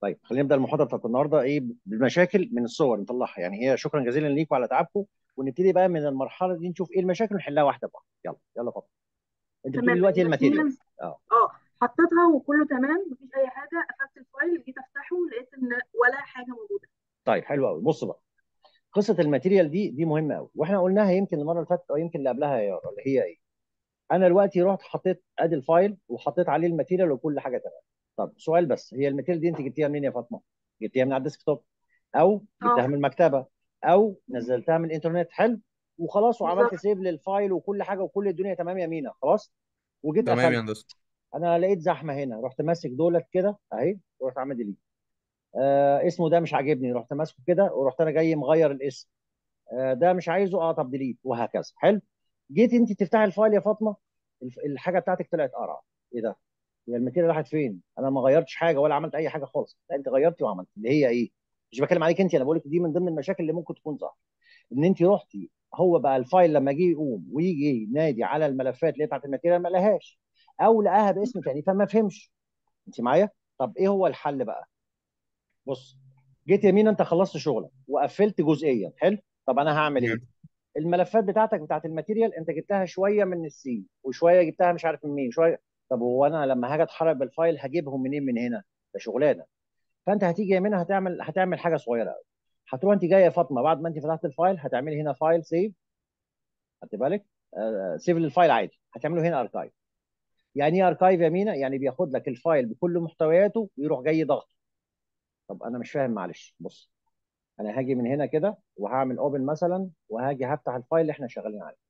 طيب خلينا نبدا المحاضره بتاعت النهارده ايه بالمشاكل من الصور نطلعها يعني هي شكرا جزيلا ليكم على تعبكم ونبتدي بقى من المرحله دي نشوف ايه المشاكل ونحلها واحده بواحده يلا يلا فضل انت بتقولي تمام دلوقتي إيه الماتيريال الماتيريالز اه اه حطيتها وكله تمام مفيش اي حاجه قفلت الفايل جيت افتحه لقيت ان ولا حاجه موجوده طيب حلو قوي بص بقى قصه الماتيريال دي دي مهمه قوي واحنا قلناها يمكن المره اللي فاتت او يمكن اللي قبلها يا يارا اللي هي ايه انا دلوقتي رحت حطيت ادي الفايل وحطيت عليه الماتيريال وكل حاجه تمام طب سؤال بس هي الماتيريال دي انت جبتيها منين يا فاطمه جبتيها من على الديسك توب او جبتها اه من المكتبه او نزلتها من الانترنت حلو وخلاص وعملت بالظبط سيف للفايل وكل حاجه وكل الدنيا تمام يا مينا خلاص وجيت تمام يا قفلت هندسه انا لقيت زحمه هنا رحت ماسك دولت كده اهي ورحت عامل ديليت آه اسمه ده مش عاجبني رحت ماسكه كده ورحت انا جاي مغير الاسم آه ده مش عايزه اه طب ديليت وهكذا حلو جيت انت تفتحي الفايل يا فاطمه الف- الحاجه بتاعتك طلعت قرعه ايه ده هي الماتيريال راحت فين انا ما غيرتش حاجه ولا عملت اي حاجه خالص لا انت غيرتي وعملت اللي هي ايه مش بتكلم عليك انت انا بقول لك دي من ضمن المشاكل اللي ممكن تكون ظاهره ان انت رحتي هو بقى الفايل لما جه يقوم ويجي ينادي على الملفات اللي هي بتاعت الماتيريال ما لقاهاش او لقاها باسم تاني فما فهمش انت معايا طب ايه هو الحل بقى بص جيت يمين انت خلصت شغلك وقفلت جزئيا حلو طب انا هعمل ايه تمام الملفات بتاعتك بتاعت الماتيريال انت جبتها شويه من السي وشويه جبتها مش عارف من مين شويه طب هو انا لما هاجي اتحرك بالفايل هجيبهم منين من هنا ده شغلانه فانت هتيجي يمين هتعمل هتعمل حاجه صغيره قوي هتروح انت جايه يا فاطمه بعد ما انت فتحت الفايل هتعملي هنا فايل سيف خدت بالك آه سيف للفايل عادي هتعمله هنا اركايف يعني ايه اركايف يا مينا يعني بياخد لك الفايل بكل محتوياته ويروح جاي ضغطه طب انا مش فاهم معلش بص انا هاجي من هنا كده وهعمل اوبن مثلا وهاجي هفتح الفايل اللي احنا شغالين عليه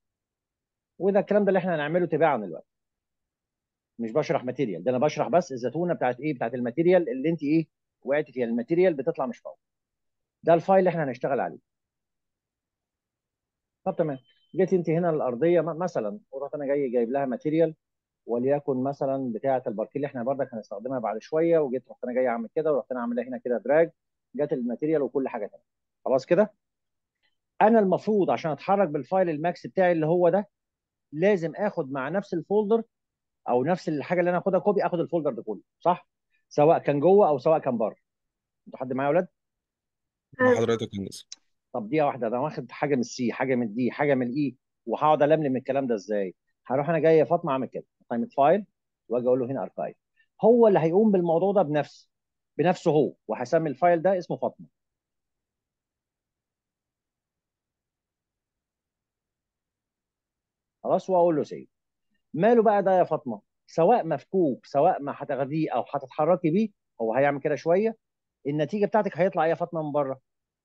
وده الكلام ده اللي احنا هنعمله تباعا دلوقتي مش بشرح ماتيريال ده انا بشرح بس الزتونه بتاعت ايه بتاعت الماتيريال اللي انت ايه وقعت فيها الماتيريال بتطلع مش فاضي ده الفايل اللي احنا هنشتغل عليه طب تمام جيت انت هنا الارضيه م- مثلا ورحت انا جاي جايب لها ماتيريال وليكن مثلا بتاعه الباركيه اللي احنا برضك هنستخدمها بعد شويه وجيت رحت انا جاي اعمل كده ورحت انا عاملها هنا كده دراج جت الماتيريال وكل حاجه تمام خلاص كده انا المفروض عشان اتحرك بالفايل الماكس بتاعي اللي هو ده لازم اخد مع نفس الفولدر او نفس الحاجه اللي انا اخدها كوبي اخد الفولدر ده كله صح سواء كان جوه او سواء كان بره انتوا حد معايا يا اولاد مع آه، حضرتك يا هندسه طب دقيقه واحده انا واخد حاجه من السي حاجه من الدي حاجه من الاي وهقعد الملم الكلام ده ازاي هروح انا جاي يا فاطمه اعمل كده قائمه فايل واجي اقول له هنا اركايف هو اللي هيقوم بالموضوع ده بنفسه بنفسه هو وهسمي الفايل ده اسمه فاطمه خلاص واقول له سيف ماله بقى ده يا فاطمه سواء مفكوك سواء ما هتاخديه او هتتحركي بيه هو هيعمل كده شويه النتيجه بتاعتك هيطلع ايه يا فاطمه من بره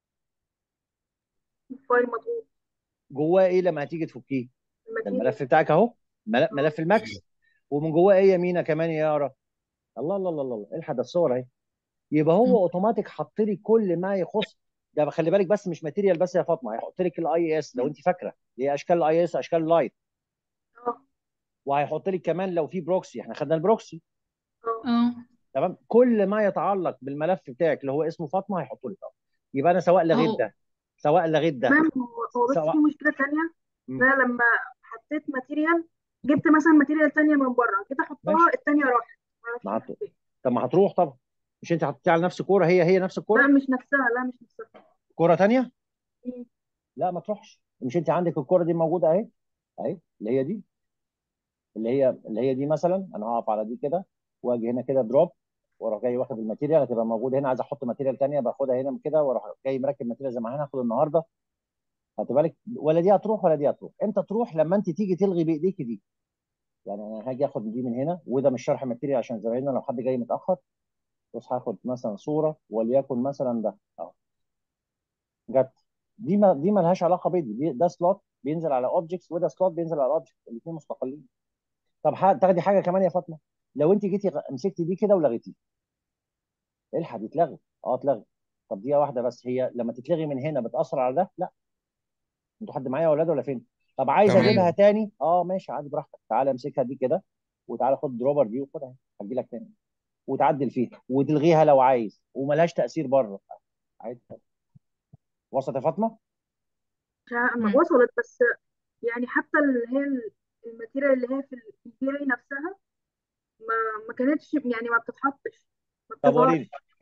الفايل مضغوط جواه ايه لما هتيجي تفكيه ده الماتيريال الملف بتاعك اهو مل- اه ملف ايوه الماكس ومن جواه ايه يا مينا كمان يا يارا الله الله الله الله الحق ده الصور اهي يبقى هو اوتوماتيك حط لي كل ما يخص ده خلي بالك بس مش ماتيريال بس يا فاطمه هيحط لك الاي اس لو انت فاكره هي اشكال الاي اس اشكال لايت اه وهيحط لك كمان لو في بروكسي احنا خدنا البروكسي اه اه تمام كل ما يتعلق بالملف بتاعك اللي هو اسمه فاطمه هيحطه لك اهو يبقى انا سواء لغيت اهو ده سواء لغيت ده تمام هو هو بس في سواء مشكله تانية ان مم. انا لما حطيت ماتيريال جبت مثلا ماتيريال تانية من بره جيت احطها ماشي التانية راحت ما معرفش هت... راحت فين طب ما هتروح طبعا مش انت حطيتيها على نفس الكوره هي هي نفس لا الكوره مش نفسها لا مش نفسها كوره تانيه مم. لا ما تروحش مش انت عندك الكوره دي موجوده اهي اهي اللي هي دي اللي هي اللي هي دي مثلا انا هقف على دي كده واجي هنا كده دروب واروح جاي واخد الماتيريال هتبقى موجوده هنا عايز احط ماتيريال تانيه باخدها هنا كده واروح جاي مركب ماتيريال زي ما هناخد النهارده خدت بالك ولا دي هتروح ولا دي هتروح امتى تروح لما انت تيجي تلغي بايديك دي يعني انا هاجي اخد دي من هنا وده مش شرح ماتيريال عشان زمايلنا لو حد جاي متاخر بص هاخد مثلا صوره وليكن مثلا ده اهو جت دي ما دي ما لهاش علاقه بيدي دي ده سلوت بينزل على اوبجكتس وده سلوت بينزل على اوبجكتس الاثنين مستقلين طب ح- تاخدي حاجه كمان يا فاطمه لو انت جيتي غ- مسكتي دي كده ولغيتيه الحق دي اتلغت اه اتلغت طب دقيقه واحده بس هي لما تتلغي من هنا بتاثر على ده لا انتوا حد معايا يا اولاد ولا فين طب عايز تمام اجيبها تاني اه ماشي عادي براحتك تعالى امسكها دي كده وتعالى خد دروبر دي وخدها هجي لك تاني وتعدل فيها وتلغيها لو عايز وملهاش تاثير بره عادي وصلت يا فاطمه مش عارفة- ما مم. وصلت بس يعني حتى اللي هي ال- الماتيريال اللي هي في البيري نفسها ما ما كانتش يعني ما بتتحطش ما طب وريني بتظهرش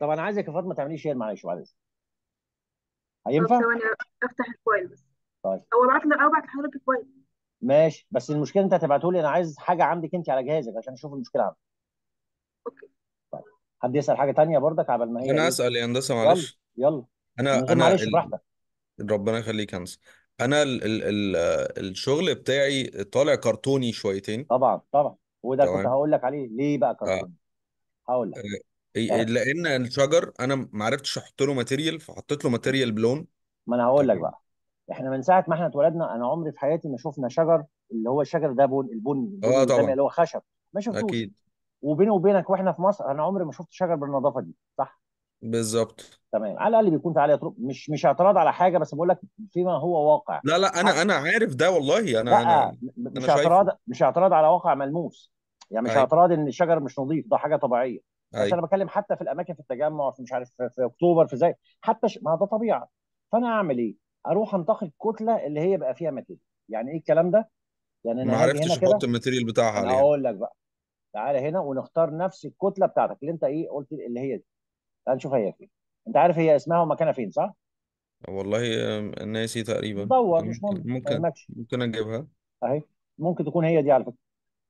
طب انا عايزك يا فاطمه تعملي شير معلش بعد اذنك طب هينفع ثواني افتح الفايل بس طيب او ابعت لك او ابعت لحضرتك الفايل ماشي بس المشكله انت هتبعته لي انا عايز حاجه عندك انت على جهازك عشان اشوف المشكله عندك اوكي حد يسال حاجه تانية برضك عبال ما هي انا ايه اسال يا هندسه يلا معلش يلا من انا غير انا معلش ال... براحتك ربنا يخليك يا هندسه انا ال... ال... ال... الشغل بتاعي طالع كرتوني شويتين طبعا طبعا وده كنت تمام هقول لك عليه ليه بقى اه كرتون هقول لك إيه- آه، لان الشجر انا ما عرفتش احط له ماتيريال فحطيت له ماتيريال بلون ما انا هقول لك تمام بقى احنا من ساعه ما احنا اتولدنا انا عمري في حياتي ما شفنا شجر اللي هو الشجر ده بن البني البني اه الغامق طبعا اللي هو خشب ما شفتوش اكيد وبيني وبينك واحنا في مصر انا عمري ما شفت شجر بالنظافه دي صح بالظبط تمام على الاقل بيكون في عليه تراب مش مش اعتراض على حاجه بس بقول لك فيما هو واقع لا لا حتى انا انا عارف ده والله انا لا انا م- انا مش شايفه اعتراض مش اعتراض على واقع ملموس يعني مش اي اعتراض ان الشجر مش نظيف ده حاجه طبيعيه بس اي انا بتكلم حتى في الاماكن في التجمع في مش عارف في, في اكتوبر في زي حتى ش... ما ده طبيعه فانا اعمل ايه؟ اروح انتقي الكتله اللي هي بقى فيها ماتيريال يعني ايه الكلام ده؟ يعني ما انا هاجي هنا عرفتش احط كده الماتيريال بتاعها انا عليها هقول لك بقى تعالى هنا ونختار نفس الكتله بتاعتك اللي انت ايه قلت اللي هي دي تعال نشوف هي فين انت عارف هي اسمها ومكانها فين صح؟ والله آه، ناسي تقريبا دور مش ممكن مهم ما ممكن يهمكش ممكن اجيبها اهي ممكن تكون هي دي على فكره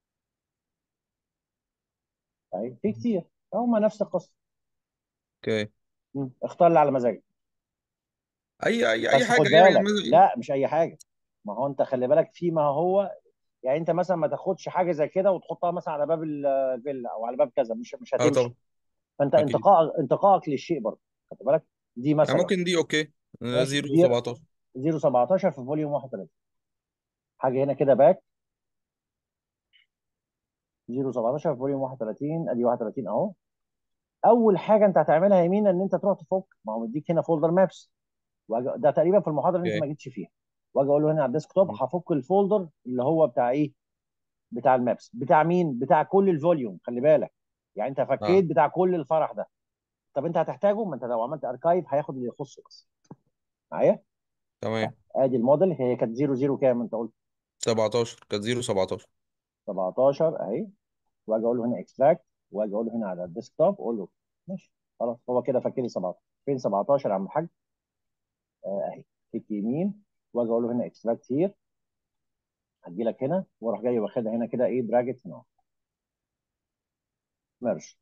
اهي في كتير هم نفس القصه اوكي مم. اختار اللي على مزاجك اي اي اي بس خد حاجه يعني بالك مثلا لا مش اي حاجه ما هو انت خلي بالك فيما هو يعني انت مثلا ما تاخدش حاجه زي كده وتحطها مثلا على باب ال- الفيلا او على باب كذا مش مش اه هتمشي طبعا فانت اكيد انتقاء انتقائك للشيء برضه خد بالك دي يعني مثلا ممكن دي اوكي آه، ماشي زيرو دي 17 017 في فوليوم 31 حاجه هنا كده باك 017 في فوليوم 31 ادي 31 اهو اول حاجه انت هتعملها يمين ان انت تروح تفك ما هو مديك هنا فولدر مابس ده تقريبا في المحاضره اللي انت ما اوكي جيتش فيها واجي اقول له هنا على الديسك توب مم. هفك الفولدر اللي هو بتاع ايه بتاع المابس بتاع مين بتاع كل الفوليوم خلي بالك يعني انت اه فكيت بتاع كل الفرح ده طب انت هتحتاجه ما انت لو عملت اركايف هياخد اللي يخصه بس معايا تمام ادي الموديل هي كانت 0 0 كام انت قلت 17 كانت زيرو 17 17 اهي واجي اقول له هنا اكستراكت واجي اقول له هنا على الديسك توب اقول له ماشي خلاص هو كده فاكر لي 17 فين 17 يا عم الحاج آه، اهي كليك يمين واجي اقول له هنا اكستراكت هير هتجي لك هنا واروح جاي واخدها هنا كده ايه دراجت هنا ميرج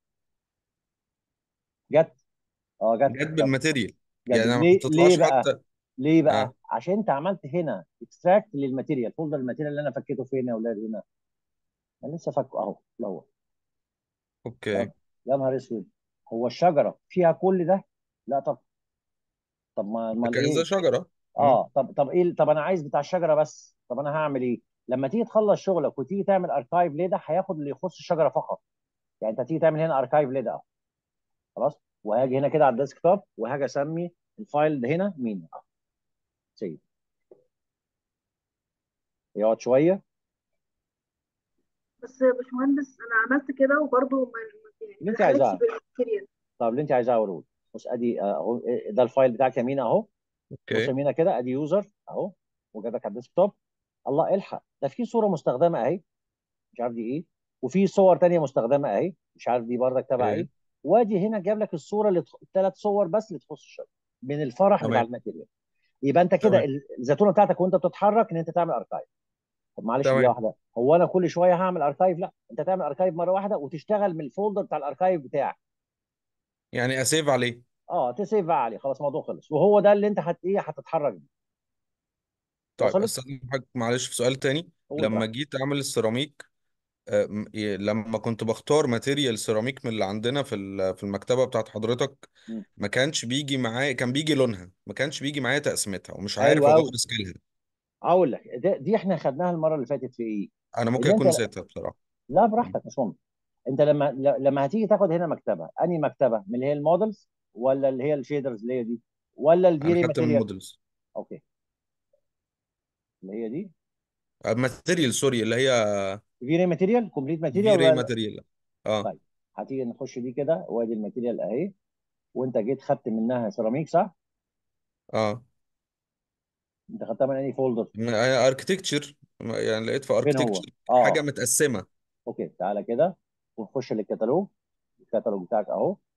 جت اه جت جت طب بالماتيريال جت يعني انا ما ليه ليه حطيتلهاش بقى حتى ليه بقى اه عشان انت عملت هنا اكستراكت للماتيريال فولدر الماتيريال اللي انا فكيته فين يا اولاد هنا انا لسه فاكه اهو الاول اوكي يا يا نهار اسود هو الشجره فيها كل ده لا طب طب ما ده امال كذا ايه شجره مم. اه طب طب ايه طب انا عايز بتاع الشجره بس طب انا هعمل ايه لما تيجي تخلص شغلك وتيجي تعمل اركايف ليه ده هياخد اللي يخص الشجره فقط يعني انت تيجي تعمل هنا اركايف ليه ده اهو خلاص وهاجي هنا كده على الديسك توب وهاجي اسمي الفايل ده هنا مين اهو سيب يقعد شويه بس يا باشمهندس انا عملت كده وبرضه ما يعني اللي ما انت دخلتش عايزاه بالماتيريال طب اللي انت عايزاه اقوله لك. بص ادي اهو ده الفايل بتاعك يمين اهو بص اوكي يمينه كده ادي يوزر اهو وجابك على الديسك توب الله الحق ده في صوره مستخدمه اهي مش عارف دي ايه وفي صور تانية مستخدمه اهي مش عارف دي بردك تبع اوكي ايه وادي هنا جاب لك الصوره اللي الثلاث صور بس اللي تخص الشغل من الفرح بتاع تمام الماتيريال يبقى انت كده تمام ال- الزيتونه بتاعتك وانت بتتحرك ان انت تعمل اركايف طب معلش دقيقه تمام واحده هو انا كل شويه هعمل اركايف لا انت تعمل اركايف مره واحده وتشتغل من الفولدر بتاع الاركايف بتاعك يعني اسيف عليه اه تسيف بقى عليه خلاص الموضوع خلص وهو ده اللي انت هت ايه هتتحرك بيه طيب وصلت استاذن حضرتك معلش في سؤال تاني قول لما بقى جيت اعمل السيراميك آه، م- ي- لما كنت بختار ماتيريال سيراميك من اللي عندنا في ال- في المكتبه بتاعت حضرتك مم. ما كانش بيجي معايا كان بيجي لونها ما كانش بيجي معايا تقسيمتها ومش عارف ايوه اغير قوي سكيلها اقول لك ده- دي احنا خدناها المره اللي فاتت في ايه انا ممكن ان انت اكون نسيتها بصراحه لا مم. براحتك مش مهم انت لما ل- لما هتيجي تاخد هنا مكتبه انهي مكتبه من اللي هي المودلز ولا اللي هي الشيدرز اللي هي دي ولا انا الفيري خدت من ماتيريال المودلز اوكي اللي هي دي ماتيريال سوري اللي هي فيري ماتيريال كومبليت ماتيريال فيري ولا ماتيريال اه طيب هتيجي نخش دي كده وادي الماتيريال اهي وانت جيت خدت منها سيراميك صح اه انت خدتها من انهي فولدر اركتكتشر يعني لقيت في فين هو اركتكتشر حاجه اه متقسمه اوكي تعالى كده ونخش للكتالوج الكتالوج بتاعك اهو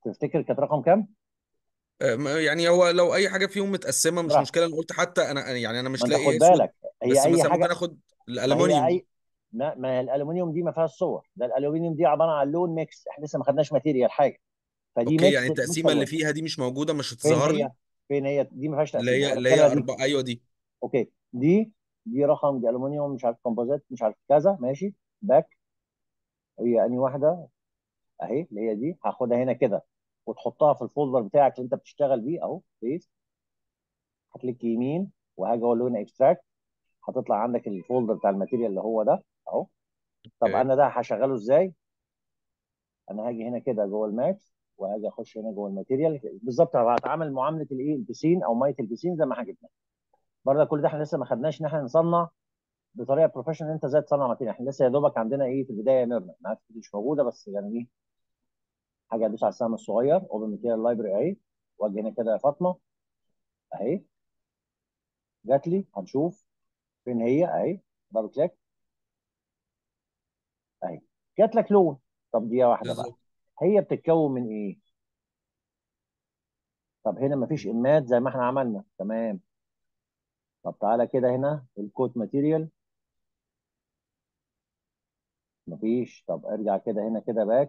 تفتكر كانت رقم كام؟ آه، ما- يعني هو لو اي حاجه فيهم متقسمه مش براحتك مشكله انا قلت حتى انا يعني انا ما مش انت لاقي خد اسود بالك هي بس اي مثلا ممكن حاجه اخد ما هي الالومنيوم اي ما, ما هي الالومنيوم دي ما فيهاش صور ده الالومنيوم دي عباره عن لون ميكس احنا لسه ما خدناش ماتيريال حاجه فدي اوكي ميكس يعني مش التقسيمه اللي الوان فيها دي مش موجوده مش فين هتظهر لي هي؟ فين هي؟ دي ما فيهاش اللي تقسيمه هي انا اللي هي فاكرها دي اربعه ايوه دي اوكي دي دي رقم دي الومنيوم مش عارف كومبوزيت مش عارف كذا ماشي باك هي اني واحده اهي اللي هي دي هاخدها هنا كده وتحطها في الفولدر بتاعك اللي انت بتشتغل بيه اهو بيست هكليك يمين وهاجي اقول له هنا اكستراكت هتطلع عندك الفولدر بتاع الماتيريال اللي هو ده اهو طب اوكي انا ده هشغله ازاي؟ انا هاجي هنا كده جوه الماكس وهاجي اخش هنا جوه الماتيريال بالظبط هتعامل معامله الايه البسين او ميه البسين زي ما احنا جبنا برضه كل ده احنا لسه ما خدناش ان احنا نصنع بطريقه بروفيشنال انت ازاي تصنع ماتيريال احنا لسه يا دوبك عندنا ايه في البدايه نرمى انا عارف دي مش موجوده بس يعني ايه حاجه ادوس على السهم الصغير اوبن ماتيريال لايبرري اهي واجي هنا كده يا فاطمه اهي جات لي هنشوف فين هي اهي دبل كليك اهي جات لك لون طب دقيقه واحده بقى بالظبط هي بتتكون من ايه؟ طب هنا مفيش امات زي ما احنا عملنا تمام طب تعالى كده هنا الكوت ماتيريال مفيش طب ارجع كده هنا كده باك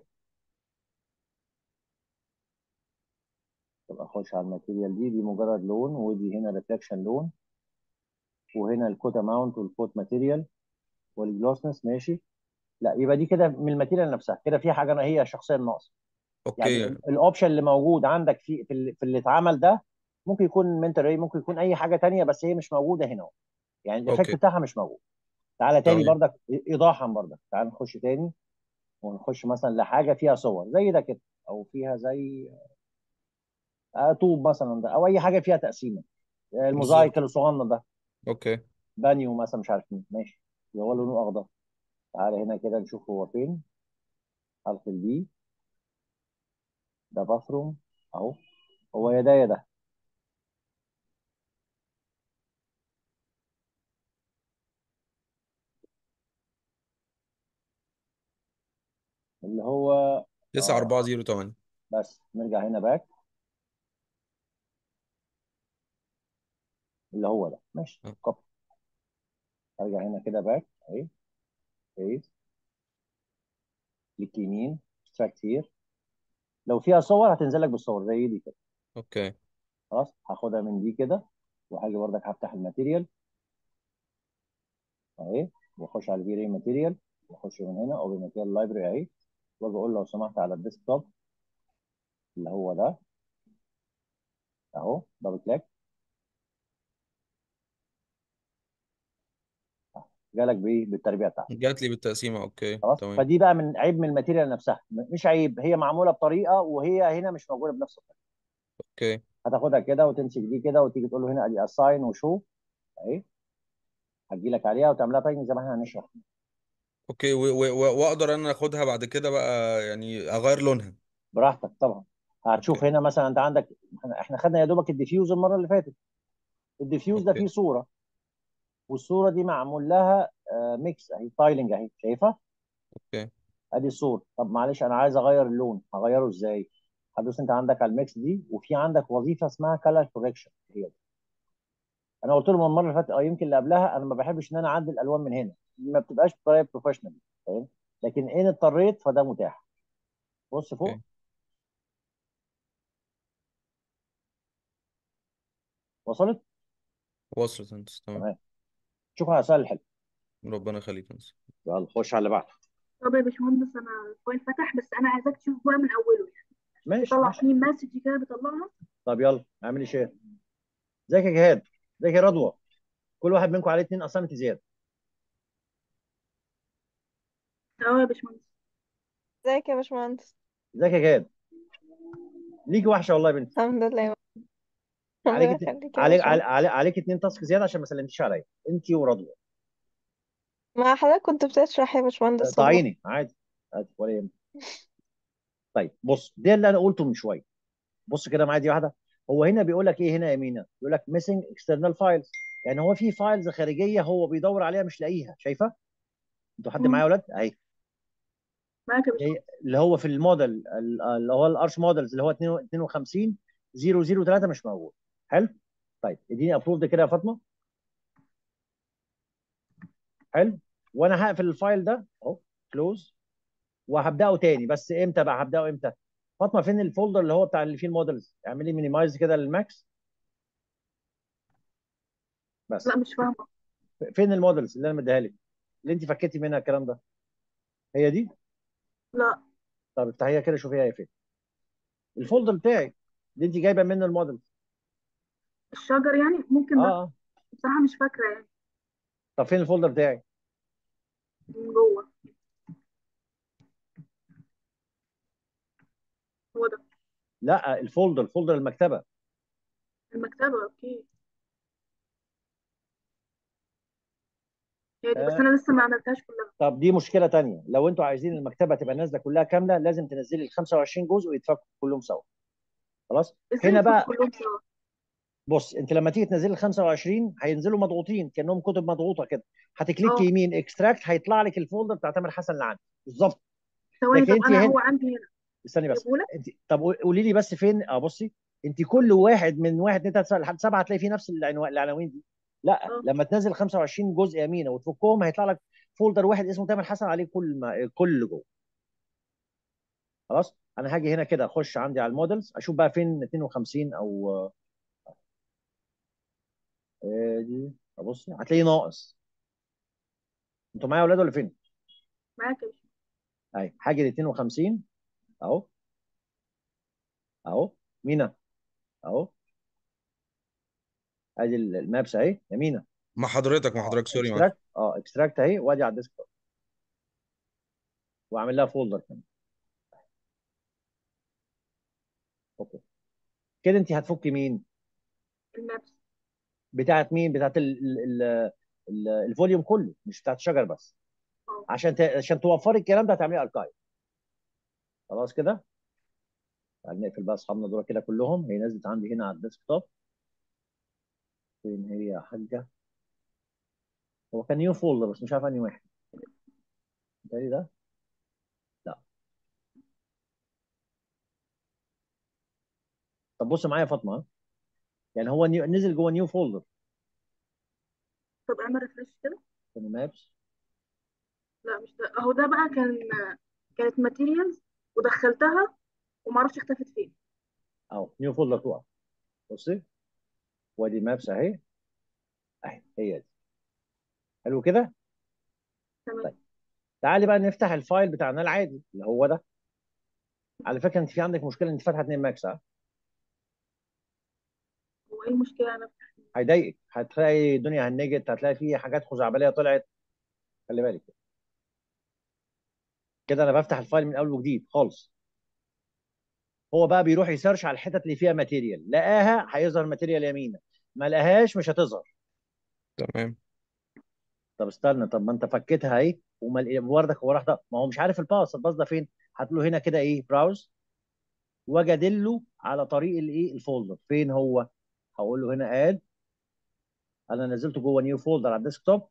طب اخش على الماتيريال دي دي مجرد لون ودي هنا ريفلكشن لون وهنا الكوت اماونت والكوت ماتيريال والجلوسنس ماشي لا يبقى دي كده من الماتيريال نفسها كده في حاجه هي شخصيا ناقصه يعني اوكي الاوبشن اللي موجود عندك في في اللي, في اللي اتعمل ده ممكن يكون منتوري ممكن يكون اي حاجه تانية بس هي مش موجوده هنا يعني الايفكت اوكي بتاعها مش موجود تعالى تاني تمام بردك ايضاحا بردك تعال نخش تاني ونخش مثلا لحاجه فيها صور زي ده كده او فيها زي آه، طوب مثلا ده او اي حاجه فيها تقسيمه آه، الموزايك بالظبط الصغنن ده اوكي بانيو مثلا مش عارف مين ماشي اللي هو لونه اخضر تعالى هنا كده نشوف هو فين حرف البي ده باثروم اهو هو يا ده يا ده اللي هو اه 9408 بس نرجع هنا باك اللي هو ده ماشي آه، كوبي ارجع هنا كده باك اهي بيست كليك يمين اكستراكت هير لو فيها صور هتنزل لك بالصور زي دي كده اوكي خلاص هاخدها من دي كده وهاجي بردك هفتح الماتيريال اهي واخش على الفي ماتيريال واخش من هنا او ماتيريال لايبرري اهي واجي اقول لو سمحت على الديسك توب اللي هو ده اهو دبل كليك جالك بايه بالتربيع بتاعته جات لي بالتقسيمه اوكي خلاص تمام فدي بقى من عيب من الماتيريال نفسها مش عيب هي معموله بطريقه وهي هنا مش موجوده بنفس الطريقه اوكي هتاخدها كده وتمسك دي كده وتيجي تقول له هنا ادي اساين وشو اهي هتجي لك عليها وتعملها تايمنج زي ما احنا هنشرح اوكي و- و- و- واقدر انا اخدها بعد كده بقى يعني اغير لونها براحتك طبعا هتشوف اوكي هنا مثلا انت عندك احنا إحنا خدنا يا دوبك الديفيوز المره اللي فاتت الديفيوز ده فيه اوكي صوره والصوره دي معمول لها آه، ميكس اهي تايلنج اهي شايفها اوكي ادي الصوره طب معلش انا عايز اغير اللون هغيره ازاي هتدوس انت عندك على الميكس دي وفي عندك وظيفه اسمها كلر كوركشن هي دي انا قلت لهم المره اللي فاتت اه يمكن اللي قبلها انا ما بحبش ان انا اعدل الالوان من هنا ما بتبقاش بطريقه بروفيشنال فاهم لكن ان اضطريت فده متاح بص فوق اوكي وصلت وصلت انت تمام تمام شكرا على السؤال الحلو ربنا يخليك انت يلا خش على اللي بعده طب يا باشمهندس انا الفايل فتح بس انا عايزاك تشوف بقى من اوله يعني ماشي بيطلع ماشي فيه مسج كده بيطلعها طب يلا اعملي شير ازيك يا جهاد ازيك يا رضوى كل واحد منكم عليه اتنين اسامي زياده اه يا باشمهندس ازيك يا باشمهندس ازيك يا جهاد ليكي وحشه والله يا بنتي الحمد لله عليك ربنا اتنين يخليك يا عليك عليك, باشمهندس عليك, عليك اتنين تاسك زياده عشان ما سلمتيش عليا انت ورضوى ما حضرتك كنت بتشرح يا باشمهندس والله طاعيني عادي عادي ولا يهمك طيب بص ده اللي انا قلته من شويه بص كده معايا دي واحده هو هنا بيقول لك ايه هنا يا مينا بيقول لك ميسنج اكسترنال فايلز يعني هو في فايلز خارجيه هو بيدور عليها مش لاقيها شايفه انتوا حد معايا يا مم. ولاد اهي معاك يا اللي هي- باشمهندس اللي هو في الموديل ال- اللي هو الارش موديلز اللي هو 52 003 مش موجود حلو طيب اديني ابروف ده كده يا فاطمه حلو وانا هقفل الفايل ده اهو كلوز وهبداه تاني بس امتى بقى هبداه امتى فاطمه فين الفولدر اللي هو بتاع اللي فيه المودلز اعملي مينيمايز كده للماكس بس لا مش فاهمة فين المودلز اللي انا مديها لك اللي انت فكيتي منها الكلام ده هي دي لا طب افتحيها كده شوفيها هي فين الفولدر بتاعي اللي انت جايبه منه المودلز الشجر يعني ممكن اه ده اه بصراحة مش فاكرة يعني طب فين الفولدر بتاعي من جوه هو ده لا الفولدر فولدر المكتبه المكتبة اوكي هي دي بس آه. انا لسه ما عملتهاش كلها طب دي مشكله تانية لو انتوا عايزين المكتبه تبقى نازله كلها كامله لازم تنزلي ال 25 جزء ويتفكوا كلهم سوا خلاص ازاي هنا يدخلوا بقى كلهم سوا بص انت لما تيجي تنزلي ال 25 هينزلوا مضغوطين كانهم كتب مضغوطه كده هتكليك اه يمين اكستراكت هيطلع لك الفولدر بتاع تامر حسن اللي عندي بالظبط ثواني لكن طب انت انا هنا هو عندي هنا استني بس اجيبهولك انت طب قولي لي بس فين اه بصي انت كل واحد من واحد اتنين تلاته لحد سبعه هتلاقي فيه نفس العنوان العناوين دي لا اه لما تنزل 25 جزء يمينه وتفكهم هيطلع لك فولدر واحد اسمه تامر حسن عليه كل ما كل اللي جوه خلاص انا هاجي هنا كده اخش عندي على المودلز اشوف بقى فين 52 او آه، دي ابص هتلاقيه ناقص انتوا معايا يا اولاد ولا فين؟ معاك يا باشا اهي حاجه ل 52 اهو اهو مينا اهو ادي ال- المابس اهي يمينه مع حضرتك مع اه حضرتك سوري معاك اكستراكت اه اكستراكت اهي وادي على الديسك توب واعمل لها فولدر كمان اوكي كده انت هتفكي مين؟ المابس بتاعت مين؟ بتاعت ال ال ال ال الفوليوم كله مش بتاعت الشجر بس اه عشان ت... عشان توفري الكلام ده هتعمليه اركايف خلاص كده تعال نقفل بقى اصحابنا دول كده كلهم هي نزلت عندي هنا على الديسك توب فين هي يا حاجه هو كان نيو فولدر بس مش عارف انهي واحد ده ده لا طب بص معايا يا فاطمه ها؟ يعني هو نيو... نزل جوه نيو فولدر طب اعمل ريفرش كده في المابس لا مش ده اهو ده بقى كان كانت ماتيريالز ودخلتها ومعرفش اختفت فين اهو نيو فولدر 2 بصي وادي مابس اهي اهي هي دي حلو كده تمام طيب تعالي بقى نفتح الفايل بتاعنا العادي اللي هو ده على فكره انت في عندك مشكله انت فاتحه 2 ماكس ها هو ايه المشكلة انا هيضايقك هتلاقي الدنيا هنجت هتلاقي في حاجات خزعبليه طلعت خلي بالك كده انا بفتح الفايل من اول وجديد خالص هو بقى بيروح يسيرش على الحتت اللي فيها ماتيريال لقاها هيظهر ماتيريال يمينه ما لقاهاش مش هتظهر تمام طب استنى طب ما انت فكيتها اهي وما وردك هو راح ده ما هو مش عارف الباص الباص ده فين هتقول له هنا كده ايه براوز واجي ادله على طريق الايه الفولدر فين هو هقول له هنا اد انا نزلته جوه نيو فولدر على الديسك توب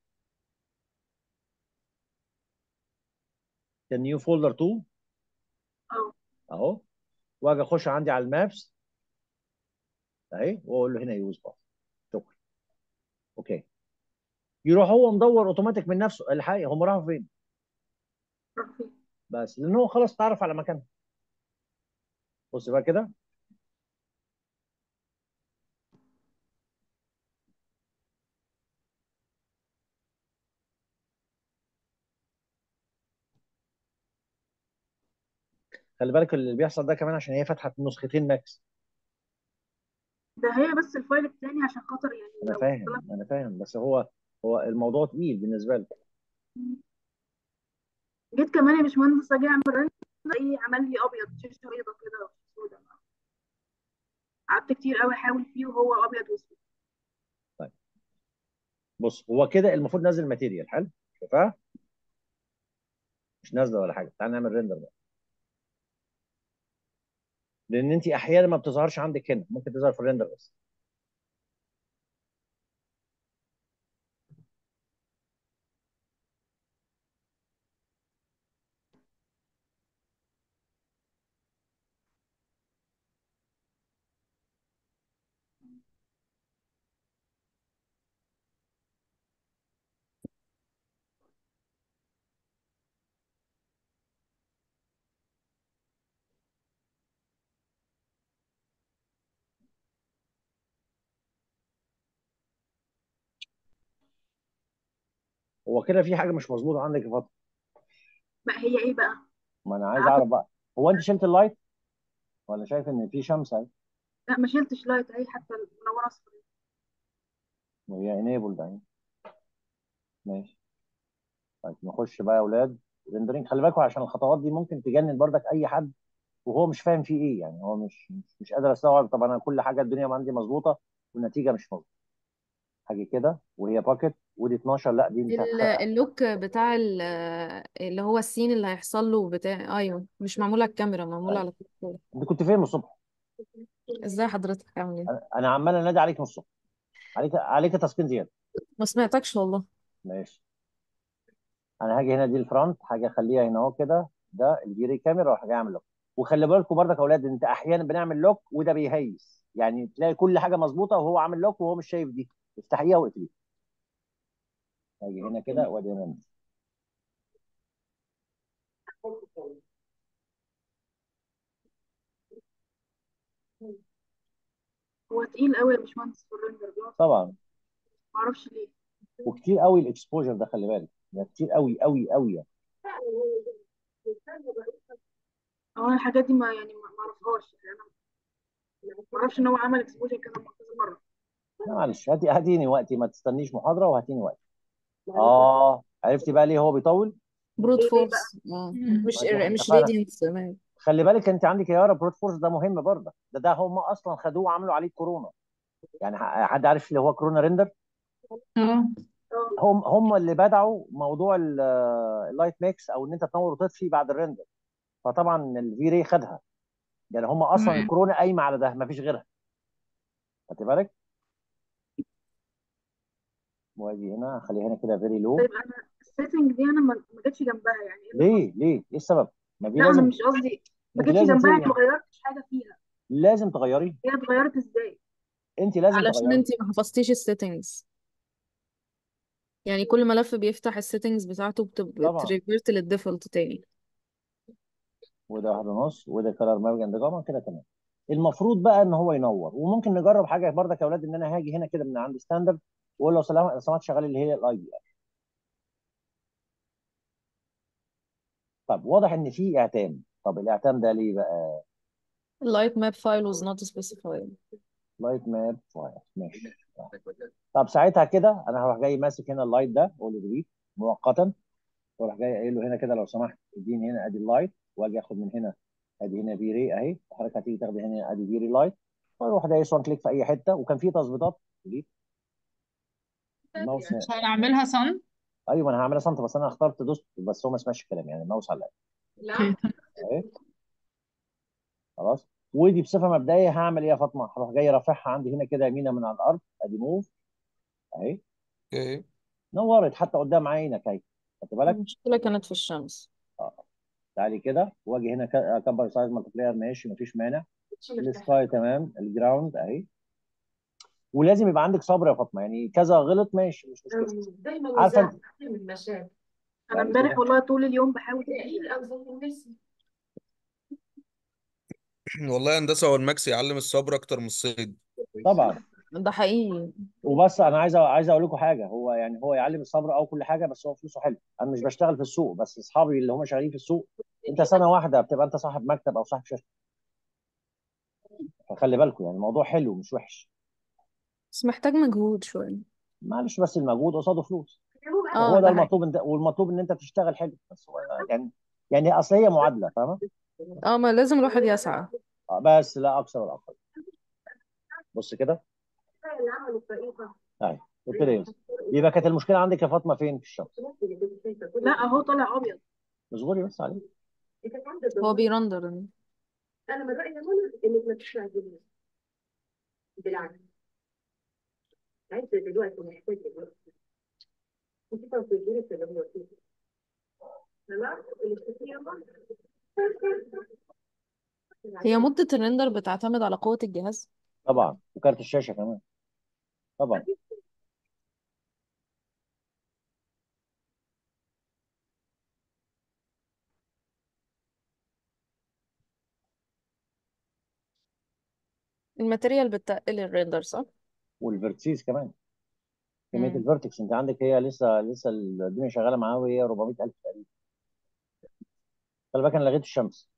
كان نيو فولدر 2 اه اهو واجي اخش عندي على المابس اهي واقول له هنا يوز باص شكرا اوكي يروح هو مدور اوتوماتيك من نفسه الحقيقه هم راحوا فين راح فين بس لان هو خلاص تعرف على مكانه بص بقى كده خلي بالك اللي بيحصل ده كمان عشان هي فاتحه نسختين ماكس ده هي بس الفايل التاني عشان خاطر يعني انا لو فاهم طلع انا فاهم بس هو هو الموضوع تقيل بالنسبه لي جيت كمان يا باشمهندس اجي اعمل رن ايه عمل لي ابيض شاشه بيضه كده سوداء قعدت كتير قوي احاول فيه وهو ابيض واسود طيب بص هو كده المفروض نازل ماتيريال حلو شايفها مش نازله ولا حاجه تعال نعمل ريندر بقى لان انت احيانا ما بتظهرش عندك هنا ممكن تظهر في الريندر بس هو كده في حاجه مش مظبوطه عندك يا فاطمه ما هي ايه بقى ما انا عايز اعرف بقى هو انت شلت اللايت ولا شايف ان في شمس اهي لا ما شلتش لايت اهي حتى منوره اصفر وهي انيبل اهي ماشي طيب نخش بقى يا اولاد ريندرينج خلي بالكم عشان الخطوات دي ممكن تجنن بردك اي حد وهو مش فاهم فيه ايه يعني هو مش مش, مش قادر استوعب طب انا كل حاجه الدنيا عندي مظبوطه والنتيجه مش مظبوطه حاجه كده وهي باكت ودي 12 لا دي انت ال- هتخ... اللوك بتاع ال- اللي هو السين اللي هيحصل له بتاع ايوه مش معمول على الكاميرا معمول على الكنترول انت كنت فين من الصبح ازاي حضرتك عامل ايه انا أنا عمال انادي عليك من الصبح عليك عليك تسكين زياده ما سمعتكش والله ماشي انا هاجي هنا دي الفرونت حاجه اخليها هنا اهو كده ده الجيري كاميرا وحاجه اعمل لوك وخلي بالكم برضك يا اولاد انت احيانا بنعمل لوك وده بيهيس يعني تلاقي كل حاجه مظبوطه وهو عامل لوك وهو مش شايف دي افتحيها واقفليها هاجي هنا كده وادي هنا هو تقيل قوي يا باشمهندس في الريندر بيقعد طبعا ما اعرفش ليه وكتير قوي الاكسبوجر ده خلي بالك ده كتير قوي قوي قوي يعني هو أنا الحاجات دي ما يعني ما ما اعرفهاش يعني انا ما اعرفش ان هو عمل اكسبوجر كده كذا مره لا معلش هاتي هاتيني وقتي ما تستنيش محاضره وهاتيني وقتي اه عرفتي بقى ليه هو بيطول بروت ليه ليه بقى فورس اه مم. مش ما دي مش اتفقنا راديانت كمان خلي بالك انت عندك يا يارا بروت فورس ده مهم برضه ده ده هم اصلا خدوه وعملوا عليه كورونا يعني ح- حد عارف اللي هو كورونا ريندر اه اه هم هم اللي بدعوا موضوع ال- اللايت ميكس او ان انت تنور وتطفي بعد الريندر فطبعا الفي راي خدها يعني هم اصلا مم. الكورونا قايمه على ده ما فيش غيرها خدت بالك واجي هنا اخليها هنا كده فيري لو طيب انا السيتنج دي انا ما ما جاتش جنبها يعني ايه اللي حصل ليه ليه ايه السبب ما دي لا انا لازم مش قصدي ما ما دي جاتش لازم جنبها ت- يعني ما غيرتش حاجه فيها لازم تغيري هي اتغيرت ازاي انت لازم علشان تغيري انتي ما حفظتيش السيتنجز يعني كل ملف بيفتح السيتنجز بتاعته طبعا بتريفيرت للديفولت تاني وده واحد ونص وده كلر مارجن ده طبعا كده تمام المفروض بقى ان هو ينور وممكن نجرب حاجه برضك يا اولاد ان انا هاجي هنا كده من عند ستاندرد واقول له سلام لو سمحت شغال اللي هي الاي بي ار طب واضح ان في اعتام طب الاعتام ده ليه بقى اللايت ماب فايل was not specified لايت ماب فايل ماشي طب ساعتها كده انا هروح جاي ماسك هنا اللايت ده اقول له ديليت مؤقتا واروح جاي قايل له هنا كده لو سمحت اديني هنا ادي اللايت واجي اخد من هنا ادي هنا في ري اهي حضرتك هتيجي تاخدي هنا ادي في ري لايت واروح دايس وان كليك في اي حته وكان في تظبيطات ديليت الماوس مش هنعملها صن ايوه ما انا هعملها سنتر بس انا اخترت دوست بس هو ما سمعش الكلام يعني الماوس على اوكي اهي خلاص ودي بصفه مبدئيه هعمل ايه يا فاطمه؟ هروح جاي رافعها عندي هنا كده يمينه من على الارض ادي موف اهي اوكي نورت حتى قدام عينك اهي خدت بالك؟ المشكلة كانت في الشمس اه تعالي كده واجي هنا ك- اكبر سايز مالتي بلاير ماشي مفيش مانع السكاي تمام الجراوند اهي ولازم يبقى عندك صبر يا فاطمه يعني كذا غلط ماشي مش مشكله دايما عارفه نزاع انت من المشاكل انا تعالي امبارح كده والله طول اليوم بحاول تقيل او زي الناس والله هندسة هو الماكس يعلم الصبر أكتر من الصيد طبعا ده حقيقي وبس انا عايز عايز اقول لكم حاجه هو يعني هو يعلم الصبر او كل حاجه بس هو فلوسه حلو انا مش بشتغل في السوق بس اصحابي اللي هم شغالين في السوق انت سنه واحده بتبقى انت صاحب مكتب او صاحب شركه فخلي بالكم يعني الموضوع حلو مش وحش بس محتاج مجهود شوية معلش بس المجهود قصاده فلوس اه وهو ده ده حقيقي المطلوب انت والمطلوب ان انت تشتغل حلو بس هو يعني يعني اصل هي معادله فاهمه اه ما لازم الواحد يسعى آه، بس لا اكثر ولا اقل بص كده اللي عملوا الطريقه اهي ابتدى ينزل يبقى كانت المشكله عندك يا فاطمه فين في الشمس لا اهو طالع ابيض اصبري بس عليه هو بيرندر انا من رايي يا منى انك ما تستعجليش بالعكس عايزه دلوقتي محتاجه دلوقتي انت تنتظري في اللي هو فيه تمام الاستثناء هي مدة الريندر بتعتمد على قوة الجهاز طبعا وكارت الشاشه كمان طبعا الماتيريال بتقل الريندر صح؟ والفيرتسيز كمان كميه مم. الفيرتكس انت عندك هي لسه لسه الدنيا شغاله معاه وهي 400000 تقريبا خلي بالك انا لغيت الشمس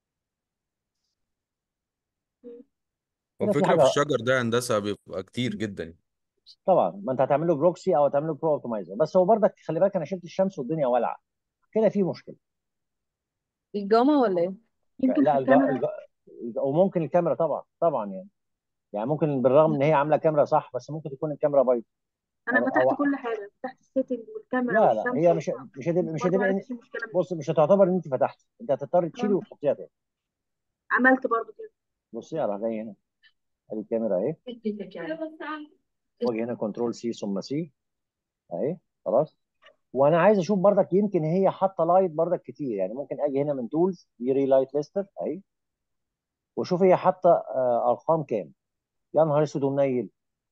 هنا في والفكرة في حاجه الشجر ده هندسة بيبقى كتير جدا طبعا ما انت هتعمل له بروكسي او هتعمل له برو اوبتمايزر بس هو برضك خلي بالك انا شلت الشمس والدنيا والعه كده في مشكله الجاما ولا ايه؟ يمكن لا في الجا... الكاميرا الجا... الجا... وممكن الكاميرا طبعا طبعا يعني يعني ممكن بالرغم ان هي عامله كاميرا صح بس ممكن تكون الكاميرا بايظه انا او فتحت او كل حاجه فتحت السيتنج والكاميرا لا لا والشمس هي مش والبتاع. مش هتبقى مش برضه ما هتبقى عرفتش المشكله منين. بص مش هتعتبر ان انت فتحت انت هتضطر تشيلي آه. وتحطيها تاني عملت برضه كده بصي على جاي هنا ادي الكاميرا اهي واجي هنا كنترول سي ثم سي اهي خلاص وانا عايز اشوف برضك يمكن هي حاطه لايت برضك كتير يعني ممكن اجي هنا من تولز يري لايت ليستر اهي واشوف هي حاطه آه، ارقام كام يا نهار اسود ومنيل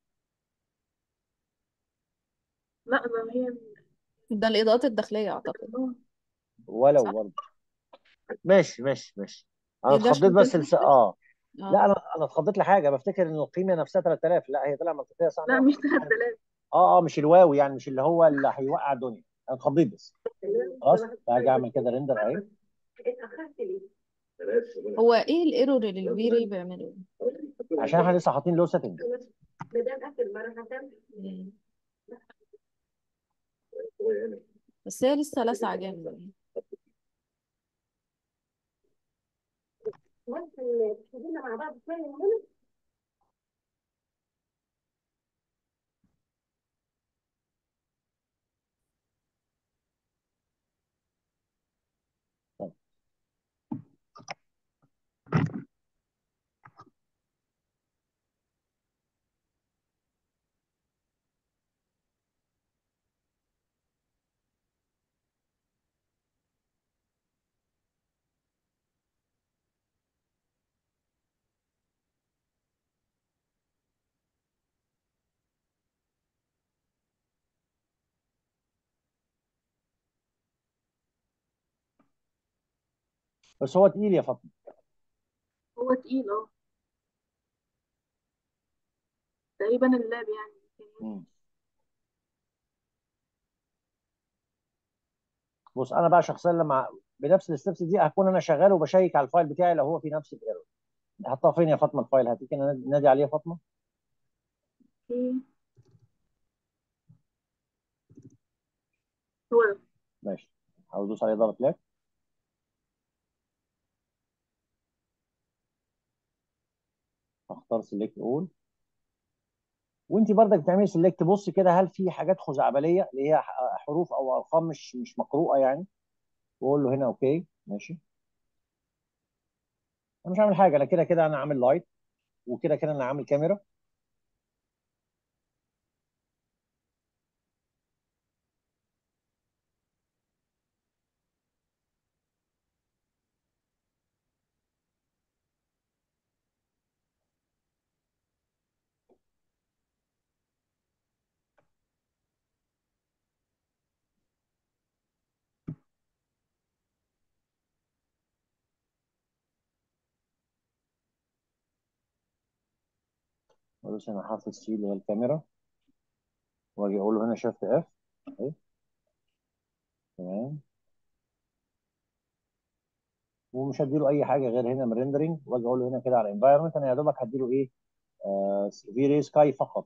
لا ده هي ده الإضاءات الداخلية أعتقد آه. ولو صح؟ برضه ماشي ماشي ماشي انا هي اتخضيت بس داشبورد الس... اه لا اه انا انا اتخضيت لحاجه بفتكر ان القيمه نفسها 3000 لا هي طلع منطقيه صح لا مش 3000 اه اه مش الواو يعني مش اللي هو اللي هيوقع الدنيا انا اتخضيت بس خلاص فهاجي اعمل كده ريندر اهي اتأخرت ليه؟ هو ايه الايرور اللي الفي راي بيعمله؟ عشان احنا لسه حاطين لو سيتنج ما دام آخر مرة هتعمل مم. بس هي لسه لاسعة جامد يعني. ممكن تشوفينا مع بعض شوية يا منى؟ بس هو تقيل يا فاطمه هو تقيل اه تقريبا اللاب يعني مم. بص انا بقى شخصيا لما بنفس الستبس دي هكون انا شغال وبشيك على الفايل بتاعي لو هو في نفس الايرور حطها فين يا فاطمه الفايل هاتي كده نادي عليه يا فاطمه اوكي هو ده. ماشي عاوز ادوس عليه دبل كليك اختار سيلكت اول وانت برضك بتعملي سيلكت بص كده هل في حاجات خزعبليه اللي هي ح- حروف او ارقام مش مش مقروءه يعني واقول له هنا اوكي ماشي انا مش عامل حاجه انا كده كده انا عامل لايت وكده كده انا عامل كاميرا بص انا حاطط سي اللي هي الكاميرا واجي اقول له هنا شيفت اف اهي تمام ومش هديله اي حاجه غير هنا من ريندرنج واجي اقول له هنا كده على انفايرمنت انا يا دوبك هديله ايه آه في ري سكاي فقط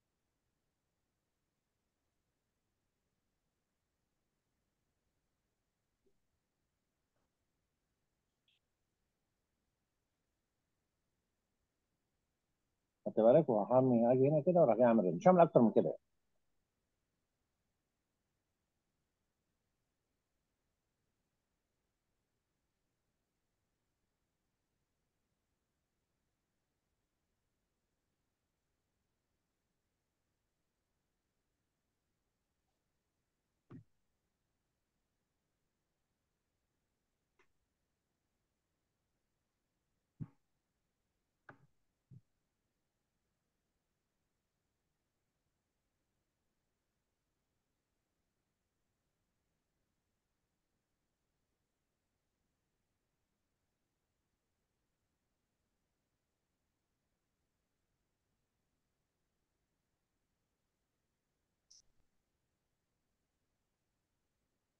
خدت بالك وهعمل اجي هنا كده وراح جاي اعمل ريندر مش هعمل اكتر من كده يعني.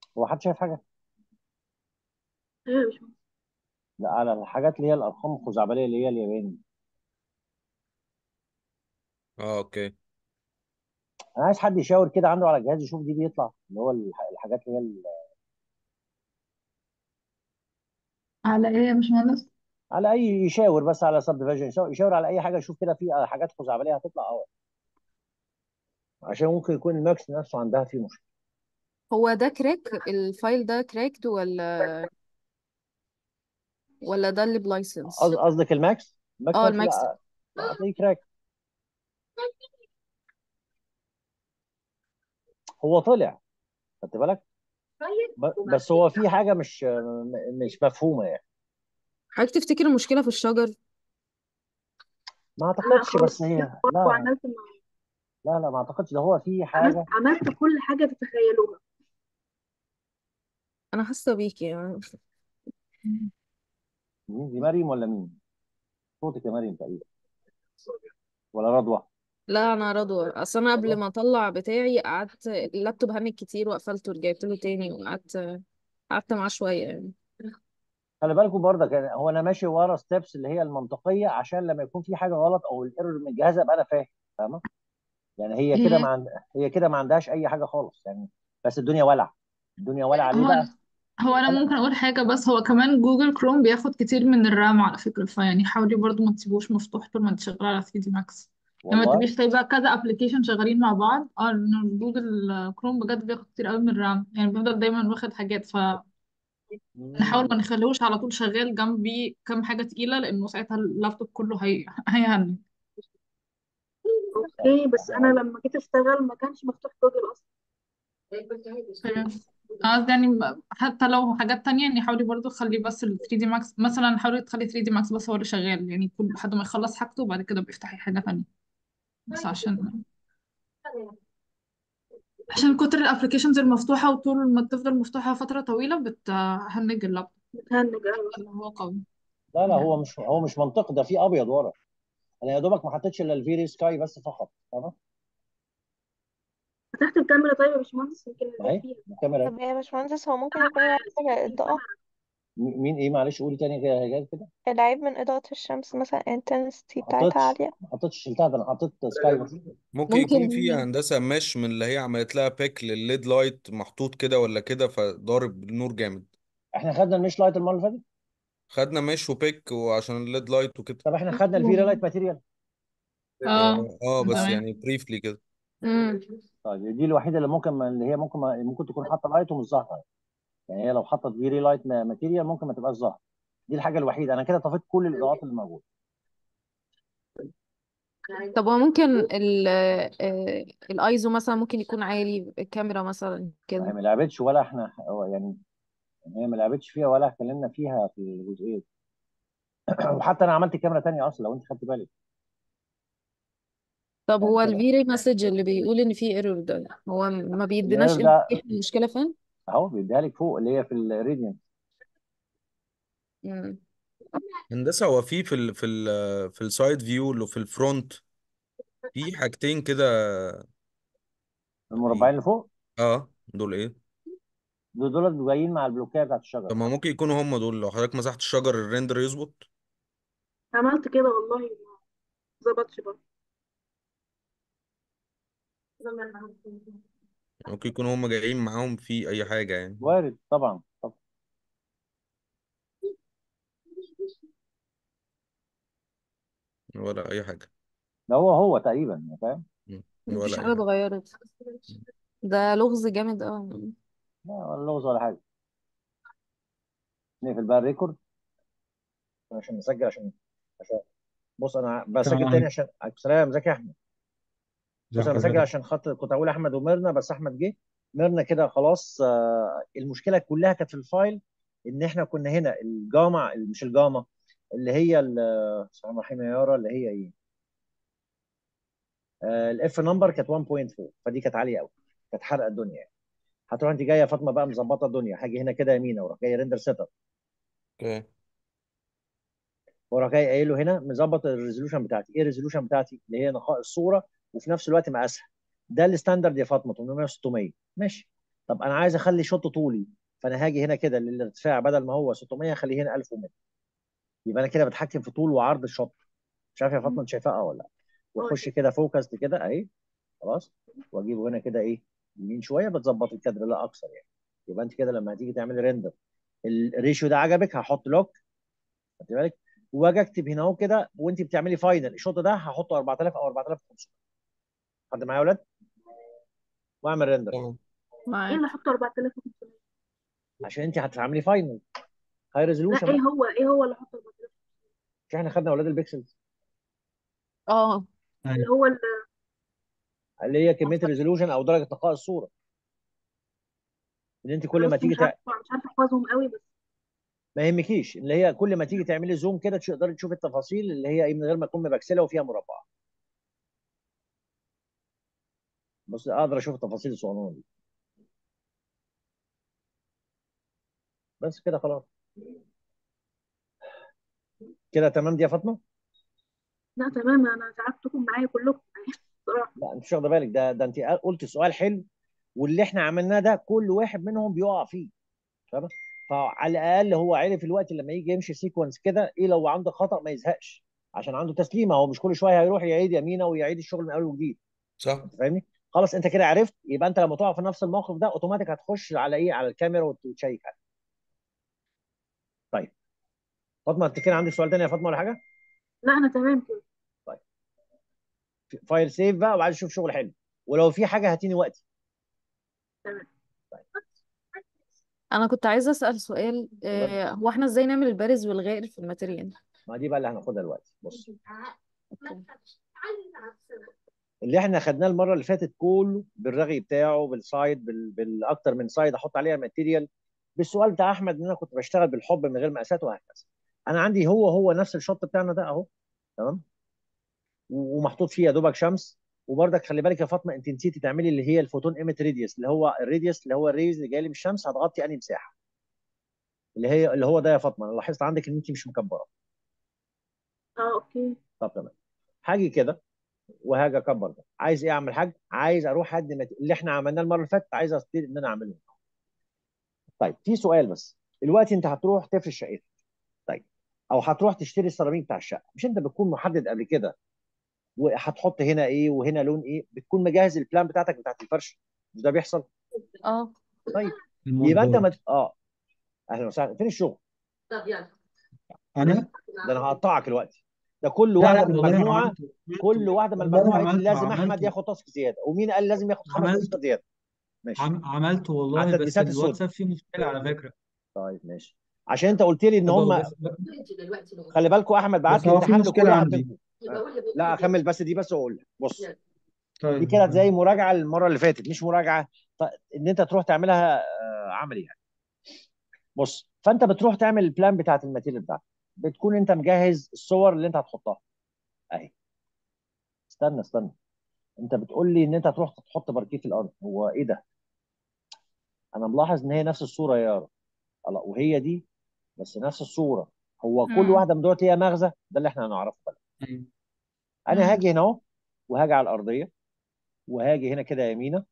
هو حد شايف حاجه ايوه يا باشمهندس لا على الحاجات اللي هي الارقام الخزعبليه اللي هي الياباني اه اوكي انا عايز حد يشاور كده عنده على الجهاز يشوف دي بيطلع اللي هو الح- الحاجات اللي هي ال- على ايه يا باشمهندس على اي يشاور بس على سب ديفيجن يشاور يشاور على اي حاجه يشوف كده في حاجات خزعبليه هتطلع اه عشان ممكن يكون الماكس نفسه عندها فيه مشكله هو ده كراك الفايل ده كراكد ولا ولا ده اللي بلايسنس قصد- قصدك الماكس الماكس اه نفسه الماكس لا لا، هتلاقيه كراك هو طلع خدت بالك طيب ب- بس هو في حاجه مش م- مش مفهومه يعني حضرتك تفتكر المشكلة في الشجر ما لا اعتقدش خالص بس هي برضه لا عملت لا لا ما اعتقدش ده هو في عملت حاجه عملت كل حاجة تتخيلوها انا حاسة بيكي يعني مين دي مريم ولا مين صوتك يا مريم تقريبا ولا رضوى لا انا رضوى اصل انا قبل ما اطلع بتاعي قعدت اللابتوب هنك كتير وقفلته ورجعت له تاني وقعدت قعدت معاه شوية يعني خلي بالكم برضك يعني هو انا ماشي ورا ستيبس اللي هي المنطقيه عشان لما يكون في حاجه غلط او الايرور من الجهاز ابقى انا فاهم فاهمه يعني هي كده هي ما عند... هي كده ما عندهاش اي حاجه خالص يعني بس الدنيا ولع الدنيا ولع ليه هو بقى هو انا انا ممكن اقول حاجه بس هو كمان جوجل كروم بياخد كتير من الرام على فكره فيعني حاولي برضو ما تسيبوش مفتوح طول ما انت شغاله على 3 دي ماكس لما والله تبقيش سايبه كذا ابلكيشن شغالين مع بعض اه لان جوجل كروم بجد بياخد كتير قوي من الرام يعني بيفضل دايما واخد حاجات فنحاول مم. ما نخليهوش على طول شغال جنبي كام حاجه تقيله لانه ساعتها اللابتوب كله هي... هيهنج اوكي بس انا لما جيت اشتغل ما كانش مفتوح جوجل اصلا فاهم؟ قصدي يعني م- حتى لو حاجات تانية يعني حاولي برضو تخلي بس ال 3 دي ماكس مثلا حاولي تخلي 3 دي ماكس بس هو اللي شغال يعني كل لحد ما يخلص حاجته وبعد كده بيفتحي حاجة تانية بس عشان عشان كتر الابلكيشنز المفتوحة وطول ما تفضل مفتوحة فترة طويلة بتهنج اللابتوب متهنج ايوه اللي هو قوي لا لا هو مش هو مش منطقي ده في ابيض ورا انا يا دوبك ما حطيتش الا الفيري سكاي بس فقط فاهمه فتحت الكاميرا طيب يا باشمهندس يمكن ما العيب هي فيها الكاميرا طب يا باشمهندس هو ممكن يكون العيب من الإضاءة م- مين ايه معلش قولي تاني كده يا جاي كده العيب من إضاءة الشمس مثلا intensity ما بتاعتها حطيتش عالية ما حطيتش شلتها ده انا حطيت سكاي بس ممكن يكون في ممكن هندسة مش من اللي هي عملت لها بيك للليد لايت محطوط كده ولا كده فضارب النور جامد احنا خدنا المش لايت المره اللي فاتت خدنا مش وبيك وعشان الليد لايت وكده طب احنا خدنا الفيري لايت ماتيريال اه اه آه، بس تمام يعني بريفلي كده امم طيب دي الوحيده اللي ممكن ما اللي هي ممكن ما ممكن تكون حاطه لايت ومش ظاهره يعني هي لو حطت فيري لايت ماتيريال ممكن ما تبقاش ظاهره دي الحاجه الوحيده انا كده طفيت كل الاضاءات اللي موجوده طب هو ممكن ال آه، الايزو مثلا ممكن يكون عالي الكاميرا مثلا ما هي كده ما لعبتش ولا احنا هو يعني هي ما لعبتش فيها ولا اتكلمنا فيها في الجزئيه دي وحتى انا عملت كاميرا تانية اصلا لو انت خدت بالك طب يعني هو كده الفيري مسج اللي بيقول ان في ايرور ده هو ما بيديناش الايرور ده indication المشكلة فين اهو بيديها لك فوق اللي هي في الراديانت امم هندسة هو في في ال في ال في السايد فيو اللي في الفرونت في حاجتين كده المربعين اللي فوق اه دول ايه دول دول جايين مع البلوكيه بتاعت الشجره طب ما ممكن يكونوا هم دول لو حضرتك مسحت الشجر الريندر يظبط عملت كده والله ما ظبطش برضه ممكن يكونوا هم جايين معاهم في اي حاجة يعني وارد طبعا طبعا ولا اي حاجة ده هو هو تقريبا يعني فاهم مم. مفيش ولا حاجة اي حاجة اتغيرت ده لغز جامد اه لا ولا لغز ولا حاجه نقفل بقى الريكورد عشان نسجل عشان عشان بص انا السلام بسجل تاني عليكم عشان عليكم السلام ازيك يا احمد ازي بص انا بسجل حضرتك عشان خاطر كنت اقول احمد وميرنا بس احمد جه ميرنا كده خلاص آه، المشكله كلها كانت في الفايل ان احنا كنا هنا الجامع مش الجاما اللي هي ال- بسم الله الرحمن الرحيم يا يارا اللي هي ايه الاف نمبر كانت 1.4 فدي كانت عاليه قوي كانت حرقه الدنيا يعني هتروح انت جايه يا فاطمه بقى مظبطه الدنيا هاجي هنا كده يمين واروح جاي ريندر سيت اب اوكي واروح جاي قايل له هنا مظبط الريزولوشن بتاعتي ايه الريزولوشن بتاعتي اللي هي نقاء الصوره وفي نفس الوقت مقاسها ده الستاندرد يا فاطمه 800 600 ماشي طب انا عايز اخلي شوط طولي فانا هاجي هنا كده للارتفاع بدل ما هو 600 اخليه هنا 1100 يبقى انا كده بتحكم في طول وعرض الشوط مش عارف يا فاطمه انت شايفاها ولا لا واخش كده فوكس كده اهي خلاص واجيبه هنا كده ايه يمين شويه بتظبط الكادر لا اكثر يعني يبقى انت كده لما هتيجي تعملي ريندر الريشيو ده عجبك هحط لوك خدت بالك واجي اكتب هنا اهو كده وانت بتعملي فاينل الشوط ده هحطه 4000 او 4500 حد معايا يا ولاد واعمل ريندر تمام ايه معاك اللي احط 4500 عشان انت هتعملي فاينل هاي لا ريزولوشن ايه هو ايه هو اللي احط 4500 مش احنا خدنا اولاد البيكسلز اه اللي ايوه هو ال- اللي هي كميه الريزولوشن او درجه نقاء الصوره ان انت كل انا ما بس تيجي مش تع... عارفه مش عارفه احفظهم قوي بس ما يهمكيش اللي هي كل ما تيجي تعملي زوم كده تقدري تشوفي التفاصيل اللي هي ايه من غير ما تكون مبكسله وفيها مربعات بص اقدر اشوف التفاصيل الصغنونه دي بس كده خلاص كده تمام دي يا فاطمه لا تمام انا تعبتكم معايا كلكم بصراحه لا انت مش واخده بالك ده ده انت قلت سؤال حلو واللي احنا عملناه ده كل واحد منهم بيقع فيه فاهم فعلى الاقل هو عرف الوقت لما يجي يمشي سيكونس كده ايه لو عنده خطأ ما يزهقش عشان عنده تسليمه هو مش كل شويه هيروح يعيد يمينه ويعيد الشغل من اول وجديد صح انت فاهمني خلاص انت كده عرفت يبقى انت لما تقع في نفس الموقف ده اوتوماتيك هتخش على ايه على الكاميرا وت- وتشيك عليه طيب فاطمه انت كده عندك سؤال تاني يا فاطمه ولا حاجه لا انا تمام كده طيب فايل سيف بقى وعايز اشوف شغل حلو ولو في حاجه هاتيني وقتي تمام انا كنت عايزه اسال سؤال اتفضل آه، هو احنا ازاي نعمل البارز والغائر في الماتيريال ما دي بقى اللي هناخدها دلوقتي بص اوكي اللي احنا خدناه المره اللي فاتت كله بالرغي بتاعه بالسايد بال... بالاكتر من سايد احط عليها ماتيريال بالسؤال بتاع احمد ان انا كنت بشتغل بالحب من غير مقاسات وهكذا انا عندي هو هو نفس الشوت بتاعنا ده اهو تمام و- ومحطوط فيه يا دوبك شمس وبرضك خلي بالك يا فاطمه انت نسيتي تعملي اللي هي الفوتون ايميت ريديوس اللي هو الريديوس اللي هو الريز اللي جاي لي من الشمس هتغطي انهي مساحه اللي هي اللي هو ده يا فاطمه انا لاحظت عندك ان انت مش مكبره اه اوكي طب تمام هاجي كده وهاجي اكبر ده عايز ايه اعمل حاجه عايز اروح ادي مت... اللي احنا عملناه المره اللي فاتت عايز ابتدي ان انا اعمله طيب في سؤال بس دلوقتي انت هتروح تفرش شقتك طيب او هتروح تشتري السيراميك بتاع الشقه مش انت بتكون محدد قبل كده وهتحط هنا ايه وهنا لون ايه بتكون مجهز البلان بتاعتك بتاعت الفرش مش ده بيحصل اه طيب المود يبقى انت بورد مت... اه اهلا وسهلا فين الشغل طب يلا انا ده انا هقطعك دلوقتي ده كل لا واحده لا من والله انا المجموعه عملته كل واحده من والله المجموعه قالت لي عملته لازم احمد عملته ياخد تاسك زياده ومين قال لازم ياخد خمس عملت تاسكات زياده ماشي عم... عملته والله على بس التدبيسات السوداء الواتساب فيه مشكلة على فكرة طيب ماشي عشان انت قلت لي ان طب هم بس انت دلوقتي لو خلي بالكم احمد بعت بس لي هو في امتحان لكل مشكلة واحد عندي منكم يبقى قول لي لا بقول اكمل بس دي بس واقول لك بص يلا دي طيب كانت زي مراجعه المره اللي فاتت مش مراجعه ط- ان انت تروح تعملها آه، عملي يعني بص فانت بتروح تعمل البلان بتاعت الماتيريال بتاعتك بتكون انت مجهز الصور اللي انت هتحطها اهي استنى استنى انت بتقول لي ان انت هتروح تحط باركيه في الارض هو ايه ده انا ملاحظ ان هي نفس الصوره يا يارا الله وهي دي بس نفس الصوره هو كل مم. واحده من دول ليها مغزى ده اللي احنا هنعرفه بقى أيوة. انا مم. هاجي هنا اهو وهاجي على الارضيه وهاجي هنا كده يمينه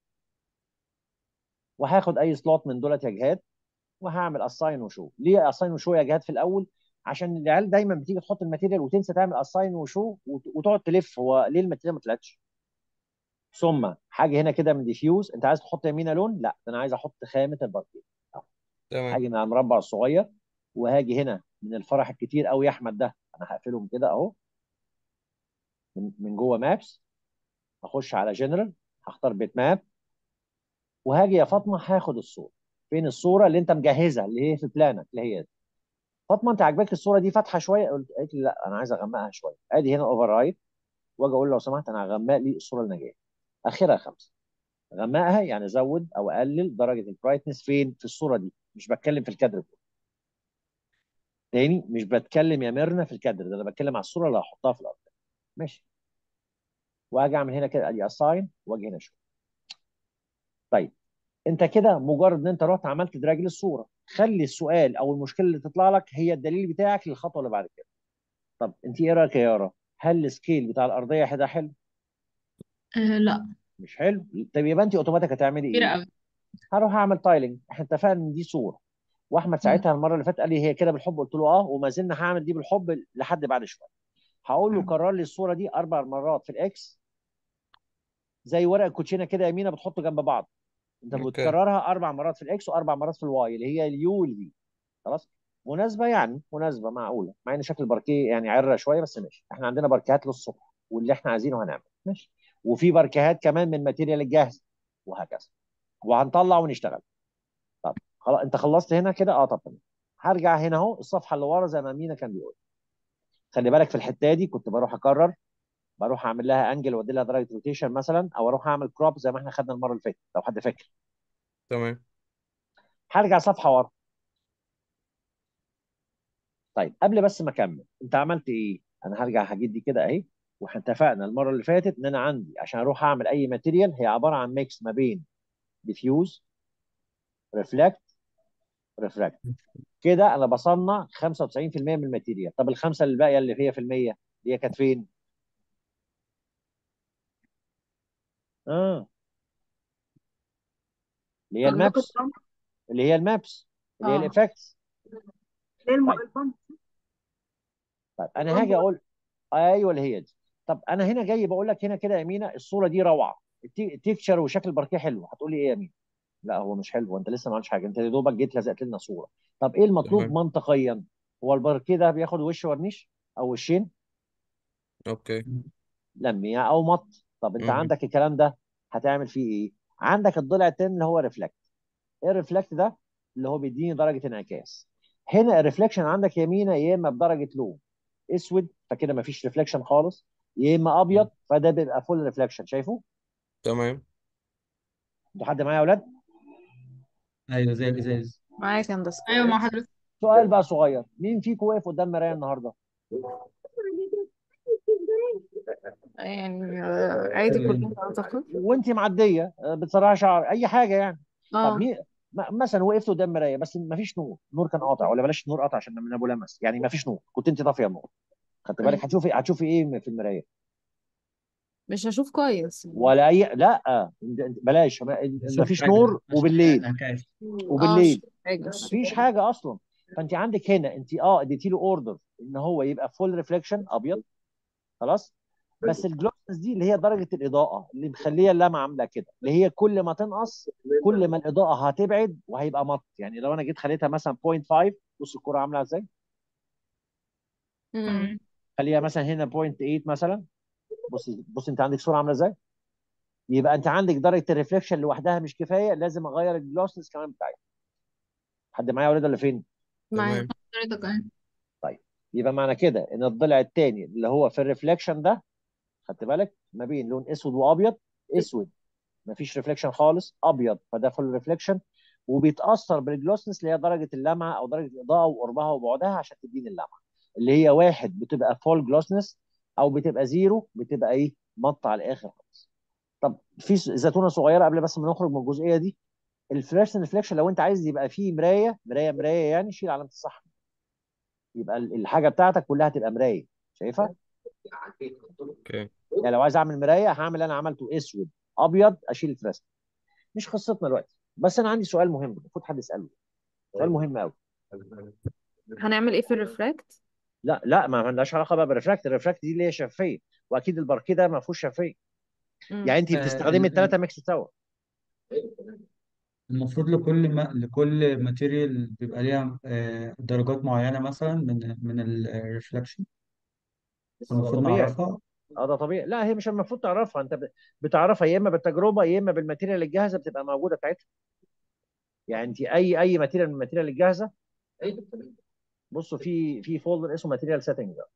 وهاخد اي سلوت من دولت يا جهاد وهعمل اساين وشو ليه اساين وشو يا جهاد في الاول عشان العيال دايما بتيجي تحط الماتيريال وتنسى تعمل اساين وشو وت- وتقعد تلف هو ليه الماتيريال ما طلعتش ثم حاجه هنا كده من ديفيوز انت عايز تحط يمينه لون لا ده انا عايز احط خامه الباركيه أهو. تمام هاجي من على المربع الصغير وهاجي هنا من الفرح الكتير قوي يا احمد ده انا هقفلهم كده اهو من من جوه مابس اخش على جنرال هختار بيت ماب وهاجي يا فاطمه هاخد الصوره فين الصوره اللي انت مجهزها اللي هي في بلانك اللي هي دي. فاطمه انت عاجباك الصوره دي فاتحه شويه قلت قالت لي لا انا عايز اغمقها شويه ادي هنا اوفر رايت واجي اقول لو سمحت انا هغمق لي الصوره اللي انا جايبها اخرها خمسه غمقها يعني زود او اقلل درجه البرايتنس فين في الصوره دي مش بتكلم في الكادر كله تاني مش بتكلم يا ميرنا في الكادر ده انا بتكلم على الصوره اللي هحطها في الارض ماشي واجي اعمل هنا كده ادي اساين واجي هنا شويه طيب انت كده مجرد ان انت رحت عملت دراج للصوره خلي السؤال او المشكله اللي تطلع لك هي الدليل بتاعك للخطوه اللي بعد كده طب انت ايه رايك يا يارا هل السكيل بتاع الارضيه ده حلو آه لا مش حلو طب يبقى انت اوتوماتيك هتعملي كبيرة ايه قوي هروح اعمل تايلنج احنا اتفقنا ان دي صوره واحمد ساعتها المره اللي فاتت قال لي هي كده بالحب قلت له اه وما زلنا هعمل دي بالحب لحد بعد شويه هقول له كرر لي الصوره دي اربع مرات في الاكس زي ورق الكوتشينه كده يمينه بتحطه جنب بعض انت اوكي بتكررها اربع مرات في الاكس واربع مرات في الواي اللي هي اليو والفي خلاص مناسبه يعني مناسبه معقوله مع ان شكل الباركيه يعني عره شويه بس ماشي احنا عندنا باركيهات للصبح واللي احنا عايزينه هنعمل ماشي وفي باركيهات كمان من ماتيريال الجاهز وهكذا وهنطلع ونشتغل طب خلاص انت خلصت هنا كده اه طب تمام هرجع هنا اهو الصفحه اللي ورا زي ما مينا كان بيقول خلي بالك في الحته دي كنت بروح اكرر بروح اعمل لها انجل وادي لها درجه روتيشن مثلا او اروح اعمل كروب زي ما احنا خدنا المره اللي فاتت لو حد فاكر تمام هرجع صفحه ورا طيب قبل بس ما اكمل انت عملت ايه انا هرجع هجيب دي كده اهي واحنا اتفقنا المره اللي فاتت ان انا عندي عشان اروح اعمل اي ماتيريال هي عباره عن ميكس ما بين ديفيوز ريفلكت ريفراكت كده انا بصنع 95% من الماتيريال طب الخمسه اللي باقيه اللي هي في المية اللي هي كانت فين اه اللي هي قصدك المابس البامب اللي هي المابس اللي هي اه الافكتس اللي هي الم- طيب البامب طيب انا البامب هاجي اقول ايوه اللي هي دي طب انا هنا جاي بقول لك هنا كده يا مينا الصوره دي روعه التي- التكتشر وشكل الباركيه حلو هتقول لي ايه يا مينا لا هو مش حلو انت لسه ما عملتش حاجه انت يا دوبك جيت لزقت لنا صوره طب ايه المطلوب تمام منطقيا هو الباركيه ده بياخد وش ورنيش او وشين اوكي لميع او مط طب انت مهم. عندك الكلام ده هتعمل فيه ايه عندك الضلع التاني اللي هو ريفلكت ايه الريفلكت ده اللي هو بيديني درجه انعكاس هنا الريفلكشن عندك يمينه يا اما بدرجه لون اسود فكده مفيش ريفلكشن خالص يا اما ابيض فده بيبقى فول ريفلكشن شايفه تمام انتوا حد معايا يا اولاد ايوه زي الازاز معاك يا هندسة ايوه مع حضرتك سؤال بقى صغير مين فيكم واقف قدام مرايه النهارده يعني آه، عادي كلنا كلنا اعتقد وانت معديه آه، بتسرحي شعر اي حاجه يعني طب اه مين م- مثلا وقفت قدام مرايه بس ما فيش نور النور كان قاطع ولا بلاش النور قاطع عشان من ابو لمس يعني ما فيش نور كنت انت طافيه النور خدت بالك هتشوفي هتشوفي ايه في المرايه مش هشوف كويس ولا اي لا انت- انت- بلاش ما ما نشوف فيش حاجه نور نشوف حاجه وبالليل انعكاس اه مش وبالليل حاجة ما فيش حاجه اصلا فانت عندك هنا انت اه اديتي له اوردر ان هو يبقى فول ريفليكشن ابيض خلاص بس الجلوسنس دي اللي هي درجه الاضاءه اللي مخليه اللمعه عامله كده اللي هي كل ما تنقص كل ما الاضاءه هتبعد وهيبقى مط يعني لو انا جيت خليتها مثلا 0.5 بص الكوره عامله ازاي امم تمام خليها مثلا هنا 0.8 مثلا بص بص انت عندك صوره عامله ازاي يبقى انت عندك درجه الريفليكشن لوحدها مش كفايه لازم اغير الجلوسنس كمان بتاعتها حد معايا يا ولاد ولا فين معاك تمام حضرتك ايوه طيب يبقى معنى كده ان الضلع الثاني اللي هو في الريفليكشن ده خدت بالك ما بين لون اسود وابيض اسود مفيش ريفليكشن خالص ابيض فده فول ريفليكشن وبيتاثر بالجلوسنس اللي هي درجه اللمعه او درجه الاضاءه وقربها وبعدها عشان تديني اللمعه اللي هي واحد بتبقى فول جلوسنس او بتبقى زيرو بتبقى ايه مط على الاخر خالص طب في س- زيتونه صغيره قبل بس ما نخرج من الجزئيه دي الفلاش ريفليكشن لو انت عايز يبقى فيه مرايه مرايه مرايه يعني شيل علامه الصح يبقى ال- الحاجه بتاعتك كلها تبقى مرايه شايفها اوكي يعني لو عايز اعمل مرايه هعمل اللي انا عملته اسود ابيض اشيل الفلاش مش قصتنا دلوقتي بس انا عندي سؤال مهم المفروض حد يساله سؤال مهم قوي هنعمل ايه في الريفراكت لا لا ما لهاش علاقه بقى بالريفراكت الريفراكت دي اللي هي شفافيه واكيد الباركيه ده ما فيهوش شفافيه امم يعني انت آه، بتستخدمي ال- الثلاثه ميكس سوا المفروض لكل ما لكل ماتيريال بيبقى ليها آه، درجات معينة مثلا من من الريفلكشن المفروض طبيعي نعرفها اه ده طبيعي لا هي مش المفروض تعرفها انت ب- بتعرفها يا اما بالتجربه يا اما بالماتيريال الجاهزه بتبقى موجوده بتاعتها يعني انت اي اي ماتيريال من الماتيريال الجاهزه بصوا في في فولدر اسمه ماتيريال سيتنج ده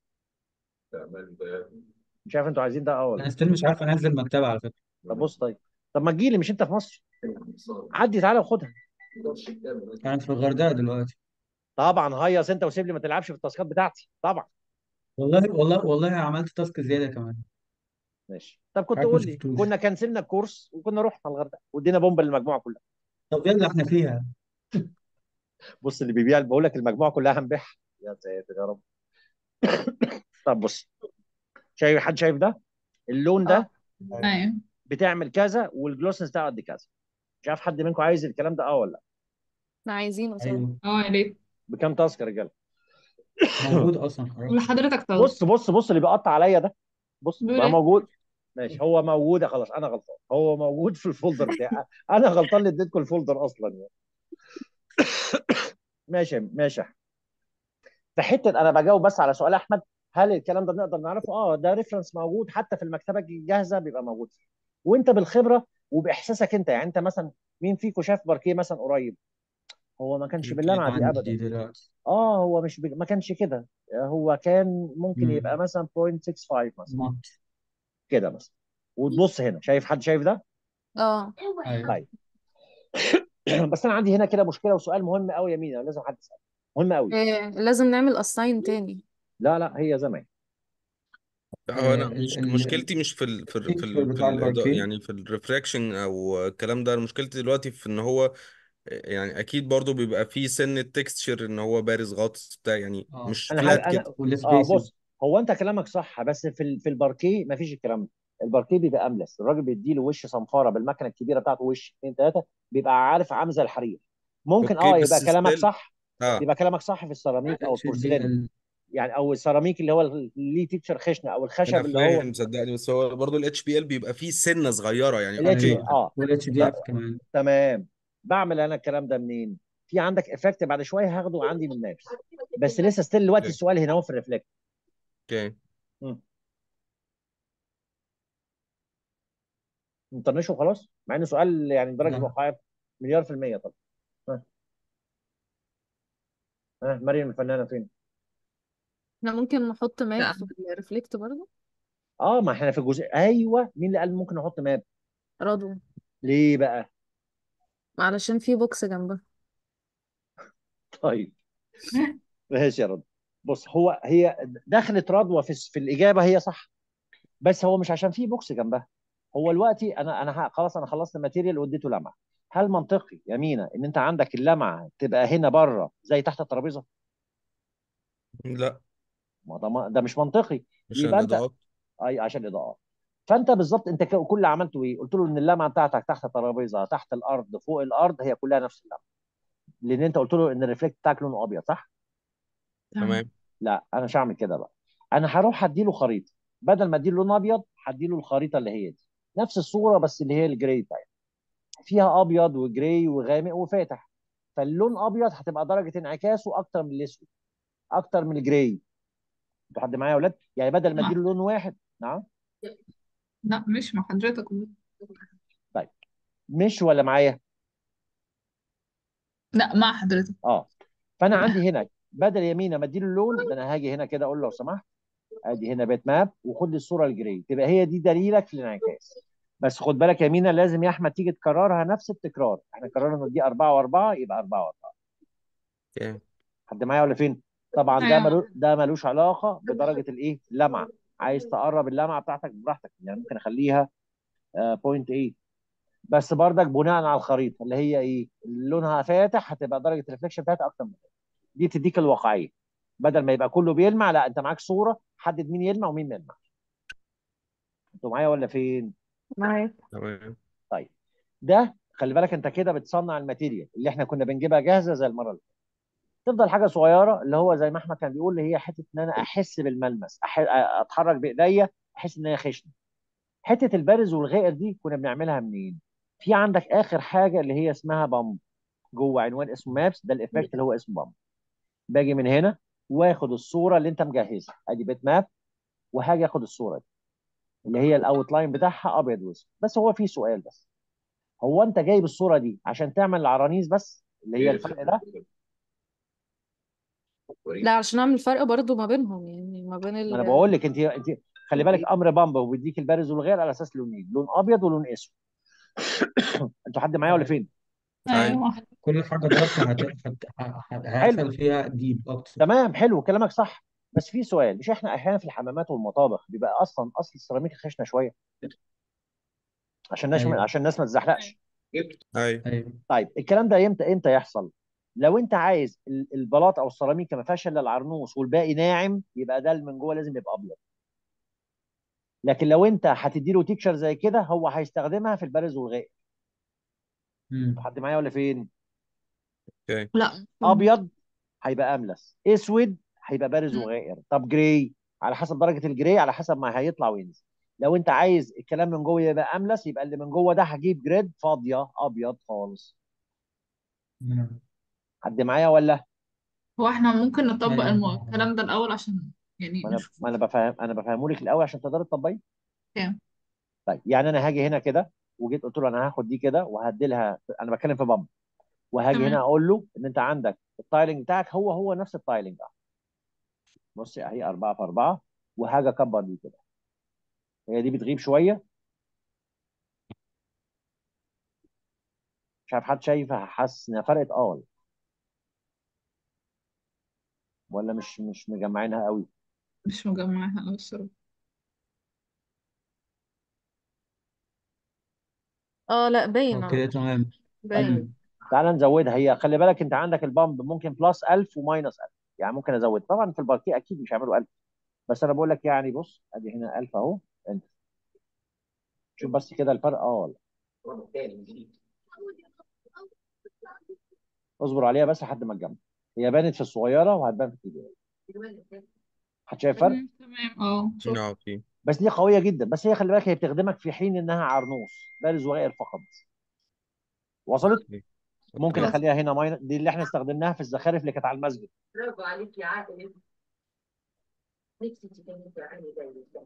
مش عارف انتوا عايزين ده اه ولا انا لا ستيل مش عارف انزل مكتبة على فكرة طب بص طيب طب ما تجيلي مش انت في مصر عدي تعالى وخدها انا في الغردقة دلوقتي طبعا هيص انت وسيب لي ما تلعبش في التاسكات بتاعتي طبعا والله والله والله عملت تاسك زيادة كمان ماشي طب كنت حضرتك ما قول لي شفتوش كنا كنسلنا الكورس وكنا رحنا الغردقه وادينا بومب للمجموعه كلها طب يلا احنا فيها بص اللي بيبيع بقول لك المجموعه كلها هنبيعها يا ساتر يا رب طب بص شايف حد شايف ده اللون اه ده ايوه بتعمل كذا والجلوسنس بتاعه قد كذا مش عارف حد منكم عايز الكلام ده اه ولا لا احنا عايزينه صراحة ايوه اه يا ريت بكام تاسك يا رجاله موجود اصلا خلاص لحضرتك طبعا بص بص بص اللي بيقطع عليا ده بص بيقول ما ايه موجود ماشي هو موجود يا خلاص انا غلطان هو موجود في الفولدر بتاعي انا غلطان اللي اديتكم الفولدر اصلا يعني. ماشي ماشي في حته انا بجاوب بس على سؤال احمد هل الكلام ده نقدر نعرفه اه ده ريفرنس موجود حتى في المكتبه الجاهزه بيبقى موجود فيه وانت بالخبره وباحساسك انت يعني انت مثلا مين فيكم شاف باركيه مثلا قريب هو ما كانش الكيك باللمعه دي ابدا عندي دلوقتي اه هو مش بال... ما كانش كده هو كان ممكن يبقى امم مثلا 0.65 مثلا مط كده مثلا وتبص هنا شايف حد شايف ده اه ايوه طيب بس انا عندي هنا كده مشكله وسؤال مهم قوي يا مينا لازم حد يساله مهم قوي إيه لازم نعمل اساين تاني لا لا هي زمان هو انا آه مش ال ال مشكلتي مش في ال في ال في الفيكتشر ال في بتاع الإضاءة الباركيه يعني في الريفراكشن او الكلام ده أنا مشكلتي دلوقتي في ان هو يعني اكيد برضو بيبقى فيه سن التكستشر ان هو بارز غطس بتاع يعني اه مش انا فلات حاجة كده انا اه والسبيسنج بص هو انت كلامك صح بس في ال... في الباركيه ما فيش الكلام ده الباركيه بيبقى املس الراجل بيديله وش صنفاره بالمكنه الكبيره بتاعته وش اثنين ثلاثه بيبقى عارف عامل زي الحرير ممكن اوكي اه يبقى بس كلامك ستيل صح اه يبقى كلامك صح في السيراميك او اتش دي البورسلين ال يعني او السيراميك اللي هو اللي ليه تكتشر خشنه او انا الخشب اللي هو فاهم صدقني بس هو برضو الاتش بي ال بيبقى فيه سنة صغيرة يعني الاتش اوكي ايوه اه والاتش دي اف كمان تمام بعمل انا الكلام ده منين في عندك افكت بعد شويه هاخده عندي من مابس بس لسه ستيل دلوقتي اوكي السؤال هنا هو في الريفلكت اوكي نطنشه وخلاص مع انه سؤال يعني درجه لا الواقعيه مليار في الميه طبعا ها ها مريم الفنانه فين؟ احنا ممكن نحط ماب لا في الريفلكت برضه اه ما احنا في الجزء ايوه مين اللي قال ممكن نحط ماب؟ رضوى ليه بقى؟ علشان في بوكس جنبها طيب ماشي يا رضوى بص هو هي دخلت رضوى في في الاجابه هي صح بس هو مش عشان في بوكس جنبها هو دلوقتي انا انا ه- خلاص انا خلصت الماتيريال واديته لمعه هل منطقي يا مينا ان انت عندك اللمعه تبقى هنا بره زي تحت الترابيزه؟ لا ما ده ما- ده مش منطقي عشان يبقى انت الاضاءات اي عشان الاضاءات فانت بالظبط انت ك- كل اللي عملته ايه؟ قلت له ان اللمعه بتاعتك تحت الترابيزه تحت الارض فوق الارض هي كلها نفس اللمعه لان انت قلت له ان الريفلكت بتاعك لونه ابيض صح؟ تمام تمام لا انا مش هعمل كده بقى انا هروح اديله خريطه بدل ما اديله لون ابيض هديله الخريطه اللي هي دي نفس الصوره بس اللي هي الجراي بتاعتها فيها ابيض وجراي وغامق وفاتح فاللون ابيض هتبقى درجه انعكاسه اكتر من الاسود اكتر من الجراي انتوا حد معايا يا اولاد يعني بدل ما لا اديله لون واحد نعم لا مش مع حضرتك طيب مش ولا معايا لا مع حضرتك اه فانا عندي هنا بدل يمينه ما اديله اللون ده انا هاجي هنا كده اقول له لو سمحت ادي هنا بيت ماب وخد لي الصوره الجراي تبقى هي دي دليلك في الانعكاس بس خد بالك يا مينا لازم يا احمد تيجي تكررها نفس التكرار احنا قررنا ان دي 4 و4 يبقى 4 و4 اوكي حد معايا ولا فين طبعا ده ايوه ملو ده ملوش علاقه بدرجه الايه اللمعه عايز تقرب اللمعه بتاعتك براحتك يعني ممكن اخليها بوينت 8 بس بردك بناء على الخريطه اللي هي ايه لونها فاتح هتبقى درجه الريفلكشن بتاعتها اكتر من كده دي تديك الواقعيه بدل ما يبقى كله بيلمع لا انت معاك صوره حدد مين يلمع ومين ما يلمعش انتوا معايا ولا فين معاك تمام طيب ده خلي بالك انت كده بتصنع الماتيريال اللي احنا كنا بنجيبها جاهزه زي المره اللي فاتت تفضل حاجه صغيره اللي هو زي ما احمد كان بيقول اللي هي حته ان انا احس بالملمس أح... اتحرك بايديا احس ان هي خشنه حته البارز والغائر دي كنا بنعملها منين في عندك اخر حاجه اللي هي اسمها بامب جوه عنوان اسمه مابس ده الايفكت اللي هو اسمه بامب باجي من هنا واخد الصوره اللي انت مجهزها ادي بيت ماب وهاجي اخد الصوره دي اللي هي الاوت لاين بتاعها ابيض واسود بس هو في سؤال بس هو انت جايب الصوره دي عشان تعمل العرانيس بس اللي هي الفرق ده لا عشان اعمل فرق برضو ما بينهم يعني ما بين ما انا ال بقول لك انت انت خلي بالك امر بامبا وبيديك البارز والغير على اساس لونين لون ابيض ولون اسود انتوا حد معايا ولا فين ايوه ايوه كل حاجة دارك هت... هت... هت... حلو هيحصل فيها ديب أكتر تمام حلو كلامك صح بس في سؤال مش احنا احيانا في الحمامات والمطابخ بيبقى اصلا اصل السيراميك خشنه شويه عشان الناس أيوه عشان الناس ما تزحلقش ايوه أيوه طيب الكلام ده امتى امتى يحصل لو انت عايز ال- البلاط او السيراميك ما فيهاش الا العرنوس والباقي ناعم يبقى ده اللي من جوه لازم يبقى ابيض لكن لو انت هتدي له تيكشر زي كده هو هيستخدمها في البارز والغائر مم. حد معايا ولا فين اوكي لا ابيض هيبقى املس اسود هيبقى بارز مم. وغائر طب جراي على حسب درجه الجراي على حسب ما هيطلع وينزل لو انت عايز الكلام من جوه يبقى املس يبقى اللي من جوه ده هجيب جريد فاضيه ابيض خالص مم. حد معايا ولا هو احنا ممكن نطبق أيوة الم- الكلام ده الأول عشان يعني ما انا نشوف ما انا بفهم انا بفهمه لك الاول عشان تقدري تطبقي كام طيب يعني انا هاجي هنا كده وجيت قلت له انا هاخد دي كده وهدي لها انا بتكلم في بامب وهاجي هنا تمام اقول له ان انت عندك التايلنج بتاعك هو هو نفس التايلنج ده بصي اهي 4 في 4 وهاجي اكبر دي كده هي دي بتغيب شويه مش عارف حد شايفها حاسس انها فرقت اه ولا مش مش مجمعينها قوي مش مجمعها أوي الصراحة اه لا باين اوكي على تمام باين مم. تعال نزودها هي خلي بالك انت عندك البامب ممكن بلس 1000 وماينس 1000 يعني ممكن ازود طبعا في الباركيه اكيد مش هيعملوا 1000 بس انا بقول لك يعني بص ادي هنا 1000 اهو انت شوف بس كده الفرق اه ولا اصبر عليها بس لحد ما تجمع هي بانت في الصغيره وهتبان في الكبيره حد شايف فرق مم. تمام اه شوف اه في بس دي قويه جدا بس هي خلي بالك هي بتخدمك في حين انها عرنوس بارز وغائر فقط وصلت اوكي ممكن اوكي خلاص اخليها هنا ماينس دي اللي احنا استخدمناها في الزخارف اللي كانت على المسجد برافو عليك يا عادل نفسي تكون عيني زي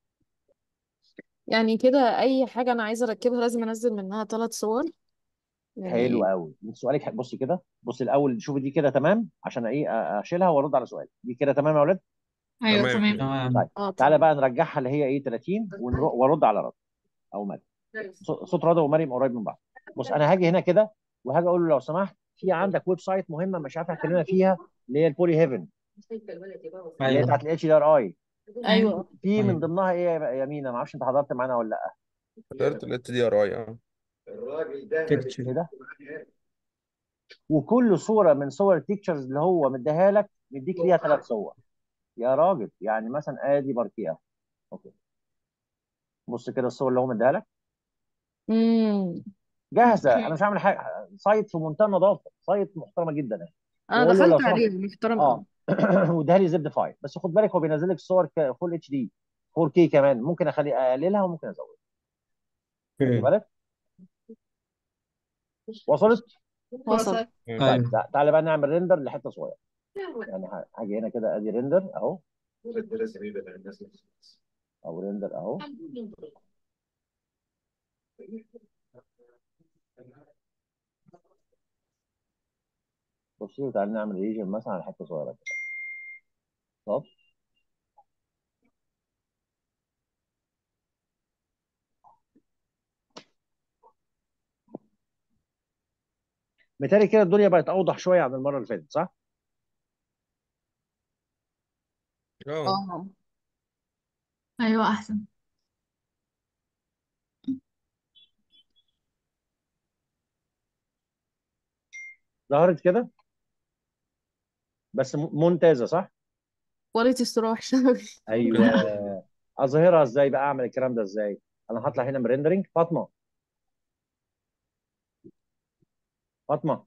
يعني كده اي حاجة انا عايزة اركبها لازم انزل منها ثلاث صور حلو يعني قوي انت سؤالك بصي كده بصي الاول شوفي دي كده تمام عشان ايه أ- اشيلها وارد على سؤال دي كده تمام يا اولاد أيوه تمام تمام تمام طيب اه تعالى تمام بقى نرجعها اللي هي ايه 30 ونرو- وارد على رد او مريم ص- صوت رضا ومريم قريب من بعض بص انا هاجي هنا كده وهاجي اقول له لو سمحت في عندك ويب سايت مهمه مش عارف اتكلمنا فيها اللي هي البولي هيفن اللي هي ايوه بتاعت الاتش دي ار اي أيوه ايوه في من ايوه ضمنها ايه يا يا مينا ما اعرفش انت حضرت معانا ولا لا حضرت ال دي ار اي اه تكتشر ايه ده وكل صوره من صور التيكتشرز اللي هو مديها لك مديك ليها ثلاث صور يا راجل يعني مثلا ادي باركيه اوكي بص كده الصور اللي هو مديها لك امم جاهزه انا اوكي مش هعمل حاجه سايت في منتهى النظافه سايت محترمه جدا يعني انا واقول له لو دخلت سمحت عليه محترم اه قوي واديها لي زد فايل بس خد بالك هو بينزل لك صور فول اتش دي 4 كي كمان ممكن اخلي اقللها وممكن ازودها خد اوكي بالك وصلت وصل وصل طيب ايوه تع- تعالى بقى نعمل ريندر لحته صغيره يعني ه- هاجي هنا كده ادي ريندر اهو او ريندر اهو بصي تعالى نعمل ريجن مثلا على حته صغيره كده طب متهيألي كده الدنيا بقت اوضح شويه عن المره اللي فاتت صح؟ اه اه أيوه أحسن ظهرت كده بس م- ممتازه صح؟ كواليتي الصراحة وحشة قوي ايوه اظهرها ازاي بقى اعمل الكلام ده ازاي؟ انا هطلع هنا من ريندرنج فاطمه فاطمه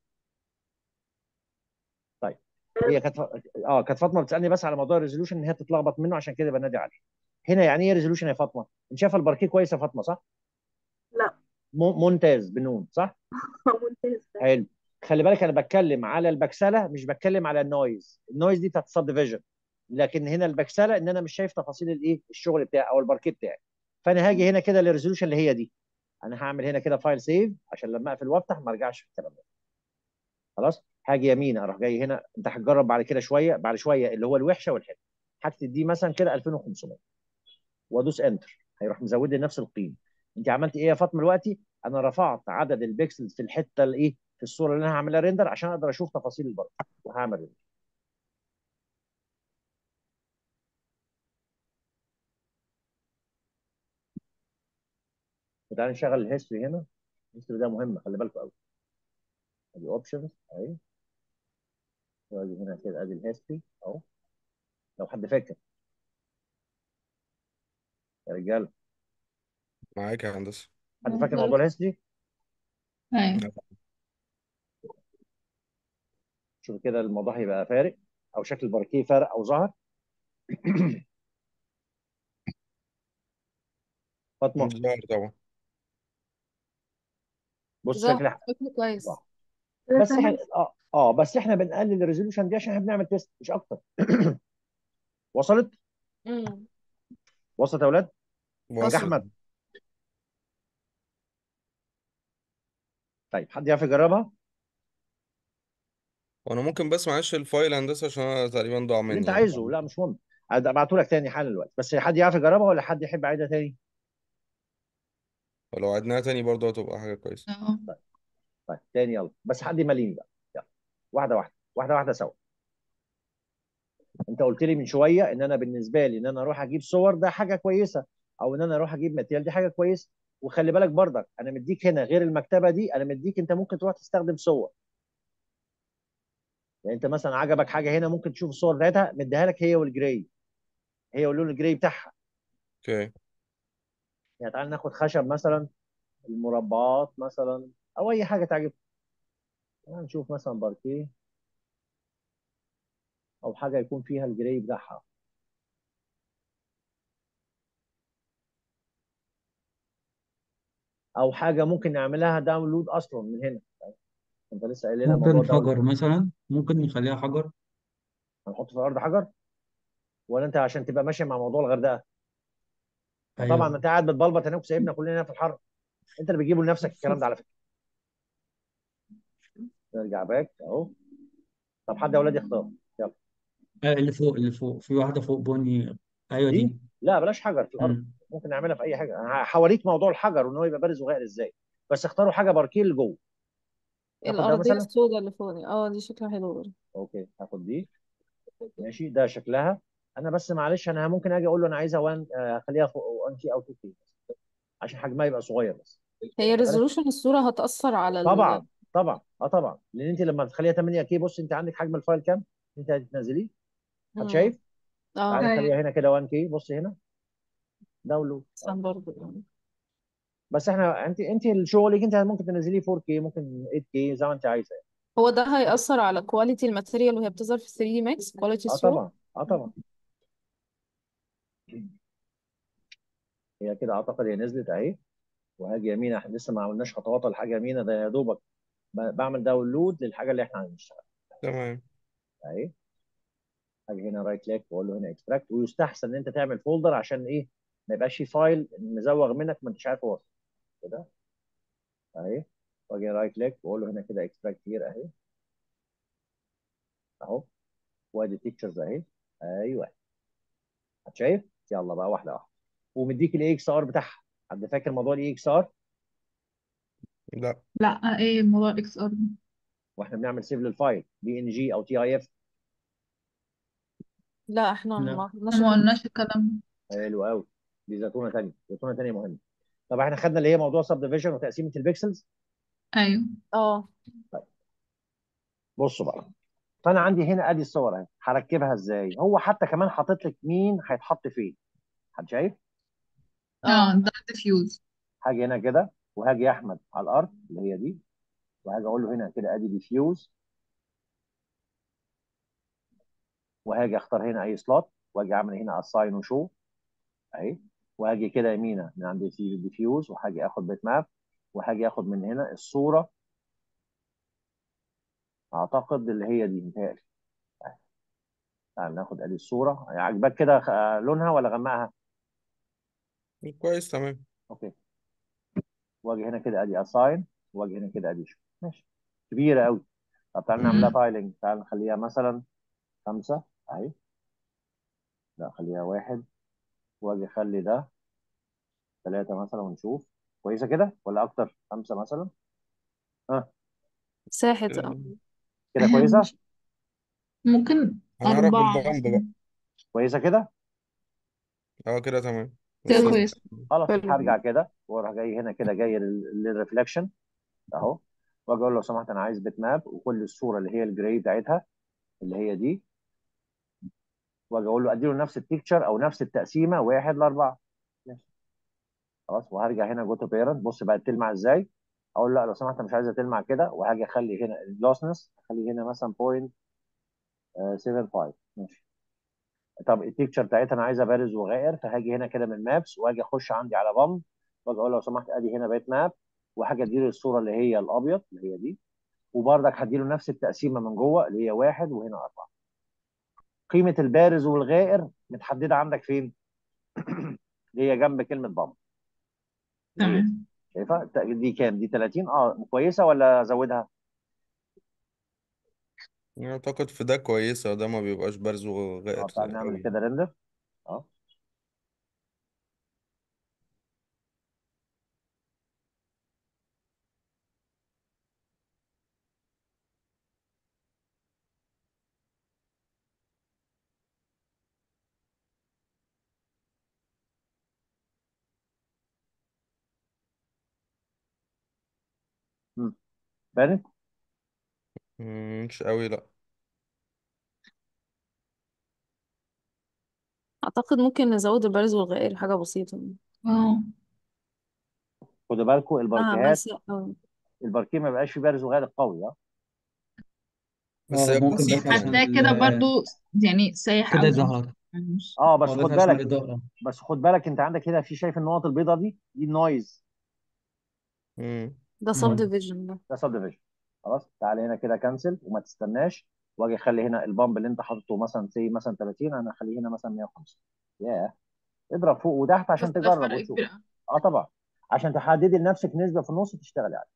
طيب هي كانت اه كانت فاطمه بتسالني بس على موضوع الريزولوشن ان هي تتلخبط منه عشان كده بنادي عليه هنا يعني ايه ريزولوشن يا فاطمه؟ انت شايفه الباركيه كويسه يا فاطمه صح؟ لا م- ممتاز بنون صح؟ ممتاز حلو خلي بالك انا بتكلم على البكسله مش بتكلم على النويز النويز دي بتاعت السب ديفيجن لكن هنا البكسله ان انا مش شايف تفاصيل الايه الشغل بتاعي او الباركيه بتاعي فانا هاجي هنا كده للريزولوشن اللي هي دي انا هعمل هنا كده فايل سيف عشان لما اقفل وافتح ما ارجعش في الكلام ده خلاص هاجي يمين اروح جاي هنا انت هتجرب بعد كده شويه بعد شويه اللي هو الوحشه والحلو هكتب دي مثلا كده 2500 وادوس انتر هيروح مزود لي نفس القيمه انت عملت ايه يا فاطمه دلوقتي انا رفعت عدد البكسلز في الحته الايه في الصوره اللي انا هعملها ريندر عشان اقدر اشوف تفاصيل البرد وهعمل ريندر وتعالى نشغل الهيستوري هنا الهيستوري ده مهم خلي بالكم قوي ادي اوبشنز اهي واجي هنا كده ادي الهيستوري اهو لو حد فاكر يا رجاله معاك يا هندسة حد فاكر موضوع الهيستوري ايوه شوف كده الموضوع هيبقى فارق او شكل الباركيه فارق او ظهر فاطمه ظاهر طبعا بص ظهر شكل شكله كويس ظهر كده بس احنا تمام اه اه بس احنا بنقلل الريزولوشن دي عشان احنا بنعمل تيست مش اكتر وصلت امم وصلت يا اولاد حاج وصل احمد طيب حد يعرف يجربها وانا ممكن بس معلش الفايل هندسه عشان انا تقريبا ضاع اللي مني انت يعني عايزه لا مش مهم ابعته لك تاني حالا دلوقتي بس حد يعرف يجربها ولا حد يحب اعيدها تاني فلو عدناها تاني برضه هتبقى حاجه كويسه اه طيب طيب تاني يلا بس حد يماليني بقى يلا واحده واحده واحده واحده سوا انت قلت لي من شويه ان انا بالنسبه لي ان انا اروح اجيب صور ده حاجه كويسه او ان انا اروح اجيب ماتيريال دي حاجه كويسه وخلي بالك برضك انا مديك هنا غير المكتبه دي انا مديك انت ممكن تروح تستخدم صور يعني انت مثلا عجبك حاجه هنا ممكن تشوف الصور بتاعتها مديها لك هي والجراي هي واللون الجراي بتاعها اوكي يعني تعال ناخد خشب مثلا المربعات مثلا او اي حاجه تعجبك تعال نشوف مثلا باركيه او حاجه يكون فيها الجراي بتاعها او حاجه ممكن نعملها داونلود اصلا من هنا انت لسه قايل لنا موضوع ممكن داونلود حجر مثلا ممكن نخليها حجر هنحط في الارض حجر ولا انت عشان تبقى ماشي مع موضوع الغردقه فطبعا ما ايوه انت قاعد بتبلبط هناك وسايبنا كلنا هنا في الحر انت اللي بتجيبه لنفسك الكلام ده على فكره نرجع باك اهو طب حد يا اولاد يختار يلا آه، اللي فوق اللي فوق في واحدة فوق بني ايوه دي دي لا بلاش حجر في الارض مم. ممكن نعملها في اي حاجه انا هوريك موضوع الحجر وان هو يبقى بارز وغائر ازاي بس اختاروا حاجه باركيه اللي جوه ناخد ده الأرضية مثلا السوداء اللي فوق دي اه دي شكلها حلو برضه اوكي هاخد دي ماشي ده شكلها انا بس معلش انا ممكن اجي اقول له انا عايزها 1 خليها فوق 1 كي او 2 كي عشان حجمها يبقى صغير بس هي بلاش ريزولوشن الصورة هتأثر على ال طبعا طبعا اه طبعا لان انت لما تخليها 8 كي بص انت عندك حجم الفايل كام انت هتنزليه حد مم. شايف تعالى اه ايوه نخليها هنا كده 1 كي بص هنا داونلود أحسن برضه يعني. بس احنا انت انت شغلك انت ممكن تنزليه 4 كي ممكن 8 كي زي ما انت عايزه يعني. هو ده هيأثر على كواليتي الماتيريال وهي بتظهر في 3 دي ماكس كواليتي اه الصورة طبعا اه طبعا هي كده اعتقد هي نزلت اهي وهاجي يمين احنا لسه ما عملناش خطوات ولا حاجه يمين ده يا دوبك ب- بعمل داونلود للحاجه اللي احنا هنشتغلها تمام اهي هاجي هنا رايت كليك واقول له هنا اكستراكت ويستحسن ان انت تعمل فولدر عشان ايه ما يبقاش في فايل مزوغ منك ما انتش عارف هو فين. كده اهي واجي رايت كليك واقول له هنا كده اكستراكت هير اهي اهو وادي تيكتشرز اهي ايوه شايف يلا بقى واحده واحده ومديك الاي اكس ار بتاعها حد فاكر موضوع الاي اكس ار لا لا ايه موضوع الاكس ار واحنا بنعمل سيف للفايل بي ان جي او تي اي اف لا احنا لا ما قلناش ما الكلام قلناش الكلام حلو قوي دي زيتونه ثانيه زيتونه ثانيه مهمه طب احنا خدنا اللي هي موضوع سب ديفيجن وتقسيمه البيكسلز ايوه اه طيب بصوا بقى فانا عندي هنا ادي الصور اهي هركبها ازاي هو حتى كمان حاطط لك مين هيتحط فين حد شايف اه اه ده ديفيوز هاجي هنا كده وهاجي احمد على الارض اللي هي دي وهاجي اقول له هنا كده ادي ديفيوز وهاجي اختار هنا اي سلوت واجي اعمل هنا اساين وشو اهي وهاجي كده يمينه من عند ديفيوز وهاجي اخد بيت ماب وهاجي اخد من هنا الصوره اعتقد اللي هي دي متهيألي تعال ناخد ادي الصوره عجبك كده خ- لونها ولا غمقها كويس تمام اوكي واجي هنا كده ادي اساين واجي هنا كده ادي شو ماشي كبيره قوي طب تعال نعملها مم. تايلنج تعال نخليها مثلا خمسه اهي لا خليها واحد واجي اخلي ده ثلاثه مثلا ونشوف كويسه كده ولا اكتر خمسه مثلا ها ساحت اه آه، كده كويسه مش ممكن هنعرف أربعة بالبامب بقى مثلا كويسه كده اه كده تمام كده بس كويس خلاص حلو هرجع كده واروح جاي هنا كده جاي لل- للريفلكشن اهو واجي اقول له لو سمحت انا عايز بيت ماب وكل الصوره اللي هي الجراي بتاعتها اللي هي دي واجي اقول له ادي له نفس التكتشر او نفس التقسيمه واحد لاربعه ماشي خلاص وهرجع هنا جو تو بيرنت بص بقى تلمع ازاي اقول لا لو سمحت مش عايزه تلمع كده وهاجي اخلي هنا الجلوسنس اخلي هنا مثلا 0.75 ماشي طب التكتشر بتاعتها انا عايزه بارز وغائر فهاجي هنا كده من مابس واجي اخش عندي على بام واجي اقول لو سمحت ادي هنا بقيت ماب وحاجه اديله الصوره اللي هي الابيض اللي هي دي وبرضك هديله نفس التقسيمه من جوه اللي هي واحد وهنا اربعه قيمه البارز والغائر متحدده عندك فين؟ اللي هي جنب كلمه بام اللي هي دي تمام شايفها دي كام؟ دي 30 اه كويسه ولا ازودها؟ اعتقد في ده كويسة وده ما بيبقاش بارز اه وغائر تعال نعمل قوي كده ريندر اه مم. بانت مم، مش قوي لا اعتقد ممكن نزود البارز والغائر حاجة بسيطة اه خدوا بالكم اه الباركيهات بس اه الباركيه ما بيبقاش فيه بارز وغائر قوي اه بس اه هي ممكن يعني بس عشان حاساه كده ال- برضو يعني سايح كده قوي يظهر يعني مش اه بس هو خد بس عشان بالك الإضاءة بس خد بالك انت عندك هنا في شايف النقط البيضاء دي دي النويز مم. ده سب مم. ديفيجن ده ده سب ديفيجن خلاص تعالى هنا كده كنسل وما تستناش واجي اخلي هنا البامب اللي انت حاطه مثلا سي مثلا 30 انا اخليه هنا مثلا 150 ياه اضرب فوق وتحت بس عشان ده تجرب فرق وتشوف كبير قوي اه طبعا عشان تحددي لنفسك نسبه في النص تشتغلي عليها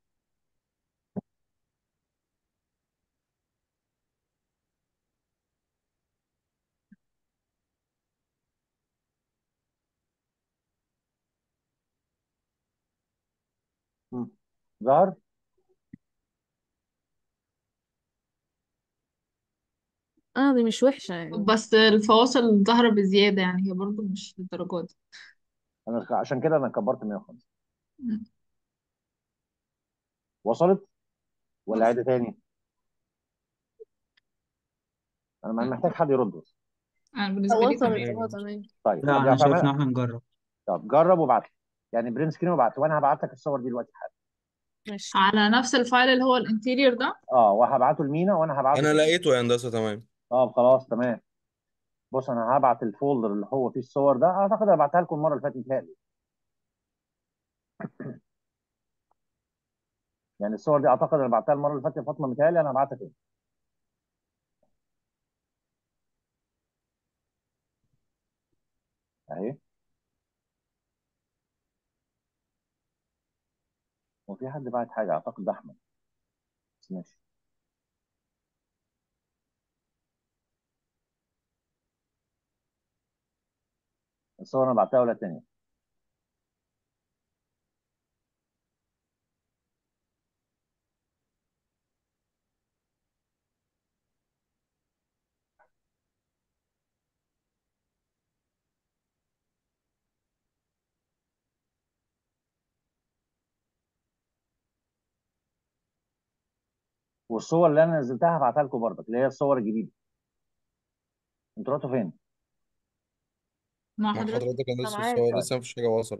مم. ظهر اه دي مش وحشة يعني بس الفواصل ظاهرة بزيادة يعني هي برضو مش للدرجة دي انا عشان كده انا كبرت 150 مم. وصلت ولا بس عادي تاني انا ما محتاج حد يرد بس أنا بالنسبة لي وصلت تمام اه تمام طيب لا حد أنا يعرف شايف إن يعملها احنا نجرب طب جرب وابعت لي يعني برين سكرين وابعت وانا هبعت لك الصور دي دلوقتي حالا ماشي على نفس الفايل اللي هو الانتيريور ده اه وهبعته لمينا وانا هبعته انا تاني لقيته يا هندسة تمام اه خلاص تمام بص انا هبعت الفولدر اللي هو فيه الصور ده اعتقد انا بعتها لكم المره اللي فاتت متهيألي يعني الصور دي اعتقد انا بعتها المره اللي فاتت يا فاطمه متهيألي انا هبعتها تاني اهي وفي حد بعت حاجه اعتقد ده احمد بس ماشي الصور انا بعتها ولا تاني والصور اللي انا نزلتها هبعتها لكم برضك اللي هي الصور الجديده انتوا رحتوا فين؟ مع مع حضرتك حضرتك انا انا لسه معاك الصور طيب لسه مفيش حاجة وصلت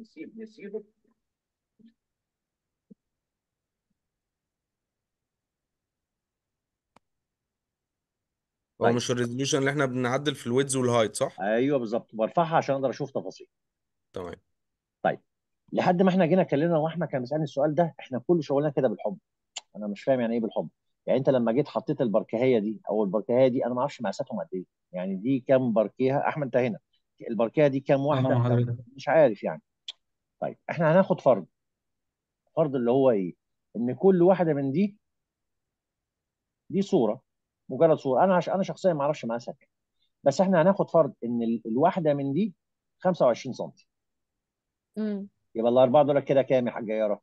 هو طيب مش الريزوليوشن اللي احنا بنعدل في الويدز والهايت صح؟ ايوه بالظبط برفعها عشان اقدر اشوف تفاصيل تمام طيب لحد ما احنا جينا اتكلمنا واحمد كان بيسالني السؤال ده احنا كل شغلنا كده بالحب انا مش فاهم يعني ايه بالحب يعني انت لما جيت حطيت البركهيه دي او البركهيه دي انا ما اعرفش مقاساتهم قد ايه يعني دي كام بركيه احمد انت هنا البركيه دي كام اه واحده مع كام حضرتك مش عارف يعني طيب احنا هناخد فرض فرض اللي هو ايه ان كل واحده من دي دي صوره مجرد صوره انا عش... انا شخصيا ما اعرفش مقاسها كام بس احنا هناخد فرض ان ال... الواحده من دي 25 سم امم يبقى الاربعه دول كده كام يا حاجه يارا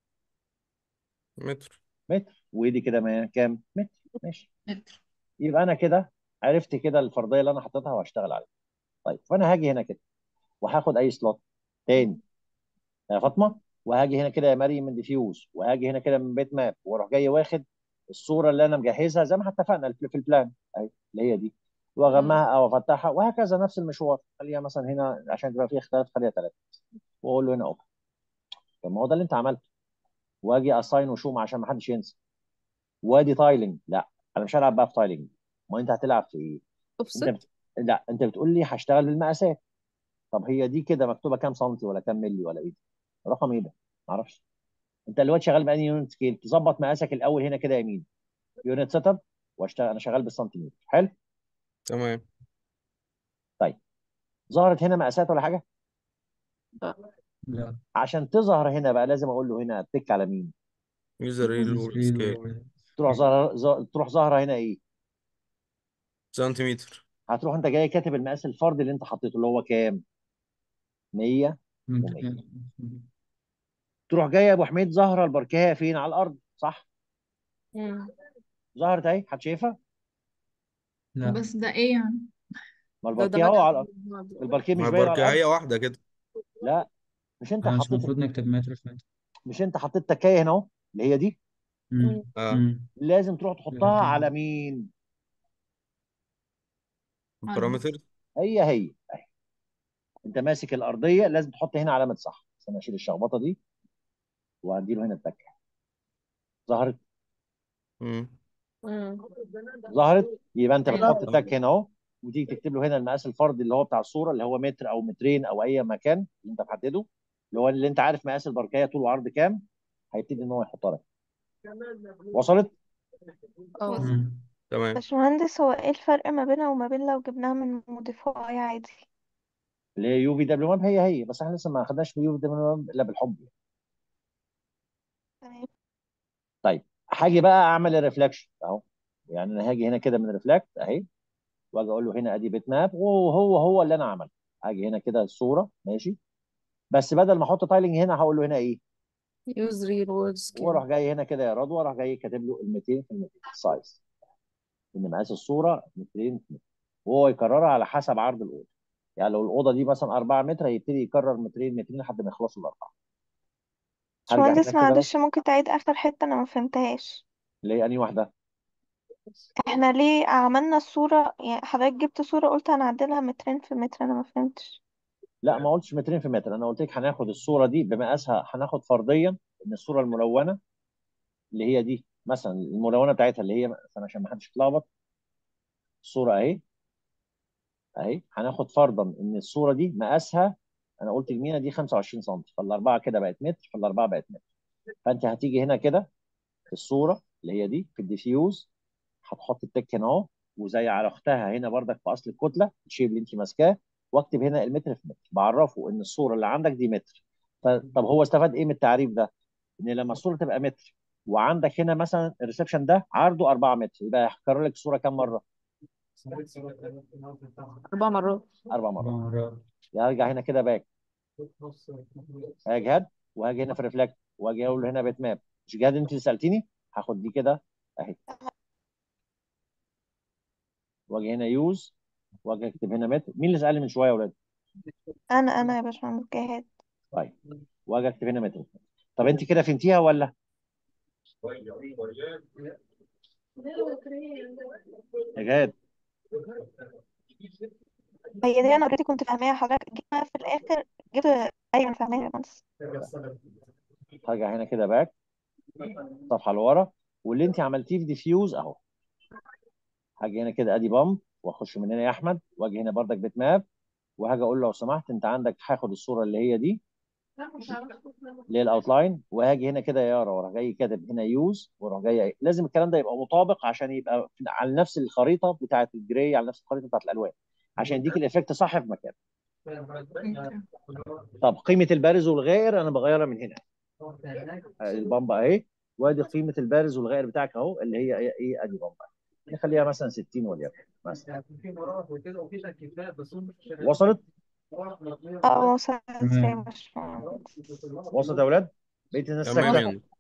متر متر ودي كده ما- كام متر ماشي متر يبقى انا كده عرفت كده الفرضيه اللي انا حطيتها وهشتغل عليها طيب فانا هاجي هنا كده وهاخد اي سلوت تاني يا فاطمه وهاجي هنا كده يا مريم من ديفيوز وهاجي هنا كده من بيت ماب واروح جاي واخد الصوره اللي انا مجهزها زي ما اتفقنا في البلان اهي اللي هي دي مم. واغمها او افتحها وهكذا نفس المشوار خليها مثلا هنا عشان تبقى فيه اختلاف خليها ثلاثه واقول له هنا اوكي طب ما هو ده اللي انت عملته واجي اساين وشوم عشان ما حدش ينسى وادي تايلنج لا انا مش هلعب بقى في تايلنج ما انت هتلعب في ايه انت اوفست بت... لا انت بتقول لي هشتغل بالمقاسات طب هي دي كده مكتوبه كام سنتي ولا كام ملي ولا ايه رقم ايه ده ما اعرفش انت دلوقتي شغال بأني يونت سكيل تظبط مقاسك الاول هنا كده يمين يونت سيت اب واشتغل انا شغال بالسنتيمتر حلو تمام طيب ظهرت هنا مقاسات ولا حاجه لا عشان تظهر هنا بقى لازم اقول له هنا اتك على مين يوزر ريل وورد ريل سكيل تروح ظهر ظ- تروح ظاهره هنا ايه سنتيمتر هتروح انت جاي كاتب المقاس الفردي اللي انت حطيته اللي هو كام 100 و100 تروح جاي يا ابو حميد ظاهره البركيه فين على الارض صح مم. ظهرت اهي حد شايفها لا بس ده ايه يعني ما ده ده البركيه اهو مكان على الارض البركيه مش ما باين على البركة الارض هي واحدة كده لا مش انت انا مش حطيت المفروض نكتب متر في متر مش انت حطيت تكايه هنا اهو اللي هي دي مم. اه مم. لازم تروح تحطها لكن- على مين البارامتر هي هي اهي انت ماسك الارضيه لازم تحط هنا علامه صح بس انا اشيل الشخبطه دي وهديله هنا التكه ظهرت مم. مم. ظهرت يبقى انت أيوة. بتحط التك هنا اهو وتيجي تكتب له هنا المقاس الفردي اللي هو بتاع الصوره اللي هو متر او مترين او اي مكان اللي انت محدده اللي هو اللي انت عارف مقاس البركيه طول وعرض كام هيبتدي ان هو يحطها لك وصلت اه مم. تمام باشمهندس هو ايه الفرق ما بينها وما بين لو جبناها من موديفاي عادي اللي هي يو في دبليو ماب هي هي بس احنا لسه ما خدناش في يو في دبليو ماب الا بالحب تمام طيب هاجي بقى اعمل الريفلكشن اهو يعني انا هاجي هنا كده من ريفلكت اهي واجي اقول له هنا ادي بيت ماب وهو هو اللي انا عملته هاجي هنا كده الصوره ماشي بس بدل ما احط تايلنج هنا هقول له هنا ايه يوز ريل وورد سكيل واروح جاي هنا كده يا رضوى واروح جاي كاتب له ال 200 في ال 200 سايز ان مقاس الصوره مترين في متر وهو يكررها على حسب عرض الاوضه يعني لو الاوضه دي مثلا 4 متر هيبتدي يكرر مترين مترين لحد ما يخلصوا الاربعه هرجع هنا باشمهندس كده بس معلش ممكن تعيد اخر حتة انا ما فهمتهاش اللي هي انهي واحده احنا ليه عملنا الصورة يعني حضرتك جبت صورة قلت هنعدلها مترين في متر انا ما فهمتش لا ما قلتش مترين في متر انا قلت لك هناخد الصوره دي بمقاسها هناخد فرضيا ان الصوره الملونه اللي هي دي مثلا الملونه بتاعتها اللي هي مثلا عشان ما حدش يتلخبط الصوره اهي اهي هناخد فرضا ان الصوره دي مقاسها انا قلت المينا دي 25 سم فالاربعه كده بقت متر فالاربعه بقت متر فانت هتيجي هنا كده في الصوره اللي هي دي في الديفيوز هتحط التك هنا اهو وزي على اختها هنا بردك في اصل الكتله الشيب اللي انت ماسكاه واكتب هنا المتر في متر بعرفه ان الصوره اللي عندك دي متر ف- طب هو استفاد ايه من التعريف ده؟ ان لما الصوره تبقى متر وعندك هنا مثلا الريسبشن ده عرضه 4 متر يبقى هيكرر لك الصوره كام مره؟ أربع مرات اربع مرات مرات يرجع هنا كده باك هاجي جهاد وهاجي هنا في ريفلكت واجي اقول له هنا بيت ماب مش جهاد انت اللي سالتيني هاخد دي كده اهي واجي هنا يوز واجي اكتب هنا متر مين اللي سالني من شويه يا ولاد؟ انا انا يا باشمهندس جهاد طيب واجي اكتب هنا متر طب انت كده فهمتيها ولا؟ يا جهاد هي دي انا اوريدي كنت فاهماها حضرتك جبتها في الاخر جبت ايوه انا فاهماها يا باشمهندس هرجع هنا كده باك صفحه لورا واللي انت عملتيه في ديفيوز اهو هاجي هنا كده ادي بامب واخش من هنا يا احمد واجي هنا بردك بيت ماب وهاجي اقول له لو سمحت انت عندك هاخد الصوره اللي هي دي اللي هي الاوتلاين وهاجي هنا كده يا يارا واروح جاي كاتب هنا يوز واروح جاي لازم الكلام ده يبقى مطابق عشان يبقى في- على نفس الخريطه بتاعه الجراي على نفس الخريطه بتاعه الالوان عشان يديك الايفكت صح في مكانه طب قيمه البارز والغائر انا بغيرها من هنا البامب اهي وادي قيمه البارز والغائر بتاعك اهو اللي هي ايه إيه؟ ادي بامب نخليها مثلا 60 وليكن مثلا وصلت اه وصلت يا تمام باشمهندس وصلت يا اولاد بقيت الناس تمام ساكته يعني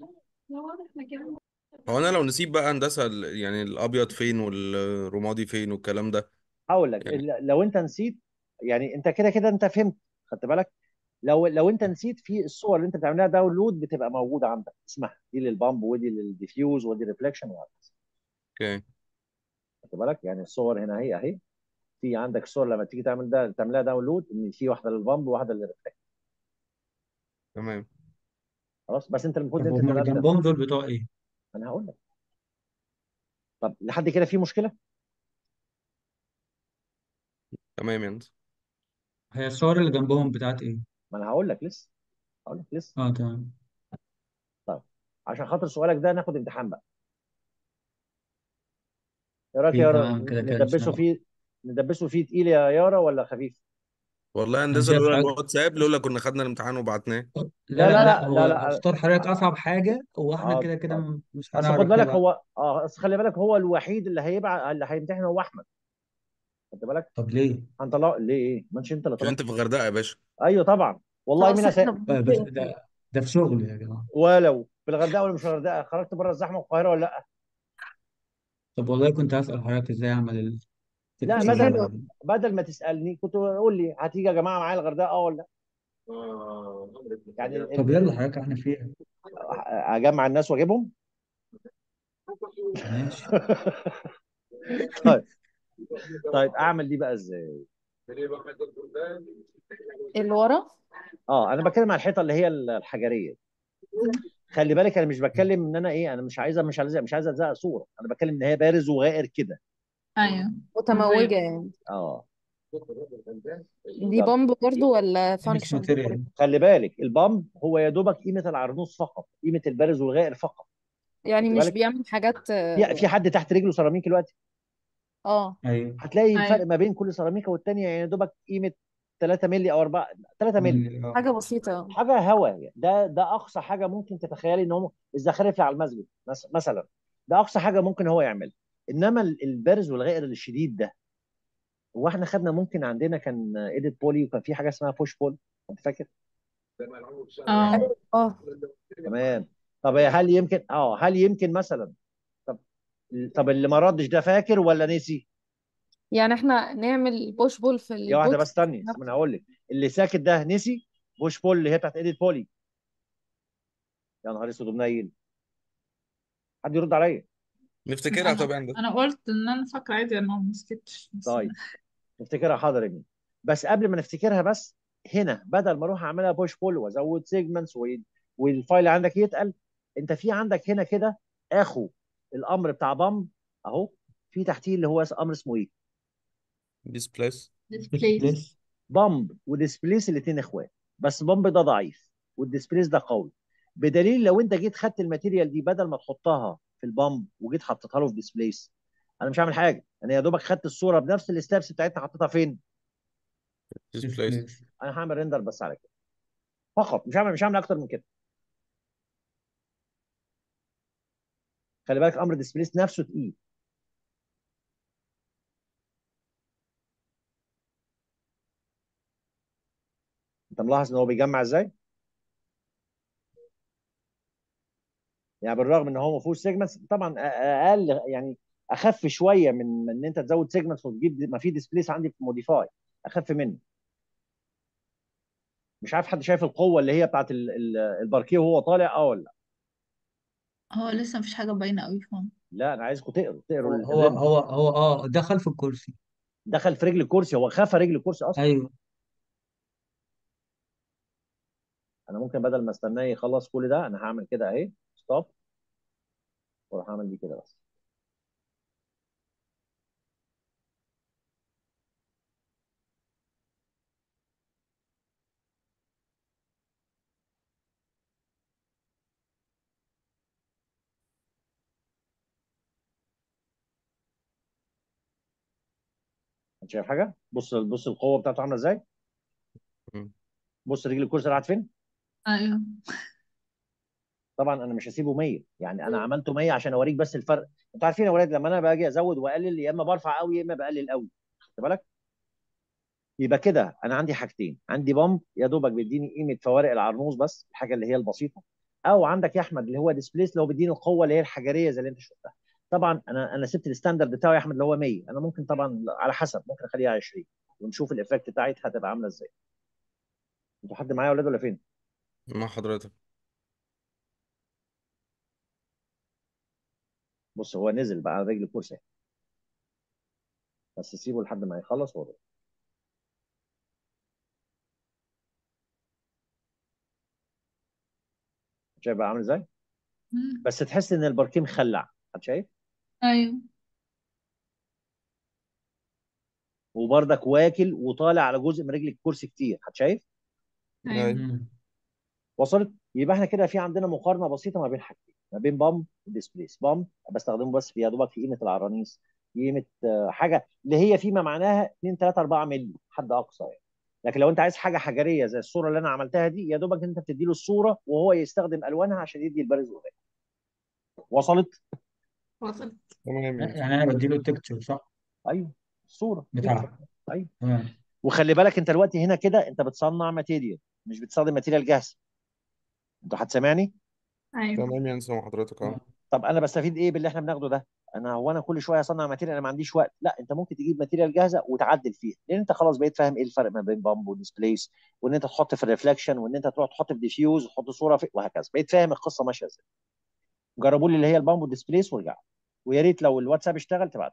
هو انا لو نسيب بقى هندسة ال- يعني الابيض فين والرمادي فين والكلام ده هقول لك يعني ال- لو انت نسيت يعني انت كده كده انت فهمت خدت بالك لو لو انت نسيت في الصور اللي انت بتعملها داونلود بتبقى موجوده عندك اسمها دي للبامب ودي للديفيوز ودي ريفليكشن وهكذا اوكي خدت بالك يعني الصور هنا اهي اهي في عندك صور لما تيجي تعمل ده تعملها داونلود ان في واحده للبامب وواحده للريفليكشن تمام خلاص بس انت المفروض طب انت هما اللي تبقى انت جنبهم دول بتوع ايه؟ انا هقول لك طب لحد كده في مشكله تمام يا هندسة هي الصور اللي جنبهم بتاعت ايه؟ ما انا هقول لك لسه هقول لك لسه اه تمام طيب عشان خاطر سؤالك ده ناخد امتحان بقى ايه رايك يا في يارا تمام كده كده مش ندبسه نافع فيه ندبسه فيه تقيل يا يارا ولا خفيف والله يا انا هندسة شايف لولا حاجة الواتساب لولا كنا خدنا الامتحان وبعتناه لا لا لا لا لا لا هو لا لا اختار حضرتك اصعب حاجة واحنا اه كده كده اه م- مش اصل خد هنعرف بالك نبقى هو اه اصل خلي بالك هو الوحيد اللي هيبقى اللي هيمتحن هو احمد خد بالك طب ليه؟ هنطلعه ليه ايه ما انت انت اللي عشان انت طلبت في الغردقة يا باشا ايوه طبعا والله خلاص مين احنا أسا... آه، بس بنتفق فيه ده ده في شغل يا جماعة ولو في الغردقه ولا مش في الغردقه خرجت بره الزحمه القاهره ولا لا طب والله كنت هسأل حضرتك ازاي اعمل لا التكتشر بدل حلو دي بدل ما تسالني كنت قول لي هتيجي يا جماعه معايا الغردقه اه ولا لا يعني ال... طب ال... يلا ال... حضرتك احنا فيها اجمع الناس واجيبهم ماشي طيب طيب اعمل دي بقى ازاي اللي ورا اه انا بتكلم على الحيطه اللي هي الحجريه خلي بالك انا مش بتكلم ان انا ايه انا مش عايزه مش عايزه مش عايزه الزق صوره انا بتكلم ان هي بارز وغائر كده ايوه متموجة يعني اه دي يلا بامب برضو ولا ميكس فانكشن ماتيريال خلي بالك البامب هو يا دوبك قيمه العرنوس فقط قيمه البارز والغائر فقط يعني خدت مش بالك بيعمل حاجات في في حد تحت رجله سيراميك دلوقتي اه ايوه هتلاقي الفرق ايوه ما بين كل سيراميكا والتانيه يعني يا دوبك قيمه 3 مللي او 4 3 مللي ملي اه حاجة بسيطة حاجه هوا ده ده اقصى حاجه ممكن تتخيلي ان هو الزخارف اللي على المسجد مس- مثلا ده اقصى حاجه ممكن هو يعملها انما ال- البرز والغائر الشديد ده هو احنا خدنا ممكن عندنا كان ايديت بولي وكان في حاجه اسمها بوش بول انت فاكر اه اه تمام طب هل يمكن اه هل يمكن مثلا طب طب اللي ما ردش ده فاكر ولا نسي يعني احنا نعمل بوش بول في يا واحده البوكس بس استني استنى انا هقول لك اللي ساكت ده نسي بوش بول اللي هي بتاعت ايديت بولي يا نهار اسود ومنيل حد يرد عليا نفتكرها انا طب يا هندسة انا قلت ان انا فاكره عادي انا ما سكتش بس طيب نفتكرها حاضر يا مين بس قبل ما نفتكرها بس هنا بدل ما اروح اعملها بوش بول وازود سيجمنتس والفايل عندك يتقل انت في عندك هنا كده اخو الامر بتاع بامب اهو في تحتيه اللي هو امر اسمه ايه ديسبلايس ديسبليس ديسبليس بامب وديسبليس الاثنين اخوات بس بامب ده ضعيف والديسبليس ده قوي بدليل لو انت جيت خدت الماتيريال دي بدل ما تحطها في البامب وجيت حطيتها له في ديسبليس انا مش هعمل حاجه انا يا دوبك خدت الصوره بنفس الستبس بتاعتها حطيتها فين ديسبلايس ديسبليس انا هعمل ريندر بس على كده فقط مش هعمل مش هعمل اكتر من كده خلي بالك امر ديسبليس نفسه تقيل انت ملاحظ ان هو بيجمع ازاي يعني بالرغم ان هو ما فيهوش سيجمنتس طبعا أ- اقل يعني اخف شويه من من ان انت تزود سيجمنتس وتجيب ما في ديسبليس عندي في موديفاي اخف منه مش عارف حد شايف القوه اللي هي بتاعت ال- ال- الباركيه وهو طالع اه ولا لا هو لسه مفيش حاجه باينه قوي فاهم لا انا عايزكم تقروا تقروا هو ال- هو الريندر هو هو اه دخل في الكرسي دخل في رجل الكرسي هو خفى رجل الكرسي اصلا ايوه انا ممكن بدل ما استناه يخلص كل ده انا هعمل كده اهي ستوب واروح اعمل دي كده بس انت شايف حاجه بص بص القوه بتاعته عامله ازاي مم. بص رجل الكرسي راحت فين ايوه طبعا انا مش هسيبه 100 يعني انا عملته 100 عشان اوريك بس الفرق انتوا عارفين يا ولاد لما انا باجي ازود واقلل يا اما برفع قوي يا اما بقلل قوي خد بالك يبقى كده انا عندي حاجتين عندي بامب يا دوبك بيديني قيمه فوارق العرنوس بس الحاجه اللي هي البسيطه او عندك يا احمد اللي هو ديسبليس اللي هو بيديني القوه اللي هي الحجريه زي اللي انت شفتها طبعا انا انا سبت الستاندرد بتاعه يا احمد اللي هو 100 انا ممكن طبعا على حسب ممكن اخليها 20 ونشوف الايفكت بتاعتها هتبقى عامله ازاي انتوا حد معايا يا ولاد ولا فين مع حضرتك بص هو نزل بقى على رجل الكرسي بس سيبه لحد ما يخلص وضع شايف بقى عامل ازاي مم. بس تحس ان الباركيه مخلع حد شايف ايوه وبرضك واكل وطالع على جزء من رجل الكرسي كتير حد شايف ايوه ايوه مم. وصلت يبقى احنا كده في عندنا مقارنه بسيطه ما بين حاجتين ما بين بامب وديسبليس بامب بستخدمه بس في يا دوبك في قيمه العرانيس قيمه آه، حاجه اللي هي فيما معناها 2 3 4 مللي حد اقصى يعني لكن لو انت عايز حاجه حجريه زي الصوره اللي انا عملتها دي يا دوبك انت بتدي له الصوره وهو يستخدم الوانها عشان يدي البارز والغامق وصلت وصلت تمام يا يعني انا بديله التكتشر صح ايوه الصوره بتاعها ايوه تمام وخلي بالك انت دلوقتي هنا كده انت بتصنع ماتيريال مش بتستخدم ماتيريال جاهزه انت هتسامعني ايوه تمام يا سامع حضرتك اه طب انا بستفيد ايه باللي احنا بناخده ده انا هو انا كل شويه اصنع ماتيريال انا ما عنديش وقت لا انت ممكن تجيب ماتيريال جاهزه وتعدل فيها لان انت خلاص بقيت فاهم ايه الفرق ما بين بامب وديسبليس وان انت تحط في الريفلكشن وان انت تروح تحط في ديفيوز وتحط صوره في وهكذا بقيت فاهم القصه ماشيه ازاي جربوا لي اللي هي البامب والديسبليس وارجعوا ويا ريت لو الواتساب اشتغل تبعت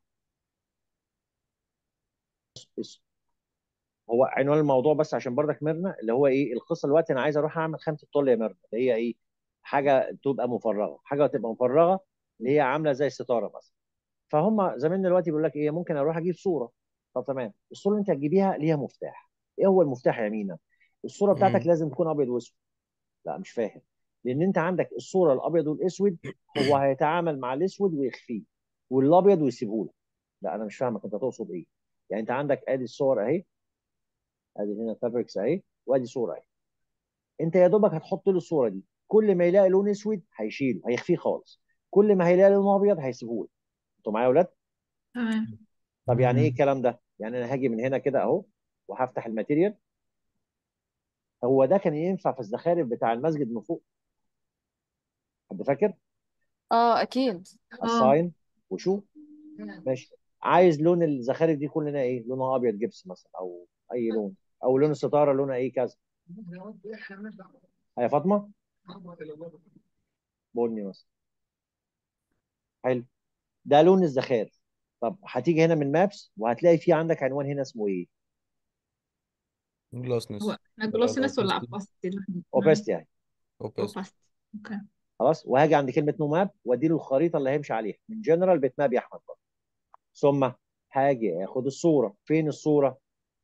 بس هو عنوان الموضوع بس عشان برضك ميرنا اللي هو ايه القصه دلوقتي انا عايز اروح اعمل خامه الطول يا ميرنا اللي هي ايه حاجه تبقى مفرغه حاجه تبقى مفرغه اللي هي عامله زي الستاره مثلا فهم زمايلنا دلوقتي بيقول لك ايه ممكن اروح اجيب صوره طب تمام الصوره اللي انت هتجيبيها ليها مفتاح ايه هو المفتاح يا مينا الصوره بتاعتك مم. لازم تكون ابيض واسود لا مش فاهم لان انت عندك الصوره الابيض والاسود هو هيتعامل مع الاسود ويخفيه والابيض ويسيبه لك لا انا مش فاهمك انت تقصد ايه يعني انت عندك ادي الصور اهي ادي هنا فابريكس اهي وادي صوره اهي انت يا دوبك هتحط له الصوره دي كل ما يلاقي لون اسود هيشيله هيخفيه خالص كل ما هيلاقي لون ابيض هيسيبه لك انتوا معايا يا اولاد تمام طب يعني ايه مم. الكلام ده يعني انا هاجي من هنا كده اهو وهفتح الماتيريال هو ده كان ينفع في الزخارف بتاع المسجد من فوق حد فاكر اه اكيد اه الساين وشو ماشي عايز لون الزخارف دي كلنا ايه لونها ابيض جبس مثلا او اي لون او لون الستاره لونها ايه كذا يا فاطمه بني مثلا حلو ده لون الزخارف طب هتيجي هنا من مابس وهتلاقي في عندك عنوان هنا اسمه ايه جلاسنس هو احنا جلوسينس ولا اباستي اوباستي يعني اوباست اوباستي اوكي خلاص وهاجي عند كلمه نو ماب وادي له الخريطه اللي هيمشي عليها من جنرال بيت ماب يا احمد برضه. ثم هاجي اخد الصوره فين الصوره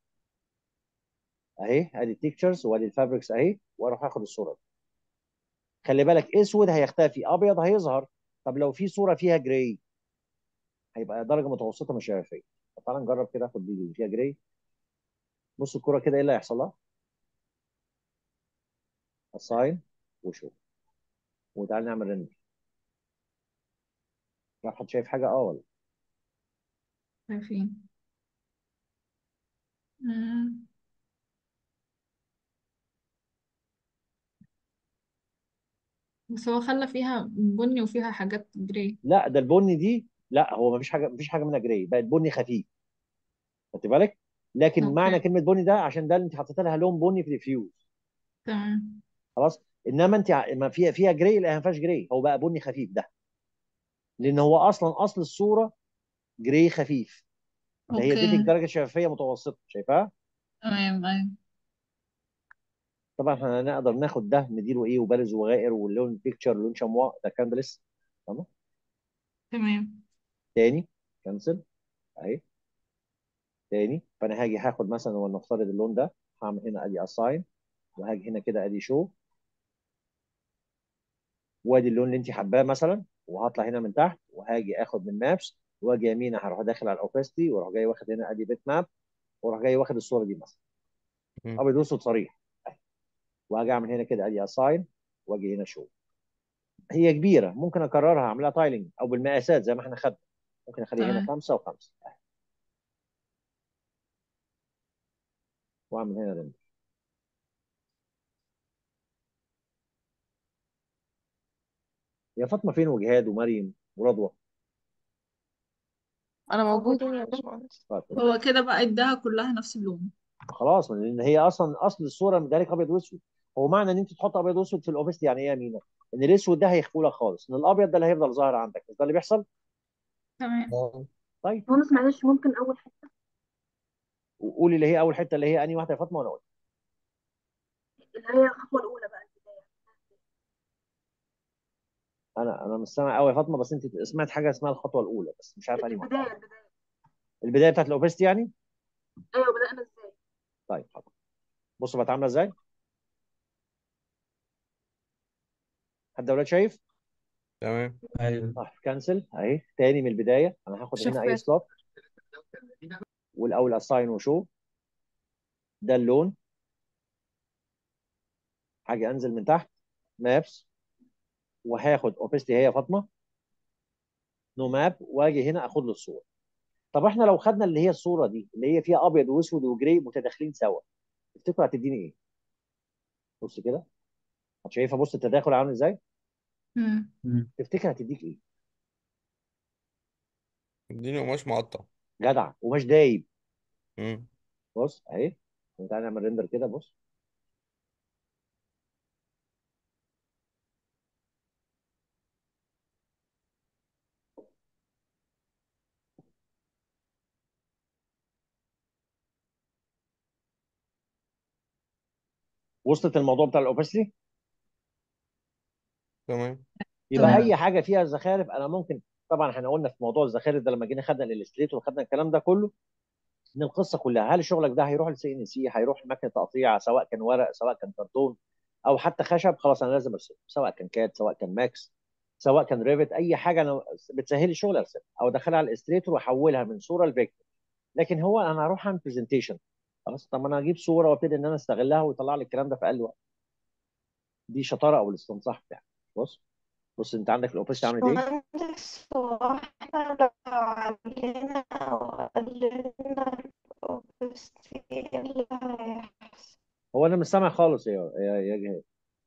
اهي ادي التيكتشرز وادي الفابريكس اهي واروح اخد الصوره دي خلي بالك اسود هيختفي ابيض هيظهر طب لو في صوره فيها جراي هيبقى درجه متوسطه مش شفافيه طب تعالى نجرب كده اخد دي اللي فيها جراي بص الكوره كده ايه اللي هيحصل لها اساين وشوف وتعالى نعمل ريندر راح حد شايف حاجه اه ولا شايفين مم. بس هو خلى فيها بني وفيها حاجات جراي لا ده البني دي لا هو مفيش حاجه مفيش حاجه منها جراي بقت بني خفيف خدت بالك لكن معنى اوكي كلمه بني ده عشان ده اللي انت حطيت لها لون بني في الفيوز تمام خلاص انما انت ع- ما فيها فيها جراي لا ما فيهاش جراي هو بقى بني خفيف ده لان هو اصلا اصل الصوره جراي خفيف ده هي اديتك اوكي درجه شفافيه متوسطه شايفاها تمام ايوه طبعا احنا نقدر ناخد ده نديله ايه وبارز وغائر واللون بيكتشر لون شمواء ده الكلام ده لسه تمام تمام تاني كنسل اهي تاني فانا هاجي هاخد مثلا ولنفترض اللون ده هعمل هنا ادي اساين وهاجي هنا كده ادي شو وادي اللون اللي انت حباه مثلا وهطلع هنا من تحت وهاجي اخد من مابس واجي يمين هروح داخل على الاوباستي واروح جاي واخد هنا ادي بيت ماب واروح جاي واخد الصوره دي مثلا مم. ابيض واسود صريح وهاجي اعمل هنا كده ادي اساين واجي هنا شو هي كبيره ممكن اكررها اعملها تايلنج او بالمقاسات زي ما احنا خدنا ممكن اخليها هنا تمام خمسه وخمسه واعمل هنا ريندر يا فاطمه فين وجهاد ومريم ورضوى انا موجود موجودين يا باشمهندس طيب هو كده بقى اداها كلها نفس اللون خلاص لان هي اصلا اصل الصوره مدارك ابيض واسود هو معنى ان انت تحط ابيض واسود في الاوفيس يعني ايه يا مينا؟ ان الاسود ده هيخفوا لك خالص ان الابيض ده اللي هيفضل ظاهر عندك مش ده اللي بيحصل؟ تمام اه طيب بونس معلش ممكن اول حته وقولي اللي هي اول حته اللي هي انهي واحده يا فاطمه وانا اقول اللي هي الخطوه الاولى بقى البدايه انا انا مش سامع قوي يا فاطمه بس انت سمعت حاجه اسمها الخطوه الاولى بس مش عارف انهي واحده البدايه البدايه البدايه بتاعت الاوبستي يعني ايوه بدأنا ازاي طيب حاضر بصوا بقت عامله ازاي حد يا ولاد شايف تمام ايوه طيب كانسل اهي تاني من البدايه انا هاخد هنا اي شفاف سلوت والاول اساين وشو ده اللون حاجه انزل من تحت مابس وهاخد اوبستي هي فاطمه نو ماب واجي هنا اخد له الصوره طب احنا لو خدنا اللي هي الصوره دي اللي هي فيها ابيض واسود وجراي متداخلين سوا تفتكروا هتديني ايه؟ بص كده شايفه بص التداخل عامل ازاي؟ مم. مم. تفتكر هتديك ايه؟ اديني قماش مقطع جدع ومش دايب مم. بص اهي تعالى نعمل ريندر كده بص وصلت الموضوع بتاع الاوبستي تمام يبقى تمام اي حاجه فيها زخارف انا ممكن طبعا احنا قلنا في موضوع الزخارف ده لما جينا خدنا الالستريتور وخدنا الكلام ده كله ان القصه كلها هل شغلك ده هيروح لسي ان سي هيروح مكنه تقطيع سواء كان ورق سواء كان كرتون او حتى خشب خلاص انا لازم ارسمه سواء كان كات سواء كان ماكس سواء كان ريفت اي حاجه انا بتسهل لي الشغل ارسمها او ادخلها على الاستريتور واحولها من صوره لفيكتور لكن هو انا هروح اعمل برزنتيشن خلاص طب ما انا اجيب صوره وابتدي ان انا استغلها ويطلع لي الكلام ده في اقل وقت دي شطاره او الاستنصاح بتاعي بص بص انت عندك الاوبست عامل ايه باشمهندس هو احنا لو علينا او قللنا الاوبستي ايه اللي هيحصل هو انا مش سامع خالص يا يا يا جهاد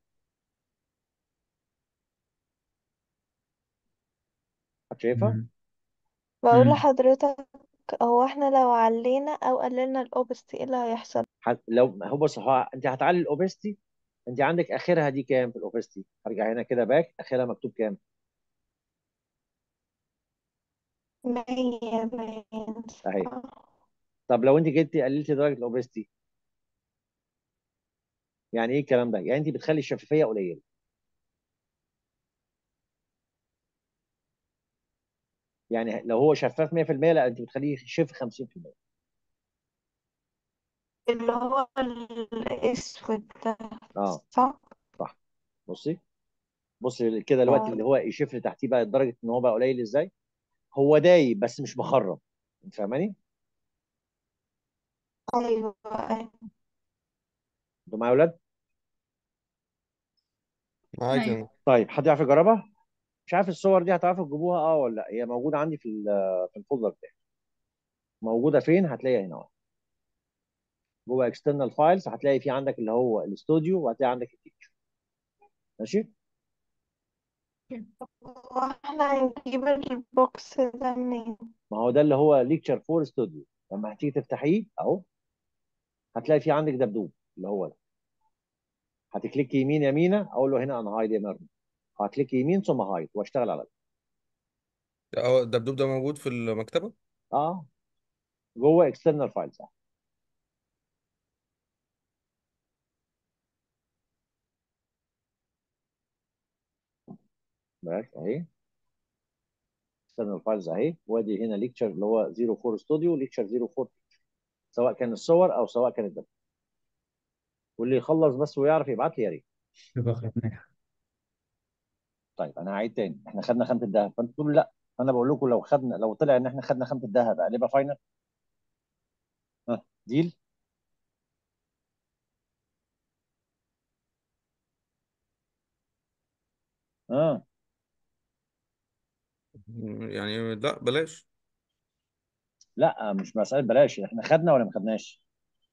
شايفها مم. بقول مم. لحضرتك هو احنا لو علينا او قللنا الاوبستي ايه اللي هيحصل ح- لو هو بص هو انت هتعلي الاوبستي انت عندك اخرها دي كام في الاوبستي هرجع هنا كده باك اخرها مكتوب كام مية باين اهي صح طب لو انت جيتي قللتي درجه الاوبستي يعني ايه الكلام ده يعني انت بتخلي الشفافيه قليله يعني لو هو شفاف 100% لا انت بتخليه شف 50% اللي هو الاسود ده اه صح صح بصي بصي كده الوقت اه اللي هو يشف اللي تحتيه بقى لدرجه ان هو بقى قليل ازاي هو دايب بس مش مخرم انت فاهماني ايوه ايوه انتوا معايا يا اولاد معاك ايوه انا طيب حد يعرف يجربها مش عارف الصور دي هتعرفوا تجيبوها اه ولا لا هي موجوده عندي في ال- في الفولدر بتاعي موجوده فين هتلاقيها هنا اهو جوه اكسترنال فايلز هتلاقي في عندك اللي هو الاستوديو وهتلاقي عندك التيتشر ماشي واحنا هنجيب البوكس ده منين ما هو ده اللي هو ليكتشر فور ستوديو لما هتيجي تفتحيه اهو هتلاقي في عندك دبدوب اللي هو ده هتكليك يمين يمينه اقول له هنا انا هايد يا مرمي هكليك يمين ثم هايد واشتغل على ده اه الدبدوب ده موجود في المكتبة اه جوه اكسترنال فايلز بس اهي اكسترنال فايلز اهي وادي هنا ليكتشر اللي هو 04 ستوديو ليكتشر 04 سواء كان الصور او سواء كان الدبدوب واللي يخلص بس ويعرف يبعت لي يا ريت يبقى خدناها طيب انا هعيد تاني احنا خدنا خامه الذهب فانتوا تقولوا لا انا بقول لكم لو خدنا لو طلع ان احنا خدنا خامه الذهب اقلبها فاينل ها ديل اه يعني لا بلاش لا مش مساله بلاش احنا خدنا ولا ما خدناش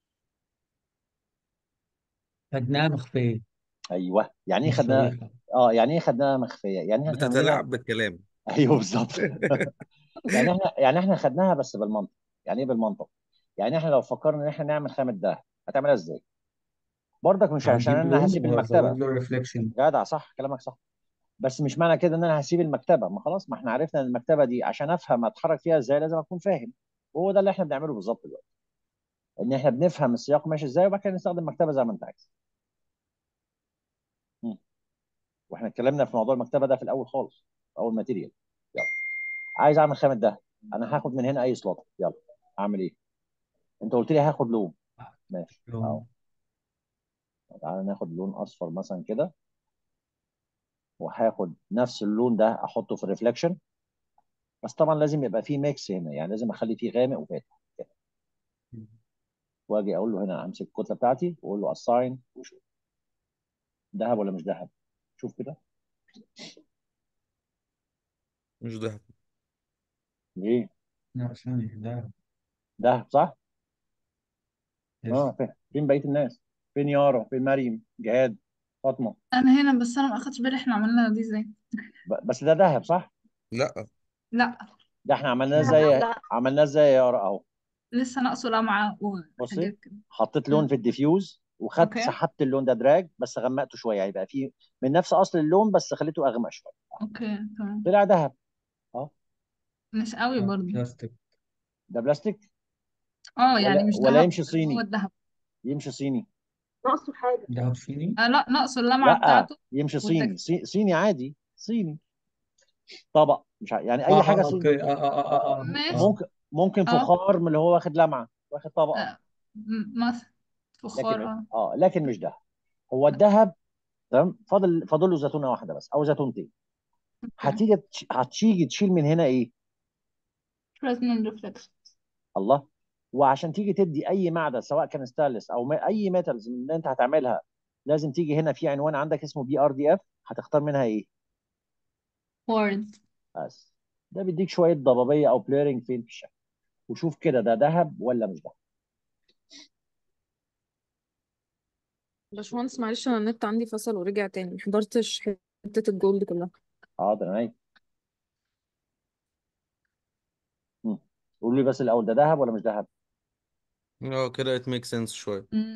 خدناها مخفية ايوه يعني ايه مش خدناها صريحة اه يعني ايه خدناها مخفيه يعني احنا عملنا بتتلاعب بالكلام ايوه بالظبط يعني احنا يعني احنا خدناها بس بالمنطق يعني ايه بالمنطق يعني احنا لو فكرنا ان احنا نعمل خامه دهب هتعملها ازاي برضك مش عشان هجيب انا لون هسيب وازود المكتبه له ريفليكشن جدع صح كلامك صح بس مش معنى كده ان انا هسيب المكتبه ما خلاص ما احنا عرفنا ان المكتبه دي عشان افهم اتحرك فيها ازاي لازم اكون فاهم وهو ده اللي احنا بنعمله بالظبط دلوقتي ان احنا بنفهم السياق ماشي ازاي وبعد كده نستخدم المكتبه زي ما انت عايز مم. واحنا اتكلمنا في موضوع المكتبه ده في الاول خالص في اول ماتيريال يلا عايز اعمل خامه ده انا هاخد من هنا اي سلوت يلا اعمل ايه انت قلت لي هاخد لون ماشي اهو لون تعالى ناخد لون اصفر مثلا كده وهاخد نفس اللون ده احطه في الريفلكشن بس طبعا لازم يبقى فيه ميكس هنا يعني لازم اخلي فيه غامق وفاتح كده واجي اقول له هنا امسك الكتله بتاعتي واقول له اساين وشوف ذهب ولا مش ذهب شوف كده مش ده ليه لا ثانية ده ذهب صح يس اه فين فين بقيه الناس فين يارا فين مريم جهاد فاطمه انا هنا بس انا ما اخدتش بالي احنا عملنا دي ازاي ب- بس ده ذهب صح لا لا ده احنا عملناه لا زي لا عملناه زي يا يارا اهو لسه ناقصه لمعة بصي وحاجات كده حطيت لون مم. في الديفيوز وخدت اوكي سحبت اللون ده دراج بس غمقته شويه هيبقى فيه من نفس اصل اللون بس خليته اغمق شويه اوكي تمام طلع ذهب اه مش قوي لا برضو بلاستيك ده بلاستيك اه يعني ولا مش ولا ذهب يمشي هو صيني الذهب يمشي صيني ناقصه حاجة دهب صيني آه لا ناقصه اللمعة لا بتاعته يمشي صيني والتكست صي- صيني عادي صيني طبق مش ع- يعني اي اه حاجه اه صيني اوكي اه اه اه اه اه ماشي اه ممكن ممكن اه فخار من اللي هو واخد لمعه واخد طبقه آه، م- مثلا فخار لكن اه اه لكن مش ده هو الذهب تمام فاضل فاضل له زيتونه واحده بس او زيتونتين اوكي هتيجي تش- هتيجي تشيل من هنا ايه Fresnel reflection الله وعشان تيجي تدي اي معدن سواء كان ستانلس او ما اي ميتالز من اللي انت هتعملها لازم تيجي هنا في عنوان عندك اسمه بي ار دي اف هتختار منها ايه word بس ده بيديك شويه ضبابيه او بليرنج فين في الشكل وشوف كده ده ذهب ولا مش ذهب باشمهندس معلش انا النت عندي فصل ورجع تاني محضرتش حتة الجولد كلها حاضر عينيا مم. قول لي بس الاول ده ذهب ولا مش ذهب اه كده it makes sense شوية مم.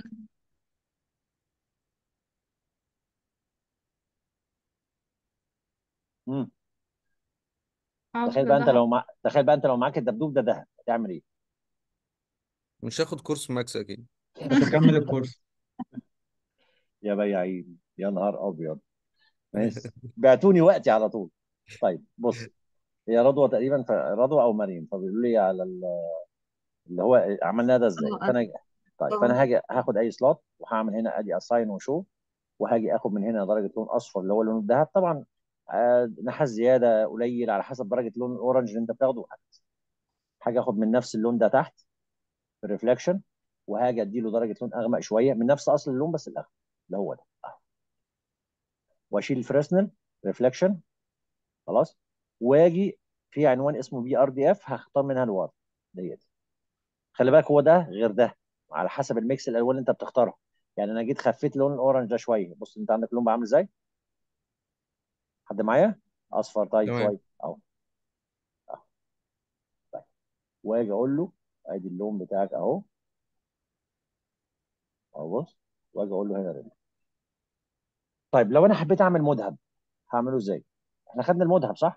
مم. عاوز تخيل بقى انت ذهب لو مع... تخيل بقى انت لو معاك الدبدوب ده ذهب هتعمل ايه مش هاخد كورس ماكس اكيد مش هكمل الكورس يا بياعين يا نهار ابيض ماشي بعتوني وقتي على طول طيب بص هي رضوى تقريبا ف... رضوى او مريم فبيقولوا لي على ال- اللي هو عملناه ده ازاي اه فانا طيب اه فانا هاجي هاخد اي سلوت وهعمل هنا ادي اساين وشو وهاجي اخد من هنا درجه لون اصفر اللي هو لون الذهب طبعا آه، نحاس زياده قليل على حسب درجه لون الاورنج اللي انت بتاخده وهكذا. هاجي اخد من نفس اللون ده تحت في الريفلكشن وهاجي اديله درجه لون اغمق شويه من نفس اصل اللون بس الاغمق اللي هو ده أهو. واشيل الفريسنل ريفلكشن خلاص واجي في عنوان اسمه بي ار دي اف هختار منها الوضع ديت خلي بالك هو ده غير ده على حسب الميكس الالوان اللي انت بتختارها يعني انا جيت خفيت لون الاورنج ده شويه بص انت عندك لون بقى عامل ازاي حد معايا اصفر طيب تمام شويه اهو اهو طيب واجي اقول له ادي اللون بتاعك اهو اهو بص واجي اقول له هنا ريد طيب لو انا حبيت اعمل مذهب هعمله ازاي احنا خدنا المذهب صح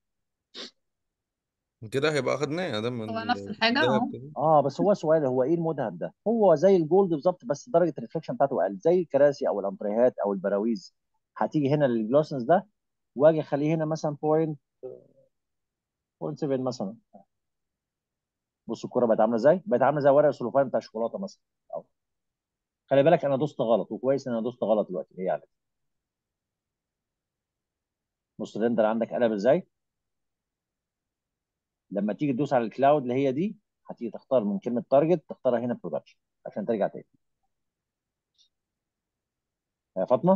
كده هيبقى اخدناه ادام هو نفس الحاجة الذهب اه كده اه بس هو سؤال هو ايه المذهب ده هو زي الجولد بالظبط بس درجه الريفلكشن بتاعته اقل زي الكراسي او الانتريهات او البراويز هتيجي هنا للجلوسنس ده واجي اخليه هنا مثلا بوينت بوينت 7 مثلا بص الكوره بقت عامله ازاي بقت عامله زي ورق السلوفان بتاع الشوكولاته مثلا أو. خلي بالك انا دوست غلط وكويس ان انا دوست غلط دلوقتي هي يعني بص الريندر عندك قلب ازاي لما تيجي تدوس على الكلاود اللي هي دي هتيجي تختار من كلمه تارجت تختارها هنا برودكشن عشان ترجع تاني يا فاطمه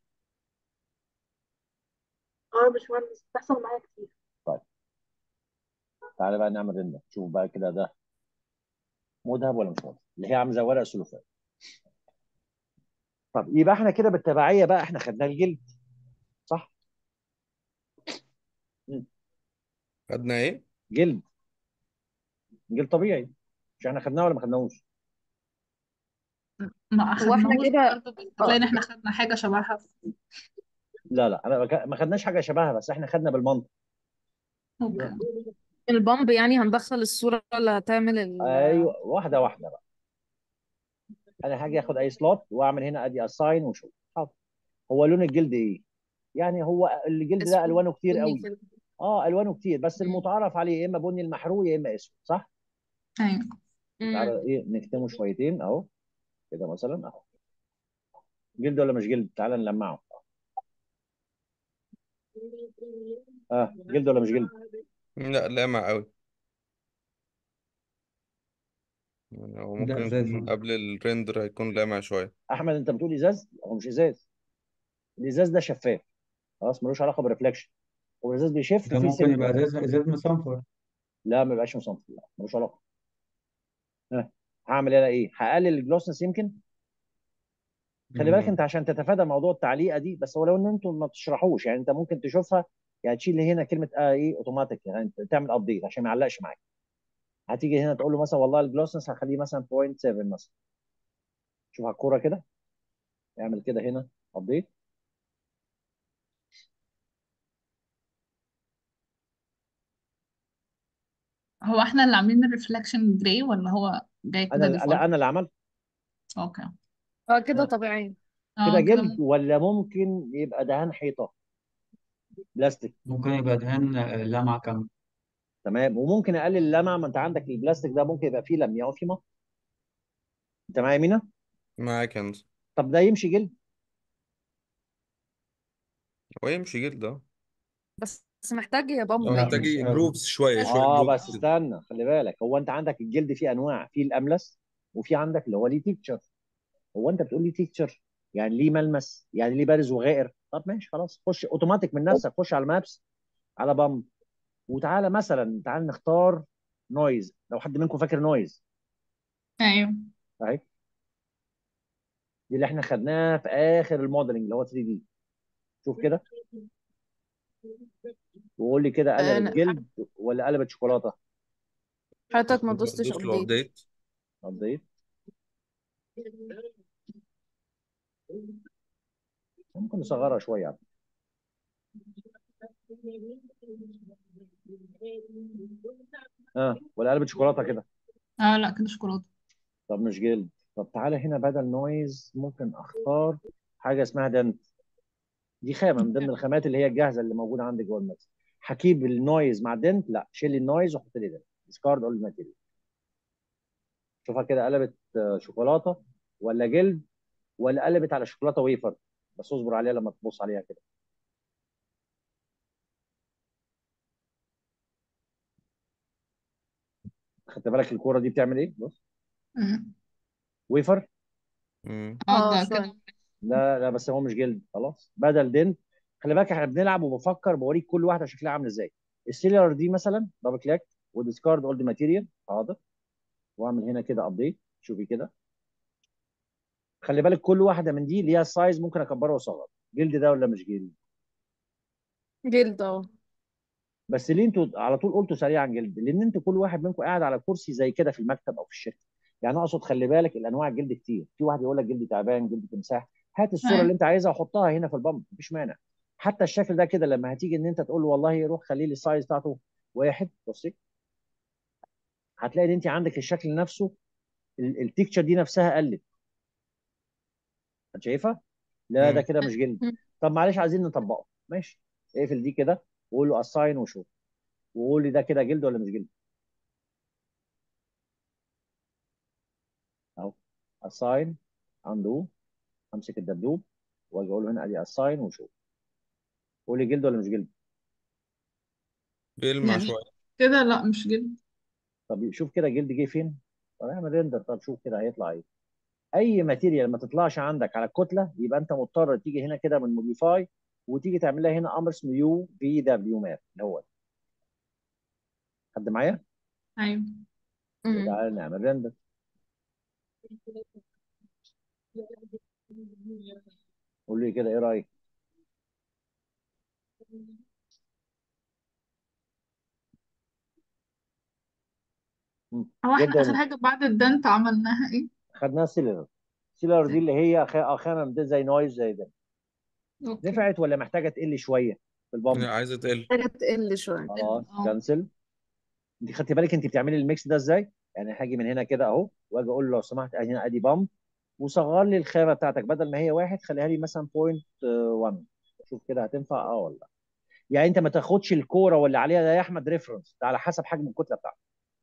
اه يا باشمهندس بتحصل معايا كتير طيب تعالى بقى نعمل ريندر شوف بقى كده ده مذهب ولا مش مذهب اللي هي عامله زي ورق السلوفان طب يبقى احنا كده بالتبعيه بقى احنا خدنا الجلد صح مم. خدنا ايه جلد جلد طبيعي مش احنا خدناه ولا ما خدناهوش ما هو احنا اخدناهوش كده برضه بس هتلاقي اه ان احنا خدنا حاجة شبهها لا لا انا ما ك- ما خدناش حاجه شبهها بس احنا خدنا بالمنطق اوكي البامب يعني هندخل الصورة اللي هتعمل ال ايوه واحده واحده بقى انا هاجي اخد اي سلوت واعمل هنا ادي اساين وشوف حاضر هو لون الجلد ايه يعني هو الجلد ده اسود الوانه كتير بني قوي كده اه الوانه كتير بس مم. المتعارف عليه يا اما بني المحروق يا اما اسود صح ايوه تعالى امم ايه نكتمه شويتين اهو كده مثلا اهو جلد ولا مش جلد تعالى نلمعه اه جلد ولا مش جلد لا لامع قوي يعني هو ده ممكن ازاز يكون برضه قبل الريندر هيكون لامع شوية احمد انت بتقول ازاز هو مش ازاز الازاز ده شفاف خلاص ملوش علاقه بالريفلكشن هو الازاز بيشف ده فيه ممكن يبقى سنه ازاز ازاز مصنفر لا ما يبقاش مصنف لا ملوش علاقه ها هعمل انا ايه هقلل الجلوسنس يمكن خلي بالك مم. انت عشان تتفادى موضوع التعليقه دي بس ولو ان انتم ما بتشرحوش يعني انت ممكن تشوفها يعني تشيل هنا كلمه آه ايه اوتوماتيك يعني انت تعمل ابديت عشان ما يعلقش معاك هتيجي هنا تقول له مثلا والله الجلوسنس هخليه مثلا 0.7 مثلا شوف على الكوره كده اعمل كده هنا ابديت هو احنا اللي عاملين الريفلكشن جراي ولا هو جاي كده انا ديفولت لا انا اللي عملت اوكي اه كده ها، طبيعي كده اه كده جلد ممكن ولا ممكن يبقى دهان حيطه بلاستيك ممكن يبقى دهان آه، لمعة كاملة تمام وممكن اقلل اللمعه ما انت عندك البلاستيك ده ممكن يبقى فيه لميع وفيه مط انت معايا يا مينا معاك انت طب ده يمشي جلد ويمشي جلد اه بس بس محتاج هو بامب لا محتاج يعني مش قوي جروفز شوية شوية اه جروفز بس كده استنى خلي بالك هو انت عندك الجلد فيه انواع في الاملس وفي عندك اللي هو ليه تيكتشر هو انت بتقول لي تيكتشر يعني ليه ملمس يعني ليه بارز وغائر طب ماشي خلاص خش اوتوماتيك من نفسك خش على المابس على بامب وتعالى مثلا تعالى نختار نويز لو حد منكم فاكر نويز ايوه اهي دي اللي احنا خدناها في اخر الموديلنج اللي هو 3 دي شوف كده وقول لي كده قلبت انا جلد ولا قلبت شوكولاته حضرتك ما دوس دوستش له ابديت ابديت ابديت ممكن نصغرها شويه يعني. اه ولا قلبت شوكولاته كده اه لا كده شوكولاته طب مش جلد طب تعالى هنا بدل نويز ممكن اختار حاجه اسمها دنت دي خامه من ضمن الخامات اللي هي الجاهزه اللي موجوده عندك جوه المكتب هجيب النويز مع دنت لا شيل لي النويز وحط لي دنت ديسكارد اول ماتيريال شوفها كده قلبت آه، شوكولاته ولا جلد ولا قلبت على شوكولاته ويفر بس اصبر عليها لما تبص عليها كده خدت بالك الكوره دي بتعمل ايه بص مم. ويفر مم. اه اه ده شوية كده لا لا بس هو مش جلد خلاص بدل دنت خلي بالك احنا بنلعب وبفكر بوريك كل واحده شكلها عامل ازاي السيلر دي مثلا دبل كليك وديسكارد اولد ماتيريال حاضر واعمل هنا كده ابديت شوفي كده خلي بالك كل واحده من دي ليها سايز ممكن اكبرها واصغر جلد ده ولا مش جلد جلد اه بس ليه انتوا على طول قلتوا سريعا جلد لان انتوا كل واحد منكم قاعد على كرسي زي كده في المكتب او في الشركه يعني اقصد خلي بالك الانواع الجلد كتير في واحد يقول لك جلد تعبان جلد تمساح هات الصوره ايوه اللي انت عايزها وحطها هنا في البامب مفيش مانع حتى الشكل ده كده لما هتيجي ان انت تقول له والله روح خلي لي السايز بتاعته واحد بصي هتلاقي ان انت عندك الشكل نفسه ال- التكتشر دي نفسها قلت انت شايفها لا ده مم. كده مش جلد مم. طب معلش عايزين نطبقه ماشي اقفل دي كده وقول له اساين وشوف وقول لي ده كده جلد ولا مش جلد اهو اساين اندو امسك الدبدوب واجي اقول له هنا ادي اساين وشوف قول لي جلد ولا مش جلد بيلمع يعني شوية كده لا مش جلد طب شوف كده جلد جه فين طب اعمل ريندر طب شوف كده هيطلع ايه اي ماتيريال ما تطلعش عندك على الكتله يبقى انت مضطر تيجي هنا كده من موديفاي وتيجي تعمل لها هنا امر اسمه يو في دبليو ماب اللي هو ده. حد معايا ايوه مم. وتعالى نعمل ريندر قول لي كده ايه رايك مم. هو جلد احنا اخر ولا حاجة بعد الدنت عملناها ايه خدناها سيلر سيلر دي اللي هي خ- آه، خامه من زي نويز زي ده اوكي نفعت ولا محتاجه تقل شويه في البامب لا عايزة تقل محتاجة تقل شوية خلاص اه كنسل انت خدتي بالك انت بتعملي الميكس ده ازاي يعني هاجي من هنا كده اهو واجي اقول له لو سمحت هنا ادي بامب وصغر لي الخامه بتاعتك بدل ما هي واحد خليها لي مثلا 0.1 شوف كده هتنفع اه ولا لا يعني انت ما تاخدش الكوره واللي عليها ده يا احمد ريفرنس ده على حسب حجم الكتله بتاعتك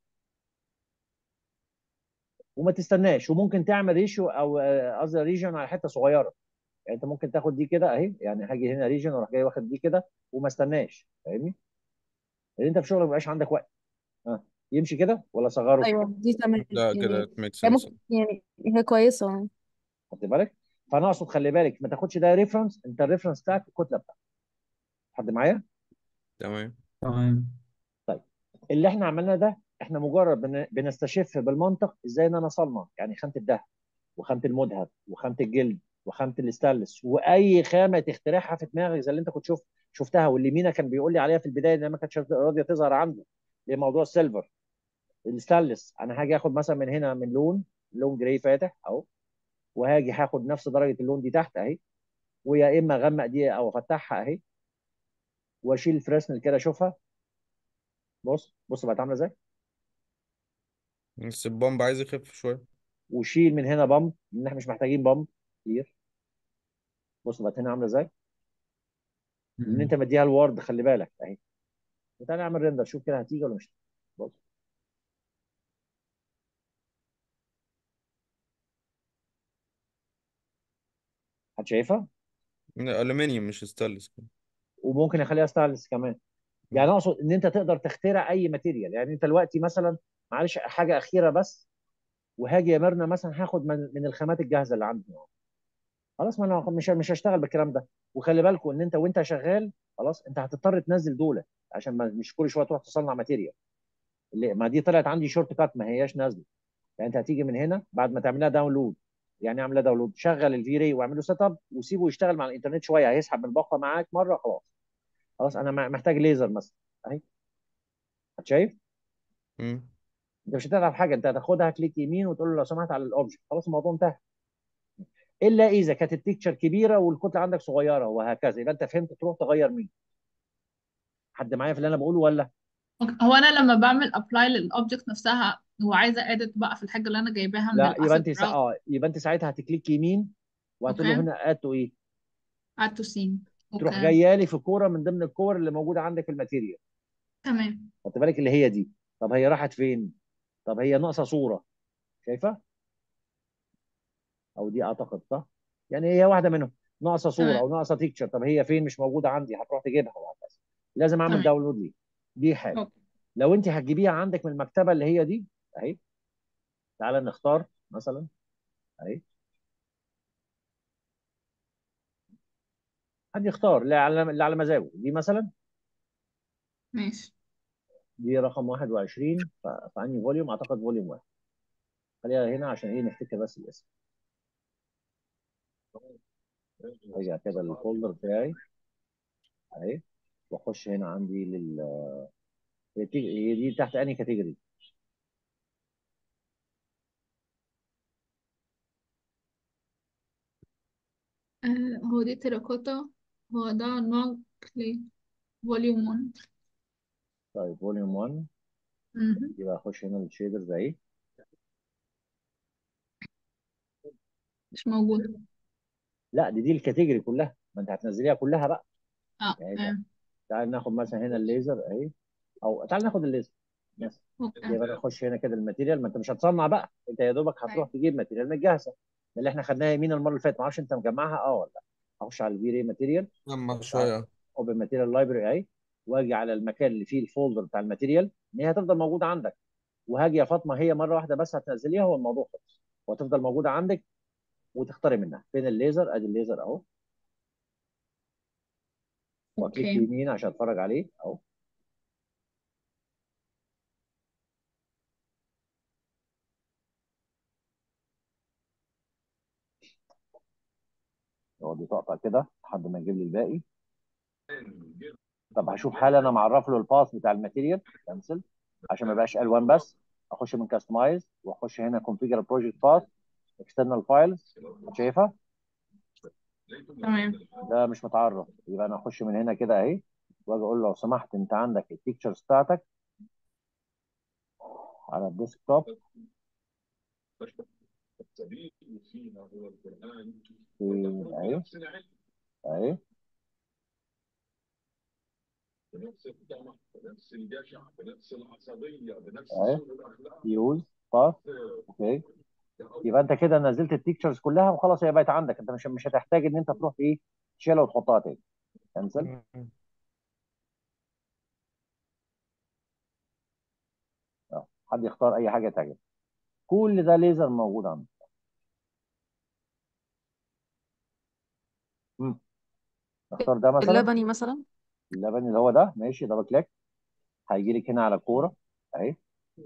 وما تستناش وممكن تعمل ريشيو او آه، قصدي ريجن على حته صغيره يعني انت ممكن تاخد دي كده اهي يعني هاجي هنا ريجن واروح جاي واخد دي كده وما استناش فاهمني؟ لان انت في شغلك ما بيبقاش عندك وقت ها يمشي كده ولا صغره ايوه دي تمام لا كده يعني it makes هي sense ممكن يعني هي كويسة خد بالك فانا اقصد خلي بالك ما تاخدش ده ريفرنس انت الريفرنس بتاعك الكتله بتاعتك حد معايا؟ تمام تمام طيب اللي احنا عملناه ده احنا مجرد بن- بنستشف بالمنطق ازاي ان انا اصنع يعني خامه الدهب وخامه المذهب وخامه الجلد وخامه الاستانلس واي خامه تخترعها في دماغك زي اللي انت كنت شوف شفتها واللي مينا كان بيقول لي عليها في البدايه ان ما كانتش راضيه تظهر عنده لموضوع السيلفر الستانلس انا هاجي اخد مثلا من هنا من لون لون جراي فاتح اهو وهاجي هاخد نفس درجه اللون دي تحت اهي ويا اما اغمق دي او افتحها اهي واشيل الفريسنل كده اشوفها بص بص بقت عامله ازاي بس البامب عايز يخف شوية وشيل من هنا بامب لان احنا مش محتاجين بامب كتير بص بقت هنا عامله ازاي لان انت مم. مديها الورد خلي بالك اهي وتعالى نعمل ريندر شوف كده هتيجي ولا مش هتيجي. بص حد شايفها الألومنيوم مش ستانلس وممكن اخليها ستانلس كمان يعني اقصد ان انت تقدر تخترع اي ماتيريال يعني انت دلوقتي مثلا معلش حاجه اخيره بس وهاجي يا ميرنا مثلا هاخد من من الخامات الجاهزه اللي عندي خلاص ما انا مش مش هشتغل بالكلام ده وخلي بالكم ان انت وانت شغال خلاص انت هتضطر تنزل دولة عشان ما مش كل شويه تروح تصنع ماتيريال اللي ما دي طلعت عندي شورت كات ما هياش نازله يعني انت هتيجي من هنا بعد ما تعملها داونلود يعني اعملها داونلود شغل الفي راي واعمل له سيت اب وسيبه يشتغل مع الانترنت شويه هيسحب من الباقه معاك مره خلاص خلاص انا محتاج ليزر مثلا اهي شايف مم. انت مش هتتعب حاجه انت هتاخدها كليك يمين وتقول له لو سمحت على الاوبجكت خلاص الموضوع انتهى الا اذا كانت التكتشر كبيره والكتله عندك صغيره وهكذا يبقى انت فهمت تروح تغير مين حد معايا في اللي انا بقوله ولا أوكي. هو انا لما بعمل ابلاي للاوبجكت نفسها وعايزه اديت بقى في الحاجه اللي انا جايباها من لا يبقى الاسيت انت سا... براوز اه يبقى انت ساعتها هتكليك يمين وهتقول له اوكي هنا اد تو ايه add to scene تروح اوكي جايه لي في كوره من ضمن الكور اللي موجوده عندك في الماتيريال تمام خدت بالك اللي هي دي طب هي راحت فين طب هي ناقصه صوره شايفه او دي اعتقد صح يعني هي واحده منهم ناقصه صوره تمام او ناقصه تيكتشر طب هي فين مش موجوده عندي هتروح تجيبها وهكذا لازم اعمل تمام داونلود ليه دي حاجه اوكي لو انت هتجيبيها عندك من المكتبه اللي هي دي اهي تعالى نختار مثلا اهي حد يختار اللي على اللي على مزاجه دي مثلا ماشي دي رقم 21 ف- فاني فوليوم اعتقد فوليوم واحد خليها هنا عشان ايه نفتكر بس الاسم ارجع كده للفولدر بتاعي اهي واخش هنا عندي لل هي تيجي- هي دي تحت انهي كاتيجوري آه هو دي تيراكوتا هو ده نوع كلي فوليوم 1 طيب فوليوم 1 مهم. يبقى اخش هنا للشيدرز اهي مش موجود لا دي دي الكاتيجوري كلها ما انت هتنزليها كلها بقى اه يعني آه. تعال ناخد مثلا هنا الليزر اهي او تعال ناخد الليزر بس اوكي يبقى نخش هنا كده الماتيريال ما انت مش هتصنع بقى انت يا دوبك هتروح طيب تجيب ماتيريال من الجاهزه اللي احنا خدناها يمين المره اللي فاتت ما اعرفش انت مجمعها اه ولا لا اخش على الفي ري ماتيريال لما اخش على شوية اوبن ماتيريال لايبرري اهي واجي على المكان اللي فيه الفولدر بتاع الماتيريال ان هي هتفضل موجوده عندك وهاجي يا فاطمه هي مره واحده بس هتنزليها هو الموضوع خلص وهتفضل موجوده عندك وتختاري منها فين الليزر ادي الليزر اهو واكليك اوكي يمين عشان اتفرج عليه اهو يقعد يطقطق كده لحد ما يجيب لي الباقي طب هشوف هل انا معرف له الباث بتاع الماتيريال كنسل عشان ما يبقاش الوان بس اخش من كاستمايز واخش هنا كونفيجر بروجكت باث اكسترنال فايلز شايفها تمام ده مش متعرف يبقى انا اخش من هنا كده اهي واجي اقول له لو سمحت انت عندك البيكتشرز بتاعتك على الديسك توب في اهي اهي اهي يوز باث اوكي يبقى انت كده نزلت التيكتشرز كلها وخلاص هي بقت عندك انت مش مش هتحتاج ان انت تروح ايه تشيلها وتحطها تاني كنسل اه حد يختار اي حاجه تعجبه كل ده ليزر موجود عندك امم نختار ده مثلا اللبني مثلا اللبن اللي هو ده ماشي دبل كليك هيجي لك هنا على الكوره اهي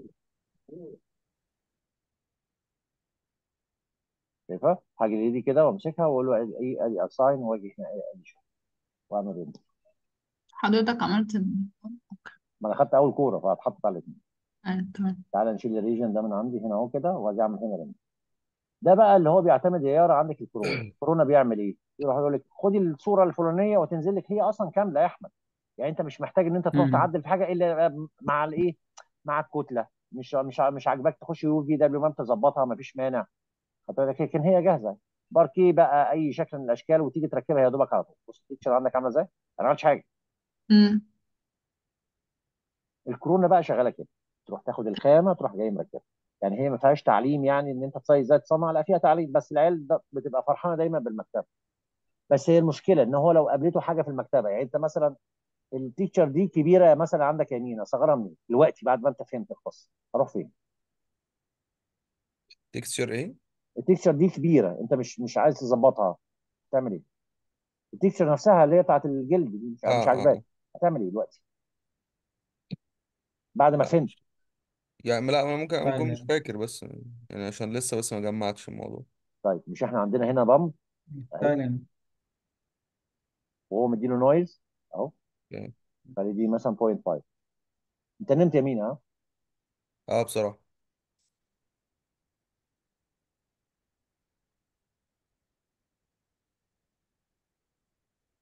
شايفها هاجي بايدي كده وامسكها واقول له ايه ادي اساين واجي هنا ايه ادي شوف واعمل ريندر حضرتك عملت ما انا خدت اول كوره فهتحط على الاثنين ايوه تمام تعالى نشيل الريجن ده من عندي هنا اهو كده واجي اعمل هنا ريندر ده بقى اللي هو بيعتمد يا يارا عندك الكورونا الكورونا بيعمل ايه؟ يروح يقول لك خدي الصوره الفلانيه وتنزل لك هي اصلا كامله يا احمد يعني انت مش محتاج ان انت تروح مم. تعدل في حاجه الا مع الايه؟ مع الكتله مش مش مش عاجباك تخش يو في دبليو ما تظبطها ما فيش مانع خد بالك لكن هي جاهزه باركيه بقى اي شكل من الاشكال وتيجي تركبها يا دوبك على طول بص البيكتشر عندك عامله ازاي؟ انا ما عملتش حاجه امم الكورونا بقى شغاله كده تروح تاخد الخامه تروح جاي مركبها يعني هي ما فيهاش تعليم يعني ان انت تصيز ازاي تصنع لا فيها تعليم بس العيال ده بتبقى فرحانه دايما بالمكتبه بس هي المشكله ان هو لو قابلته حاجه في المكتبه يعني انت مثلا التيتشر دي كبيره مثلا عندك يمين اصغرها منين دلوقتي بعد ما انت فهمت القصه اروح فين تكستشر ايه التيتشر دي كبيره انت مش مش عايز تظبطها تعمل ايه التيتشر نفسها اللي هي بتاعت الجلد دي مش اه مش اه عاجباك آه. هتعمل ايه دلوقتي بعد ما لا فهمت يعني لا انا ممكن اكون مش فعلا فاكر بس يعني عشان لسه بس ما جمعتش الموضوع طيب مش احنا عندنا هنا بامب اهي فعلا وهو مديله نويز اهو يعني خلي دي مثلا 0.5 انت نمت يمين ها اه بصراحة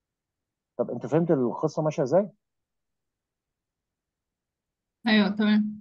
طب انت فهمت القصه ماشيه ازاي ايوه تمام